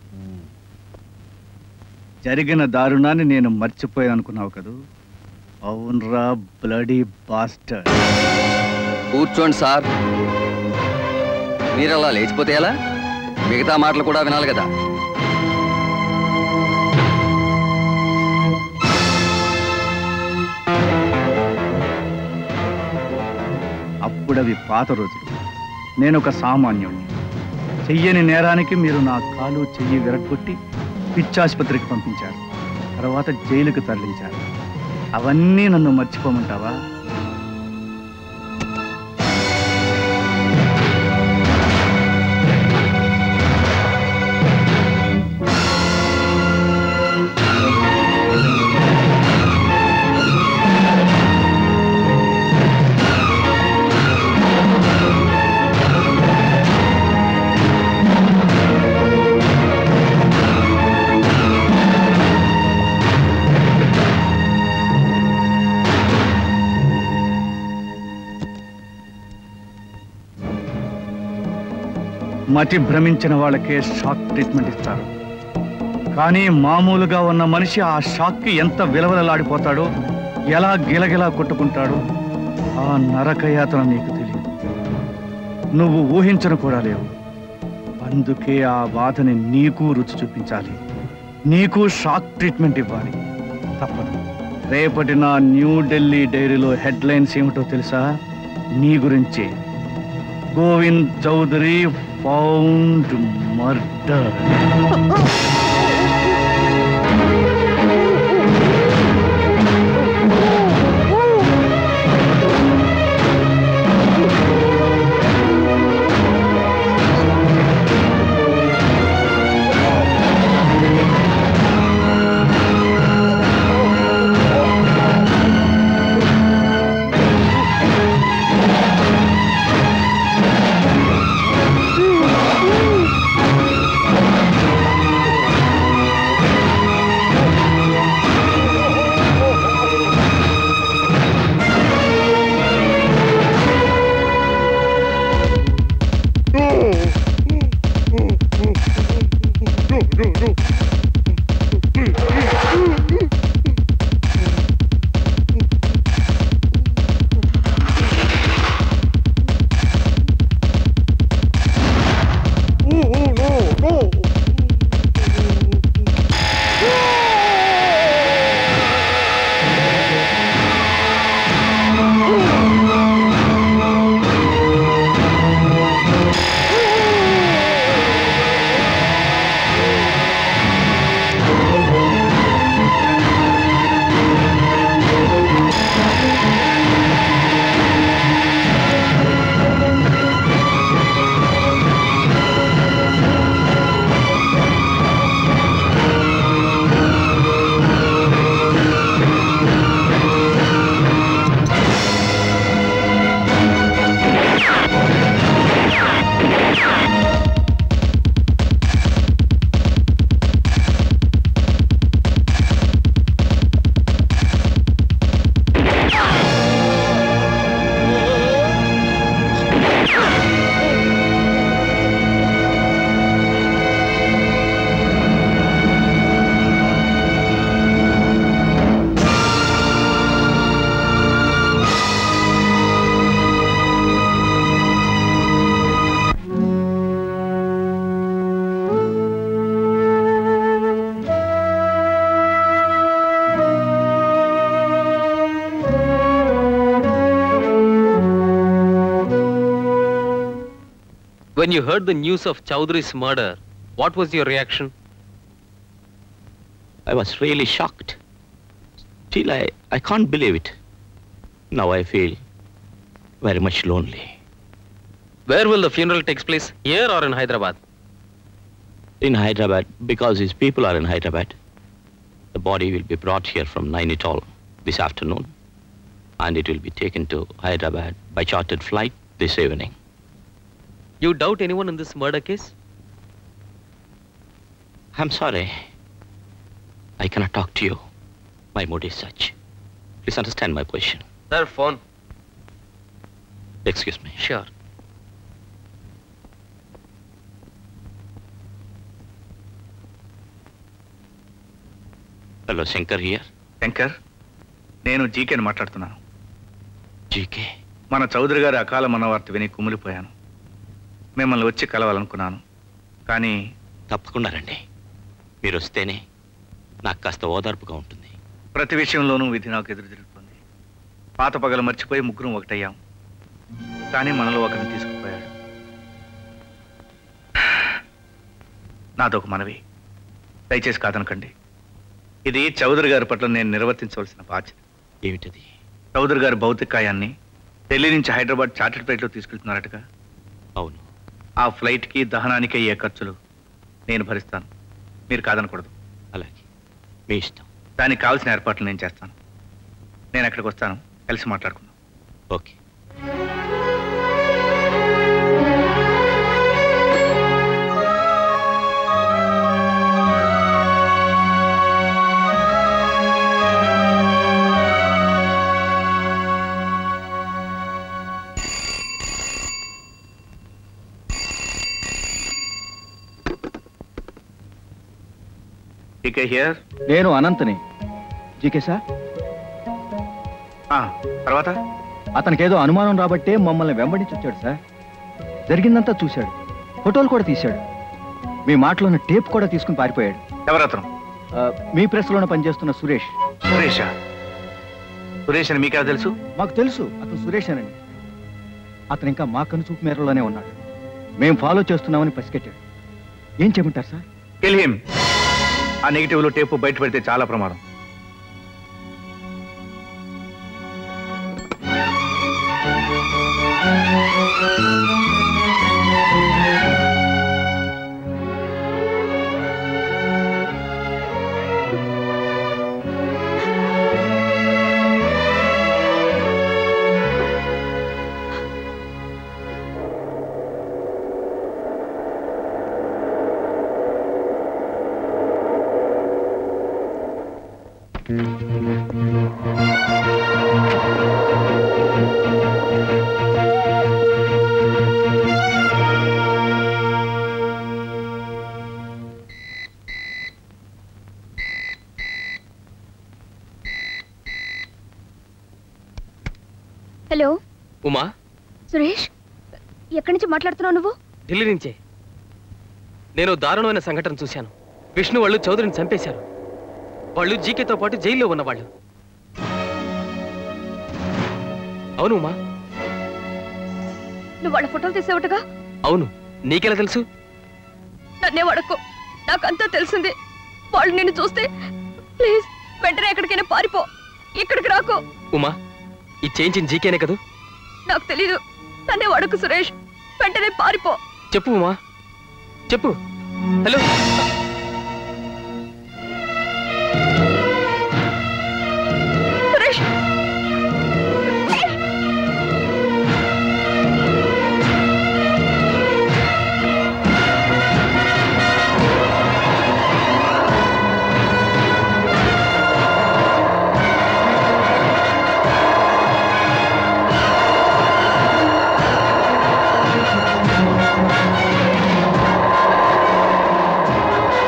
జరిగిన దారుణాన్ని నేను మర్చిపోయాను అనుకున్నావు కదూ అవునరా బ్లడీ బాస్టర్ కూర్చోండి సార్ మీరు అలా లేచిపోతే ఎలా మిగతా మాటలు కూడా వినాలి కదా అప్పుడవి పాత రోజులు నేను ఒక సామాన్యుడిని చెయ్యని నేరానికి మీరు నా కాలు చెయ్యి విరగొట్టి పిచ్చాసుపత్రికి పంపించారు తర్వాత జైలుకు తరలించారు అవన్నీ నన్ను మర్చిపోమంటావా మతి భ్రమించిన వాళ్ళకే షాక్ ట్రీట్మెంట్ ఇస్తారు కానీ మామూలుగా ఉన్న మనిషి ఆ షాక్కి ఎంత విలవలలాడిపోతాడో ఎలా గిలగిలా కొట్టుకుంటాడో ఆ నరకయాతన నీకు తెలియదు నువ్వు ఊహించను కూడా లేవు అందుకే ఆ బాధని నీకు రుచి చూపించాలి నీకు షాక్ ట్రీట్మెంట్ ఇవ్వాలి తప్పదు రేపటి నా న్యూఢిల్లీ డైరీలో హెడ్లైన్స్ ఏమిటో తెలుసా నీ గురించే Govind Chaudhary found murder Oh, When you heard the news of Chowdhury's murder, what was your reaction? I was really shocked. Still, I, I can't believe it. Now I feel very much lonely. Where will the funeral take place? Here or in Hyderabad? In Hyderabad, because his people are in Hyderabad, the body will be brought here from Nainital this afternoon, and it will be taken to Hyderabad by chartered flight this evening. You doubt anyone in this murder case? I'm sorry. I cannot talk to you. My mood is such. Please understand my position. Sir, phone. Excuse me. Sure. Hello, Shankar here. Shankar నేను జీకేని మాట్లాడుతున్నాను GK మన చౌదరి గారి అకాల మనవార్త విని కుమిలిపోయాను మిమ్మల్ని వచ్చి కలవాలనుకున్నాను కానీ తప్పకుండా రండి మీరు వస్తేనే నాకు కాస్త ఓదార్పుగా ఉంటుంది ప్రతి విషయంలోనూ విధి నాకు ఎదురు తిరుగుతుంది పాత పగలు మర్చిపోయి ముగ్గురం ఒకటయ్యాం కానీ మనలో ఒకరిని తీసుకుపోయాడు నాదొక మనవి దయచేసి కాదనకండి ఇది చౌదరి గారి పట్ల నేను నిర్వర్తించవలసిన బాధ్యత ఏమిటది చౌదరి గారి భౌతికాయాన్ని ఢిల్లీ నుంచి హైదరాబాద్ చార్టెడ్ ఫ్లైట్లో తీసుకెళ్తున్నారటగా అవును ఆ ఫ్లైట్కి దహనానికి అయ్యే ఖర్చులు నేను భరిస్తాను మీరు కాదనకూడదు అలాగే మీ ఇష్టం దానికి కావాల్సిన ఏర్పాట్లు నేను చేస్తాను నేను అక్కడికి వస్తాను కలిసి మాట్లాడుకుందాం ఓకే టీకే హియర్ నేను అనంతని జీకే సార్ తర్వాత అతనికేదో అనుమానం రాబట్టే మమ్మల్ని వెంబడించి వచ్చాడు సార్ జరిగిందంతా చూశాడు ఫోటోలు కూడా తీశాడు మీ మాటలో ఉన్న టేప్ కూడా తీసుకుని పారిపోయాడు ఎవరతను ఆ, మీ ప్రెస్లోనే పనిచేస్తున్న సురేష్ సురేష సురేష్ అని మీకెలా తెలుసు మాకు తెలుసు అతను సురేష్ అనండి అతను ఇంకా మా కనుచూపు మేరలోనే ఉన్నాడు మేము ఫాలో చేస్తున్నామని పసిగట్టాడు ఏం చేయమంటారు సార్ కిల్ హిమ్ ఆ నెగిటివ్ లో టేపు బయట పెడితే చాలా ప్రమాదం హలో ఉమా సురేష్ ఎక్కడి నుంచి మాట్లాడుతున్నావు నువ్వు ఢిల్లీ నుంచే నేను దారుణమైన సంఘటన చూశాను విష్ణు వాళ్ళు చౌదరిని చంపేశారు వాళ్ళు జీకేతో పాటు జైల్లో ఉన్నవాళ్ళు అవును ఉమా నువ్వు వాళ్ళ ఫోటోలు తీసేవటగా అవును నీకెలా తెలుసు నన్నే వడకు నాకంతా తెలిసింది వాళ్ళు నిన్ను చూస్తే ప్లీజ్ వెంటనే ఎక్కడికైనా పారిపో ఇక్కడికి రాకు ఉమా ఈ చేయించిన జీకేనే కదూ నాకు తెలీదు నన్నే వడకు సురేష్ వెంటనే పారిపో చెప్పు ఉమా చెప్పు హలో సురేష్ Thank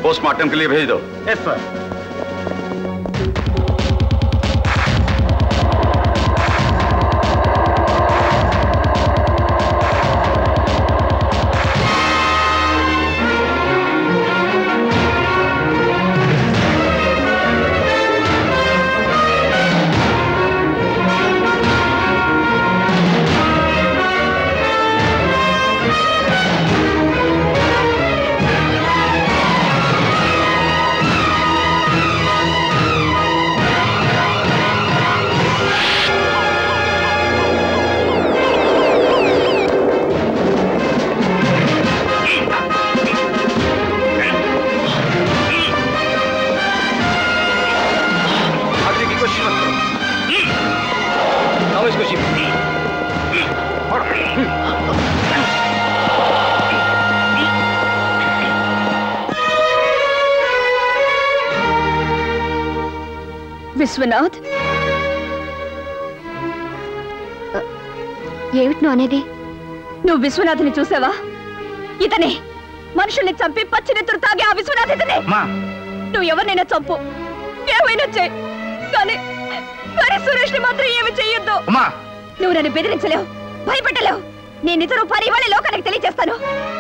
पोस्टमार्टम के लिए भेज दो यस सर भागने की कोशिश मत करो लाओ इसको जीप విశ్వనాథ్ ఏమిటి నువ్వు అనేది నువ్వు విశ్వనాథ్ని చూసావా ఇతనే మనుషుల్ని చంపి పచ్చినెత్తురు తాగి ఆ విశ్వనాథ్ ఇతనే నువ్వు ఎవరినైనా చంపు ఏమైనా చేయి కానీ కానీ సురేష్ ని మాత్రం ఏమి చెయ్యొద్దు నువ్వు నన్ను బెదిరించలేవు భయపెట్టలేవు నేను ఇతరు పని ఇవాళ లోకానికి తెలియజేస్తాను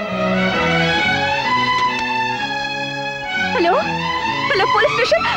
హలో హలో పోలీస్ స్టేషన్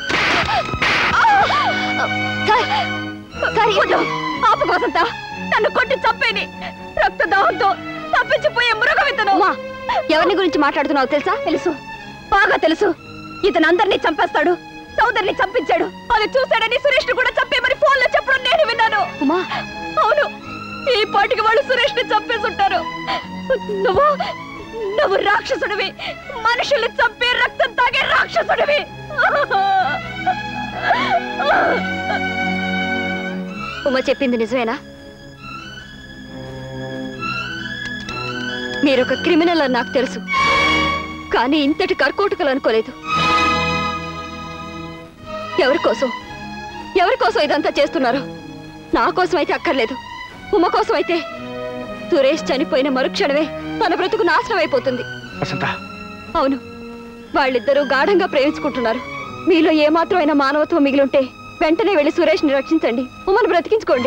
వద్దు ఆపు వసంత నన్ను కొట్టి చంపేని రక్తదాహంతో తప్పించిపోయే మృగం ఇతను ఎవరిని గురించి మాట్లాడుతున్నావు తెలుసా తెలుసు బాగా తెలుసు ఇతను అందరినీ చంపేస్తాడు సోదరిని చంపించాడు అది చూశాడని సురేష్ ని కూడా చంపేమని ఫోన్ లో చెప్పడం నేను విన్నాను ఉమా అవును ఈ పాటికి వాళ్ళు సురేష్ ని చంపేసుంటారు నువ్వు నువ్వు రాక్షసుడివి మనుషుల్ని చంపి రక్తం తాగే రాక్షసుడివి ఉమ చెప్పింది నిజమేనా మీరొక క్రిమినల్ అని నాకు తెలుసు కానీ ఇంతటి కర్కోటకలు అనుకోలేదు ఎవరి కోసం ఎవరి కోసం ఇదంతా చేస్తున్నారు నా కోసం అయితే అక్కర్లేదు ఉమ కోసం అయితే సురేష్ చనిపోయిన మరుక్షణమే తన బ్రతుకు నాశనం అయిపోతుంది వసంత అవును వాళ్ళిద్దరూ గాఢంగా ప్రేమించుకుంటున్నారు మీలో ఏమాత్రమైన మానవత్వం మిగిలుంటే వెంటనే వెళ్లి సురేష్ని రక్షించండి ఉమ్మను బ్రతికించుకోండి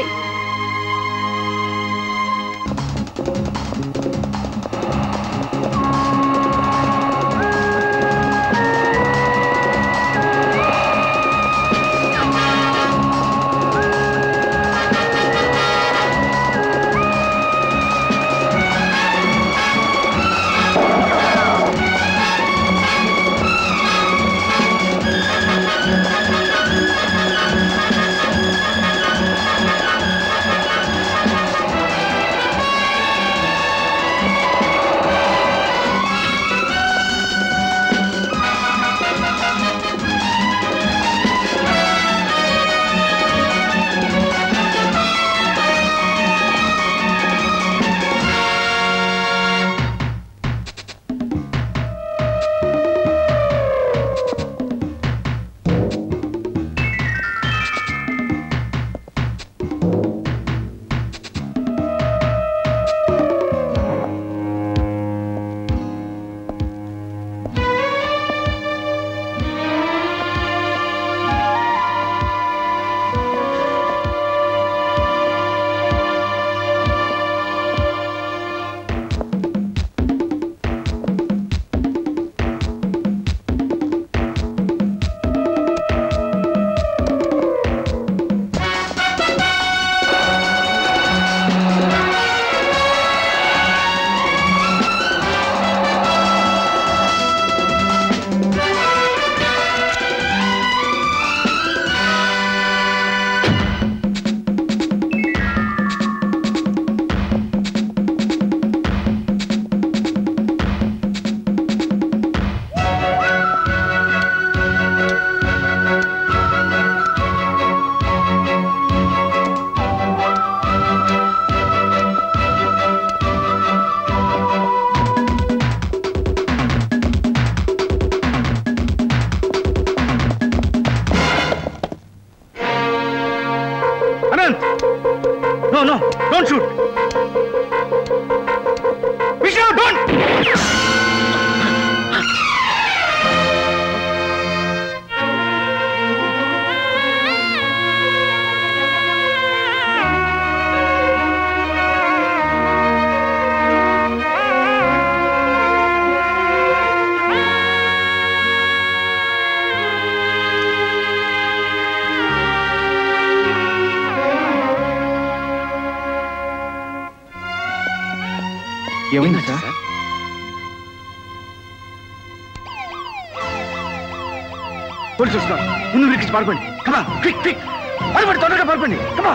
Anant no no don't shoot Vishnu don't ఏమైంది సార్ పోలీసు వస్తున్నారు ముందు విరికించి పారిపోండి కమా క్విక్ క్విక్ పారిపోండి తొందరగా పారిపోండి కమా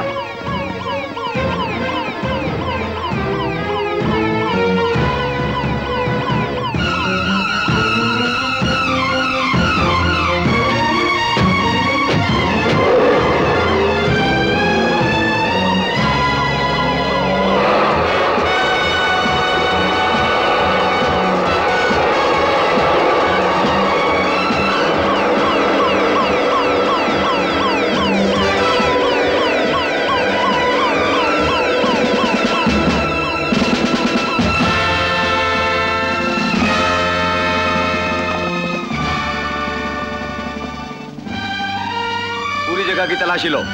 पूरी जगह की तलाशी लो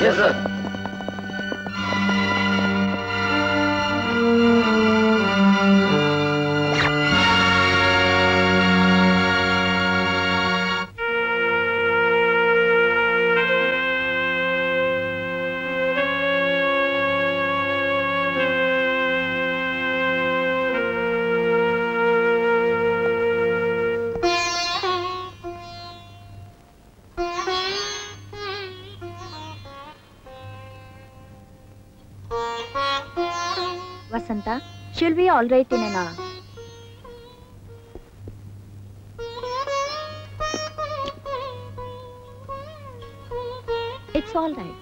Vasantha she'll be all right ఇన్ అన్ ఇట్స్ ఆల్ రైట్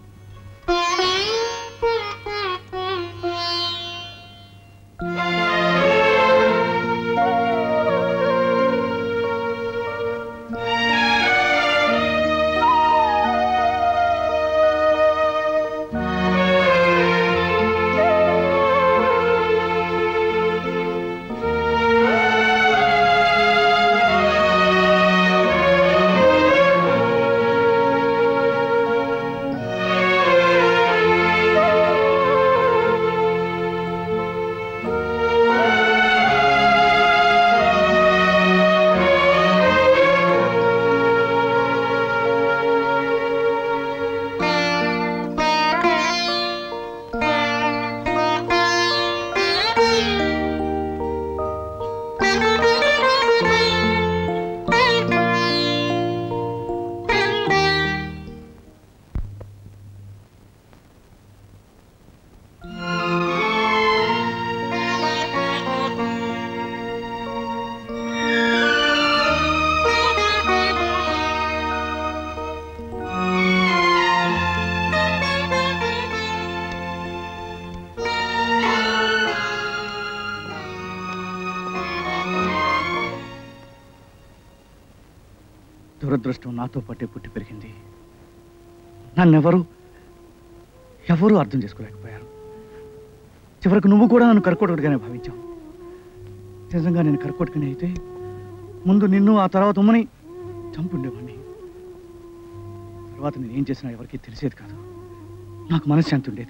దురదృష్టం నాతో పాటే పుట్టి పెరిగింది నన్నెవరు ఎవరూ అర్థం చేసుకోలేకపోయారు చివరకు నువ్వు కూడా నన్ను కర్కోటకుడిగానే భావించావు నిజంగా నేను కర్కోటకనే అయితే ముందు నిన్ను ఆ తర్వాత ఉమ్మని చంపుండేవాడిని తర్వాత నేను ఏం చేసినా ఎవరికీ తెలిసేది కాదు నాకు మనశ్శాంతి ఉండేది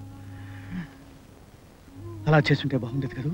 అలా చేస్తుంటే బాగుండేది కదా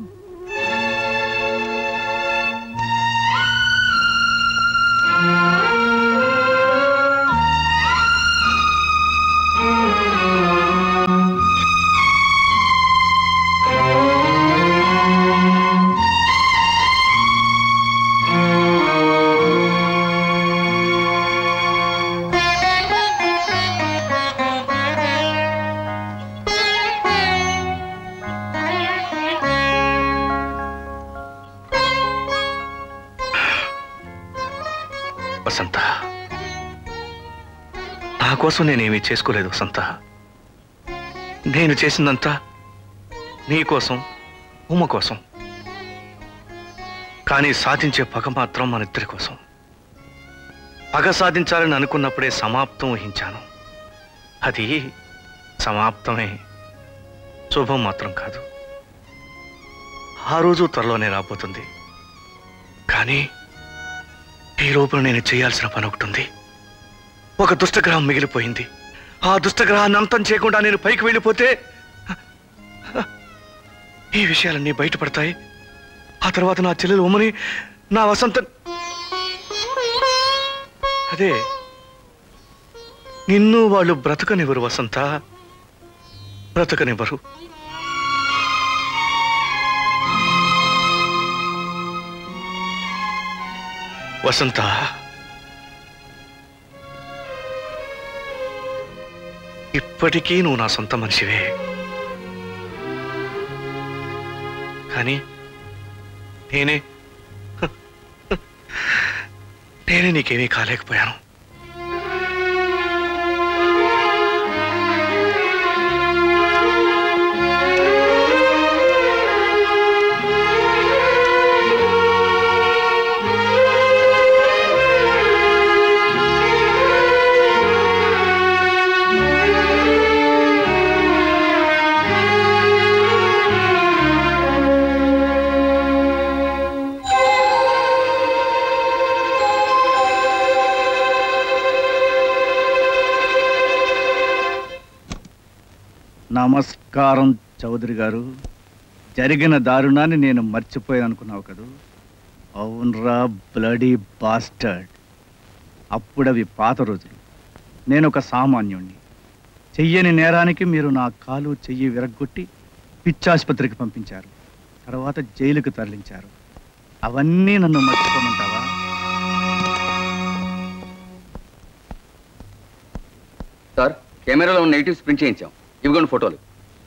వసంత నా కోసం నేనేమీ చేసుకోలేదు వసంత నేను చేసిందంతా నీ కోసం ఉమ కోసం కానీ సాధించే పగ మాత్రం మన ఇద్దరి కోసం పగ సాధించాలని అనుకున్నప్పుడే సమాప్తం ఊహించాను అది సమాప్తమే శుభం మాత్రం కాదు ఆ రోజు త్వరలోనే రాబోతుంది కానీ ఈ లోపల నేను చేయాల్సిన పని ఒకటి ఉంది ఒక దుష్టగ్రహం మిగిలిపోయింది ఆ దుష్టగ్రహాన్ని అంతం చేయకుండా నేను పైకి వెళ్ళిపోతే ఈ విషయాలన్నీ బయటపడతాయి ఆ తర్వాత నా చెల్లెలు ఉమ్మని నా వసంత అదే నిన్ను వాళ్ళు బ్రతకనివ్వరు వసంత బ్రతకనివ్వరు వసంత ఇప్పటికీ నువ్వు నా సొంత మనిషివే కానీ నేనే నేనే నీకేమీ కాలేకపోయాను నమస్కారం చౌదరి గారు జరిగిన దారుణాన్ని నేను మర్చిపోయాను అనుకున్నావు కదూ అవునరా బ్లడీ బాస్టర్డ్ అప్పుడవి పాత రోజులు నేను ఒక సామాన్యుణ్ణి చెయ్యని నేరానికి మీరు నా కాలు చెయ్యి విరగ్గొట్టి పిచ్చాసుపత్రికి పంపించారు తర్వాత జైలుకు తరలించారు అవన్నీ నన్ను మర్చిపోమంటావా సార్ కెమెరాలో ఉన్న నెగిటివ్స్ ప్రింట్ చేయించాం ఇవిగోండి ఫోటోలు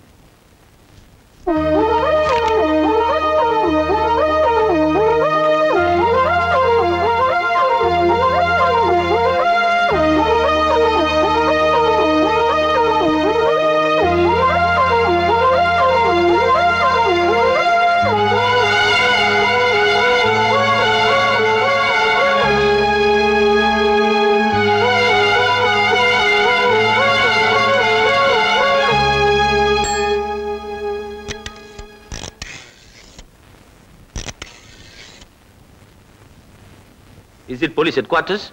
Is it police headquarters?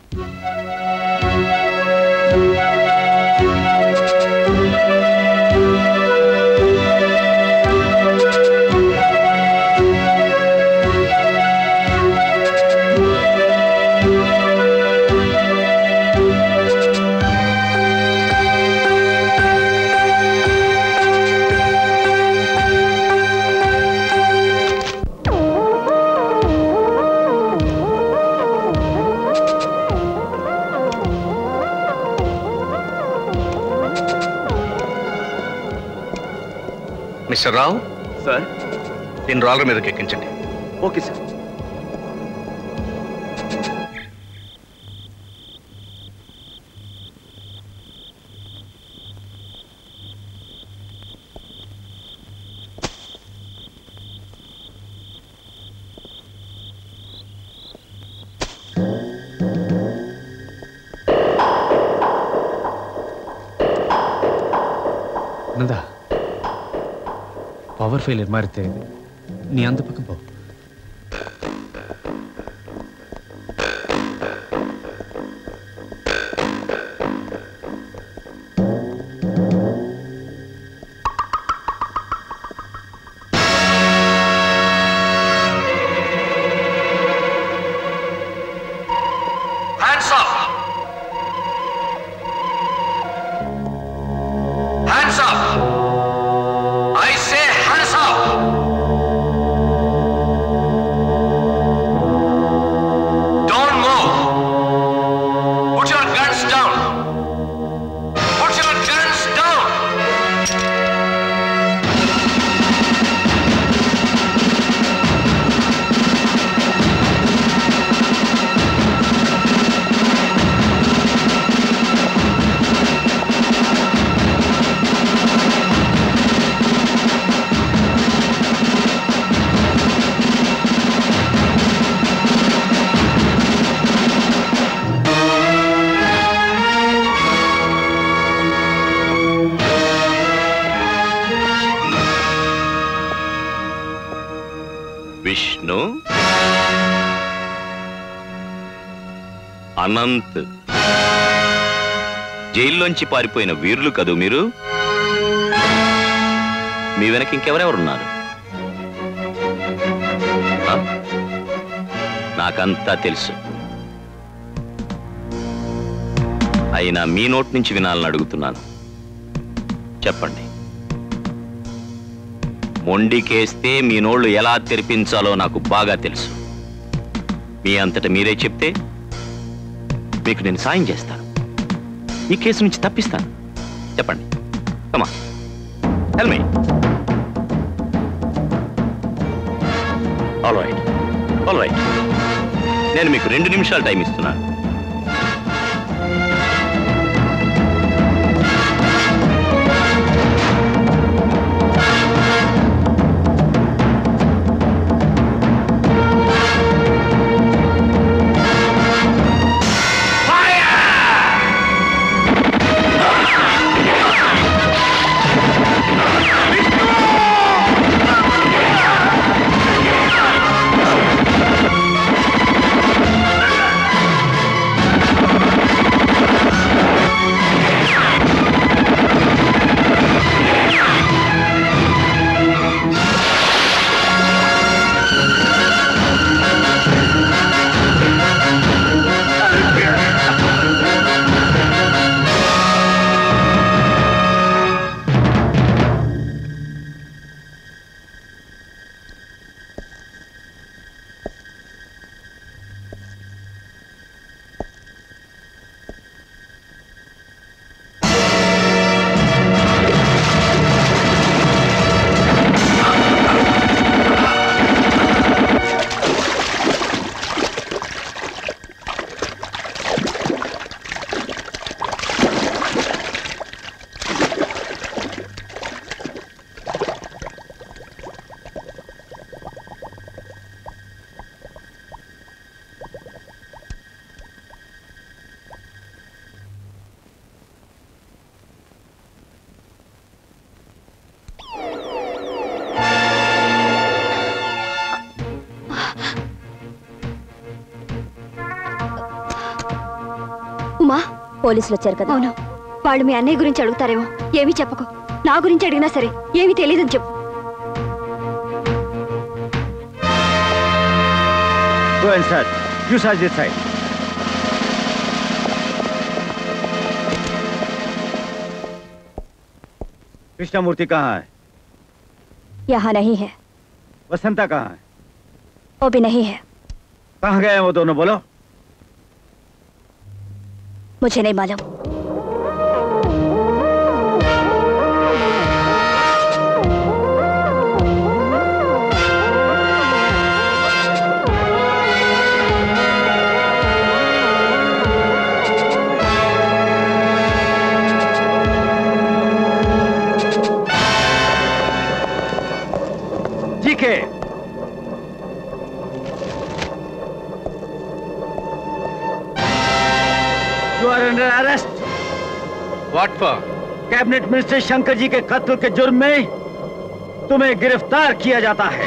Mister Rao sir దీని రాళ్ళ మీదకి ఎక్కించండి ఓకే సార్ ನಂದ ಪವರ್ ಫೇಲಿಯರ್ ಮಾರುತ್ತೆ ಇದೆ ನೀ ಅಂದ ಪಕ್ಕ ಪೋ Hands up! Hands up! I say hands up! Don't move! Put your guns down! Put your guns down! Vishnu Anant జైల్లోంచి పారిపోయిన వీరులు కదూ మీరు మీ వెనక ఇంకెవరెవరున్నారు ఆ? నాకంతా తెలుసు అయినా మీ నోటి నుంచి వినాలని అడుగుతున్నాను చెప్పండి మొండికేస్తే మీ నోళ్ళు ఎలా తెరిపించాలో నాకు బాగా తెలుసు మీ అంతట మీరే చెప్తే మీకు నేను సాయం చేస్తాను ఈ కేసు నుంచి తప్పిస్తాను చెప్పండి కమా help me all right all right నేను మీకు రెండు నిమిషాలు టైం ఇస్తున్నాను ఉమా పోలీసులు వచ్చారు కదా అవును వాళ్ళు మీ అన్నయ్య గురించి అడుగుతారేమో ఏమీ చెప్పకు నా గురించి అడిగినా సరే ఏమీ తెలియదని చెప్పు Go inside. You search this side. Krishnamurthy कहाँ है यहाँ नहीं है वसंता कहाँ है वो भी नहीं है कहाँ गए हैं वो दोनों बोलो मुझे नहीं मालूम G K you are under arrest what for cabinet minister Shankar ji के कत्ल के जुर्म में तुम्हें गिरफ्तार किया जाता है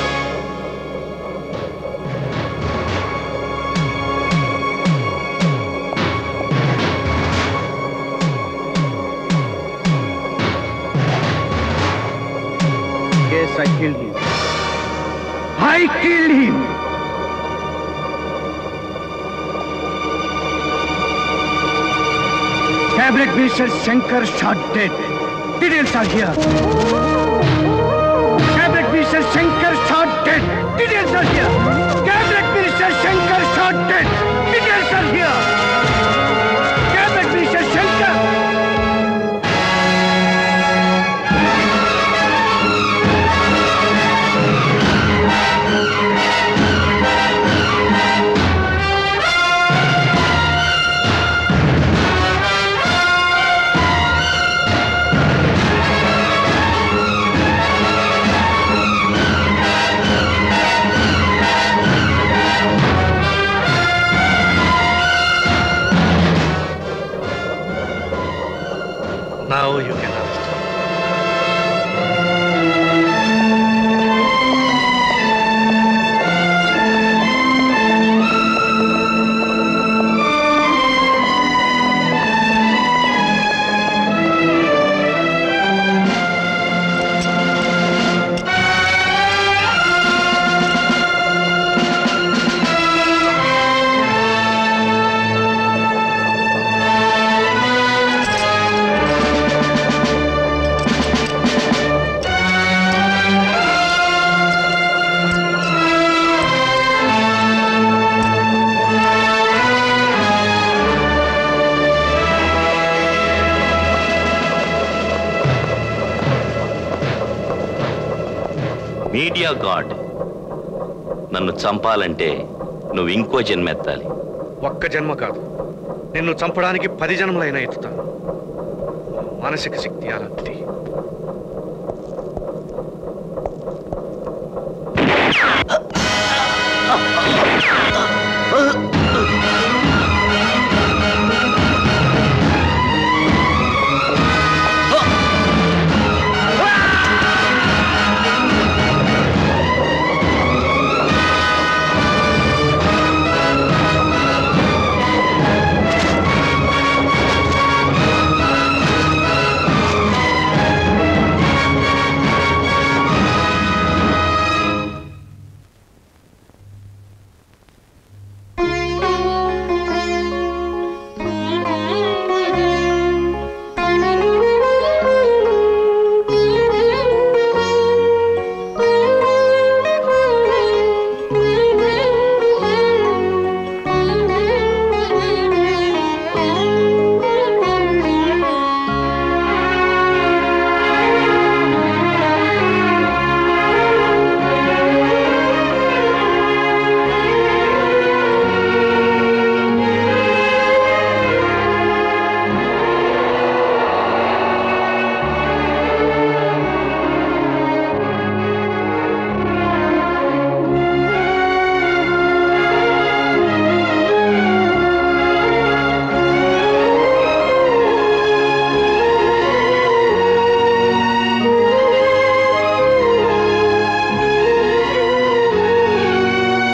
Yes, I killed him. I killed him. Cabinet Minister Shankar shot dead. Details are here. Cabinet Minister Shankar shot dead. Details are here. Cabinet Minister Shankar shot dead. Details are here. Cabinet Minister Shankar. Now you can arrest him. Yes, dear god నన్ను చంపాలంటే నువ్వు ఇంకో జన్మెత్తాలి ఒక్క జన్మ కాదు నిన్ను చంపడానికి పది జన్మలైనా ఎత్తుతాను మానసిక శక్తి అలాంటిది ఆ